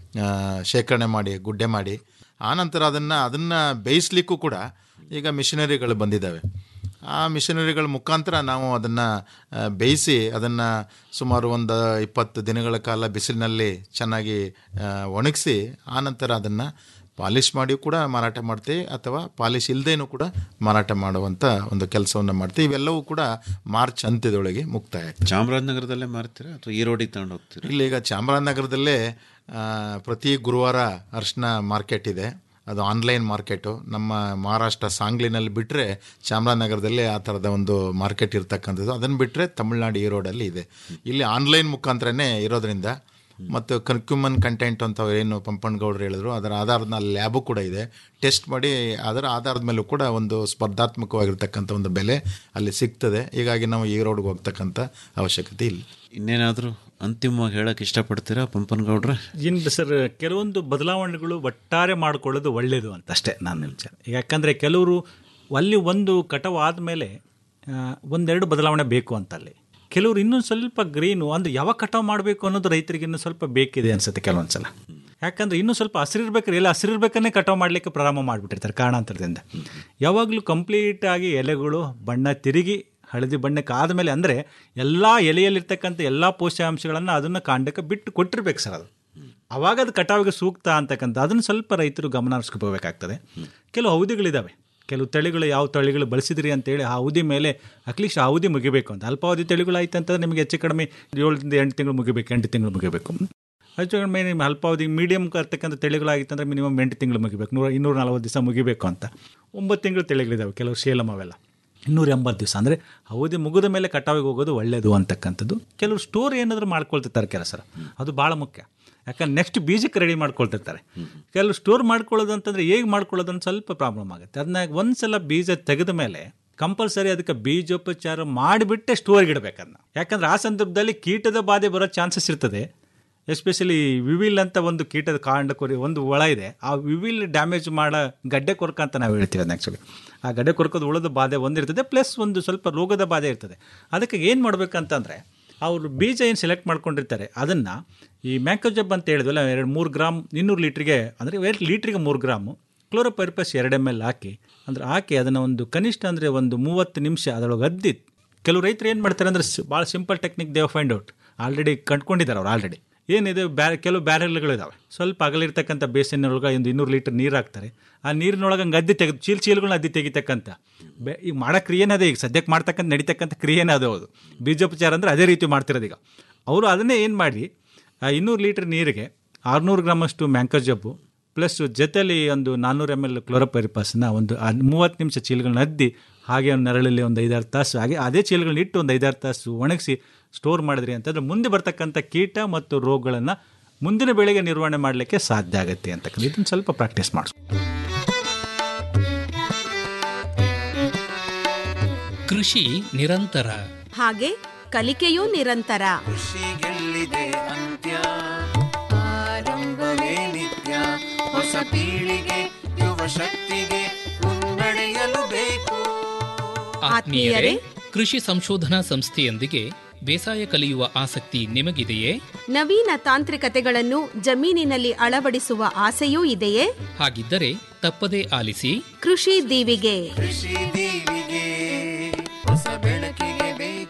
Speaker 6: ಶೇಖರಣೆ ಮಾಡಿ ಗುಡ್ಡೆ ಮಾಡಿ ಆನಂತರ ಅದನ್ನು ಅದನ್ನು ಬೇಯಿಸ್ಲಿಕ್ಕೂ ಕೂಡ ಈಗ ಮಿಷನರಿಗಳು ಬಂದಿದ್ದಾವೆ ಆ ಮಿಷನರಿಗಳ ಮುಖಾಂತರ ನಾವು ಅದನ್ನು ಬೇಯಿಸಿ ಅದನ್ನು ಸುಮಾರು ಒಂದು ಇಪ್ಪತ್ತು ದಿನಗಳ ಕಾಲ ಬಿಸಿಲಿನಲ್ಲಿ ಚೆನ್ನಾಗಿ ಒಣಗಿಸಿ ಆನಂತರ ಅದನ್ನು ಪಾಲಿಷ್ ಮಾಡಿ ಕೂಡ ಮಾರಾಟ ಮಾಡ್ತೀವಿ ಅಥವಾ ಪಾಲಿಷ್ ಇಲ್ಲದೇನೂ ಕೂಡ ಮಾರಾಟ ಮಾಡುವಂಥ ಒಂದು ಕೆಲಸವನ್ನು ಮಾಡ್ತೀವಿ ಇವೆಲ್ಲವೂ ಕೂಡ ಮಾರ್ಚ್ ಅಂತ್ಯದೊಳಗೆ ಮುಕ್ತಾಯ ಆಗ್ತದೆ
Speaker 5: ಚಾಮರಾಜನಗರದಲ್ಲೇ ಮಾರ್ತೀರಾ ಅಥವಾ ಈರೋಡಿಗೆ ತಗೊಂಡು ಹೋಗ್ತೀರಾ
Speaker 6: ಇಲ್ಲಿ ಈಗ ಚಾಮರಾಜನಗರದಲ್ಲೇ ಆ, ಪ್ರತಿ ಗುರುವಾರ ಅರ್ಶಿನ ಮಾರ್ಕೆಟ್ ಇದೆ ಅದು ಆನ್ಲೈನ್ ಮಾರ್ಕೆಟು ನಮ್ಮ ಮಹಾರಾಷ್ಟ್ರ ಸಾಂಗ್ಲಿನಲ್ಲಿ ಬಿಟ್ಟರೆ ಚಾಮರಾಜನಗರದಲ್ಲಿ ಆ ಥರದ ಒಂದು ಮಾರ್ಕೆಟ್ ಇರ್ತಕ್ಕಂಥದ್ದು ಅದನ್ನು ಬಿಟ್ಟರೆ ತಮಿಳ್ನಾಡು ಈರೋಡಲ್ಲಿ ಇದೆ ಇಲ್ಲಿ ಆನ್ಲೈನ್ ಮುಖಾಂತರನೇ ಇರೋದ್ರಿಂದ ಮತ್ತು ಕನ್ಕ್ಯೂಮನ್ ಕಂಟೆಂಟ್ ಅಂತ ಏನು ಪಂಪಣ್ಣಗೌಡರು ಹೇಳಿದ್ರು ಅದರ ಆಧಾರದ ಮೇಲೆ ಲ್ಯಾಬು ಕೂಡ ಇದೆ ಟೆಸ್ಟ್ ಮಾಡಿ ಅದರ ಆಧಾರದ ಮೇಲೂ ಕೂಡ ಒಂದು ಸ್ಪರ್ಧಾತ್ಮಕವಾಗಿರ್ತಕ್ಕಂಥ ಒಂದು ಬೆಲೆ ಅಲ್ಲಿ ಸಿಗ್ತದೆ ಹೀಗಾಗಿ ನಾವು ಈರೋಡ್ಗೆ ಹೋಗ್ತಕ್ಕಂಥ ಅವಶ್ಯಕತೆ ಇಲ್ಲ
Speaker 5: ಇನ್ನೇನಾದರೂ ಅಂತಿಮವಾಗಿ ಹೇಳಕ್ಕೆ ಇಷ್ಟಪಡ್ತೀರಾ ಪಂಪನಗೌಡ್ರೆ
Speaker 7: ಇನ್ನು ಸರ್ ಕೆಲವೊಂದು ಬದಲಾವಣೆಗಳು ಒಟ್ಟಾರೆ ಮಾಡ್ಕೊಳ್ಳೋದು ಒಳ್ಳೆಯದು ಅಂತ ಅಷ್ಟೇ ನನ್ನ ವಿಚಾರ ಯಾಕಂದರೆ ಕೆಲವರು ಅಲ್ಲಿ ಒಂದು ಕಟಾವು ಆದಮೇಲೆ ಒಂದೆರಡು ಬದಲಾವಣೆ ಬೇಕು ಅಂತ ಅಲ್ಲಿ ಕೆಲವರು ಇನ್ನೊಂದು ಸ್ವಲ್ಪ ಗ್ರೀನು ಅಂದರೆ ಯಾವಾಗ ಕಟಾವು ಮಾಡಬೇಕು ಅನ್ನೋದು ರೈತರಿಗೆ ಇನ್ನೂ ಸ್ವಲ್ಪ ಬೇಕಿದೆ ಅನ್ಸುತ್ತೆ ಕೆಲವೊಂದು ಸಲ ಯಾಕಂದ್ರೆ ಇನ್ನೂ ಸ್ವಲ್ಪ ಹಸಿರಿರ್ಬೇಕಾದ್ರೆ ಎಲ್ಲ ಹಸಿರಿರ್ಬೇಕನ್ನೇ ಕಟಾವು ಮಾಡಲಿಕ್ಕೆ ಪ್ರಾರಂಭ ಮಾಡಿಬಿಟ್ಟಿರ್ತಾರೆ ಕಾರಣಾಂತರದಿಂದ ಯಾವಾಗಲೂ ಕಂಪ್ಲೀಟ್ ಆಗಿ ಎಲೆಗಳು ಬಣ್ಣ ತಿರುಗಿ ಹಳದಿ ಬಣ್ಣಕ್ಕೆ ಆದಮೇಲೆ ಅಂದರೆ ಎಲ್ಲ ಎಲೆಯಲ್ಲಿರ್ತಕ್ಕಂಥ ಎಲ್ಲ ಪೋಷಕಾಂಶಗಳನ್ನು ಅದನ್ನು ಕಾಂಡಕ್ಕೆ ಬಿಟ್ಟು ಕೊಟ್ಟಿರ್ಬೇಕು ಸರ್ ಅದು ಅವಾಗ ಅದು ಕಟಾವಿಗೆ ಸೂಕ್ತ ಅಂತಕ್ಕಂಥ ಅದನ್ನು ಸ್ವಲ್ಪ ರೈತರು ಗಮನ ಹರಿಸ್ಕೋಬೇಕಾಗ್ತದೆ ಕೆಲವು ಅವಧಿಗಳಿದ್ದಾವೆ ಕೆಲವು ತಳಿಗಳು ಯಾವ ತಳಿಗಳು ಬಳಸಿದ್ರಿ ಅಂತೇಳಿ ಆ ಅವಧಿ ಮೇಲೆ ಅಟ್ಲೀಸ್ಟ್ ಆ ಅವಧಿ ಮುಗಿಬೇಕು ಅಂತ ಅಲ್ಪಾವಧಿ ತಳಿಗಳು ಆಯ್ತು ಅಂತಂದ್ರೆ ನಿಮಗೆ ಹೆಚ್ಚು ಕಡಿಮೆ ಏಳರಿಂದ ಎಂಟು ತಿಂಗಳು ಮುಗಿಬೇಕು ಎಂಟು ತಿಂಗಳು ಮುಗಿಬೇಕು ಹೆಚ್ಚು ಕಡಿಮೆ ನಿಮ್ಮ ಅಲ್ಪಾವಧಿ ಮೀಡಿಯಮ್ ಇರ್ತಕ್ಕಂಥ ತಳಿಗಳಾಗಿತ್ತು ಅಂದರೆ ಮಿನಿಮಮ್ ಎಂಟು ತಿಂಗಳು ಮುಗಿಬೇಕು ನೂರ ಇನ್ನೂರ ನಲವತ್ತು ದಿವಸ ಮುಗಿಬೇಕು ಅಂತ ಒಂಬತ್ತು ತಿಂಗಳು ತಳಿಗಳಿದ್ದಾವೆ ಕೆಲವು ಶೇಲಮ್ ಅವೆಲ್ಲ ಇನ್ನೂರ ಎಂಬತ್ತು ದಿವಸ ಅಂದರೆ ಅವಧಿ ಮುಗಿದ ಮೇಲೆ ಕಟಾವಿಗೆ ಹೋಗೋದು ಒಳ್ಳೆಯದು ಅಂತಕ್ಕಂಥದ್ದು ಕೆಲವರು ಸ್ಟೋರ್ ಏನಾದರೂ ಮಾಡ್ಕೊಳ್ತಿರ್ತಾರೆ ಕೆಲಸ ಅದು ಭಾಳ ಮುಖ್ಯ ಯಾಕಂದ್ರೆ ನೆಕ್ಸ್ಟ್ ಬೀಜಕ್ಕೆ ರೆಡಿ ಮಾಡ್ಕೊಳ್ತಿರ್ತಾರೆ ಕೆಲವು ಸ್ಟೋರ್ ಮಾಡ್ಕೊಳ್ಳೋದು ಅಂತಂದರೆ ಹೇಗೆ ಮಾಡ್ಕೊಳ್ಳೋದು ಅಂತ ಸ್ವಲ್ಪ ಪ್ರಾಬ್ಲಮ್ ಆಗುತ್ತೆ ಅದನ್ನ ಒಂದು ಸಲ ಬೀಜ ತೆಗೆದ ಮೇಲೆ ಕಂಪಲ್ಸರಿ ಅದಕ್ಕೆ ಬೀಜೋಪಚಾರ ಮಾಡಿಬಿಟ್ಟೆ ಸ್ಟೋರ್ಗೆ ಇಡಬೇಕು ಅದನ್ನ ಯಾಕಂದ್ರೆ ಆ ಸಂದರ್ಭದಲ್ಲಿ ಕೀಟದ ಬಾಧೆ ಬರೋ ಚಾನ್ಸಸ್ ಇರ್ತದೆ ಎಸ್ಪೆಷಲಿ ವಿವಿಲ್ ಅಂತ ಒಂದು ಕೀಟದ ಕಾಂಡ ಕೊರಿ ಒಂದು ಒಳ ಇದೆ ಆ ವಿವಿಲ್ ಡ್ಯಾಮೇಜ್ ಮಾಡೋ ಗಡ್ಡೆ ಕೊರಕ ಅಂತ ನಾವು ಹೇಳ್ತೀವಿ ಅದನ್ನ ಆ್ಯಕ್ಚುಲಿ ಆ ಗಡ್ಡೆ ಕೊರಕದ ಉಳದ ಬಾಧೆ ಒಂದಿರ್ತದೆ ಪ್ಲಸ್ ಒಂದು ಸ್ವಲ್ಪ ರೋಗದ ಬಾಧೆ ಇರ್ತದೆ ಅದಕ್ಕೆ ಏನು ಮಾಡ್ಬೇಕಂತಂದರೆ ಅವರು ಬೀಜ ಏನು ಸೆಲೆಕ್ಟ್ ಮಾಡ್ಕೊಂಡಿರ್ತಾರೆ ಅದನ್ನು ಈ ಮ್ಯಾಂಕೋಜಬ್ ಅಂತ ಹೇಳಿದ್ವಲ್ಲ ಎರಡು ಮೂರು ಗ್ರಾಮ್ ಇನ್ನೂರು ಲೀಟ್ರಿಗೆ ಅಂದರೆ ಎರಡು ಲೀಟ್ರಿಗೆ ಮೂರು ಗ್ರಾಮು ಕ್ಲೋರೋಪೈರ್ಪಸ್ ಎರಡು ಎಮ್ ಎಲ್ ಹಾಕಿ ಅಂದರೆ ಹಾಕಿ ಅದನ್ನು ಒಂದು ಕನಿಷ್ಠ ಅಂದರೆ ಒಂದು ಮೂವತ್ತು ನಿಮಿಷ ಅದರೊಳಗೆ ಅದ್ದಿ ಕೆಲವು ರೈತರು ಏನು ಮಾಡ್ತಾರೆ ಅಂದರೆ ಭಾಳ simple technique they've find out already ಕಂಡ್ಕೊಂಡಿದ್ದಾರೆ ಅವ್ರು ಆಲ್ರೆಡಿ ಏನಿದೆ ಬ್ಯಾರೆ ಕೆಲವು ಬ್ಯಾರೆಲ್ಗಳಿದಾವೆ ಸ್ವಲ್ಪ ಅಗಲಿರ್ತಕ್ಕಂಥ ಬೇಸಿನೊಳಗೆ ಒಂದು ಇನ್ನೂರು ಲೀಟರ್ ನೀರು ಹಾಕ್ತಾರೆ ಆ ನೀರಿನೊಳಗೆ ಹಂಗೆ ಅದ್ದಿ ತೆಗೆದು ಚೀಲ ಚೀಲಗಳನ್ನ ಅದ್ದಿ ತೆಗಿತಕ್ಕಂಥ ಬೆ ಈಗ ಮಾಡೋ ಕ್ರಿಯೆನೇ ಅದೇ ಈಗ ಸದ್ಯಕ್ಕೆ ಮಾಡ್ತಕ್ಕಂಥ ನಡೀತಕ್ಕಂಥ ಕ್ರಿಯೆನೇ ಅದು ಅದು ಬೀಜೋಪಚಾರ ಅಂದರೆ ಅದೇ ರೀತಿ ಮಾಡ್ತಿರೋದು ಈಗ ಅವರು ಅದನ್ನೇ ಏನು ಮಾಡಿ ಆ ಇನ್ನೂರು ಲೀಟರ್ ನೀರಿಗೆ ಆರುನೂರು ಗ್ರಾಮಷ್ಟು ಮ್ಯಾಂಕಜಬ್ಬು ಪ್ಲಸ್ ಜೊತೆಲಿ ಒಂದು ನಾನ್ನೂರು ಎಮ್ ಎಲ್ ಕ್ಲೋರೋಪರಿಪಾಸ್ನ ಒಂದು ಮೂವತ್ತು ನಿಮಿಷ ಚೀಲಗಳನ್ನ ಅದ್ದಿ ಹಾಗೆ ಒಂದು ನೆರಳಲ್ಲಿ ಒಂದು ಐದಾರು ತಾಸು ಹಾಗೆ ಅದೇ ಚೀಲಗಳನ್ನ ಇಟ್ಟು ಒಂದು ಐದಾರು ತಾಸು ಒಣಗಿಸಿ ಸ್ಟೋರ್ ಮಾಡಿದ್ರಿ ಅಂತಂದ್ರೆ ಮುಂದೆ ಬರ್ತಕ್ಕಂಥ ಕೀಟ ಮತ್ತು ರೋಗಗಳನ್ನು ಮುಂದಿನ ಬೆಳೆಗೆ ನಿರ್ವಹಣೆ ಮಾಡಲಿಕ್ಕೆ ಸಾಧ್ಯ ಆಗುತ್ತೆ ಅಂತಕ್ಕಂಥ ಇದನ್ನು ಸ್ವಲ್ಪ ಪ್ರಾಕ್ಟೀಸ್ ಮಾಡಿಸ್
Speaker 10: ಕೃಷಿ ನಿರಂತರ
Speaker 8: ಹಾಗೆ ಕಲಿಕೆಯೂ ನಿರಂತರ
Speaker 9: ಕೃಷಿಗೆಲ್ಲಿದೆ ಅಂತ್ಯ ಆರಂಭವೇ ನಿತ್ಯ ಹೊಸ ಪೀಳಿಗೆ ಯುವ ಶಕ್ತಿಗೆ ಮುನ್ನಡೆಯಲು ಬೇಕು
Speaker 10: ಆತ್ಮೀಯರೇ ಕೃಷಿ ಸಂಶೋಧನಾ ಸಂಸ್ಥೆಯೊಂದಿಗೆ ಬೇಸಾಯ ಕಲಿಯುವ ಆಸಕ್ತಿ ನಿಮಗಿದೆಯೇ
Speaker 8: ನವೀನ ತಾಂತ್ರಿಕತೆಗಳನ್ನು ಜಮೀನಿನಲ್ಲಿ ಅಳವಡಿಸುವ ಆಸೆಯೂ ಇದೆಯೇ
Speaker 10: ಹಾಗಿದ್ದರೆ ತಪ್ಪದೇ ಆಲಿಸಿ
Speaker 8: ಕೃಷಿ ದೀವಿಗೆ
Speaker 9: ಕೃಷಿ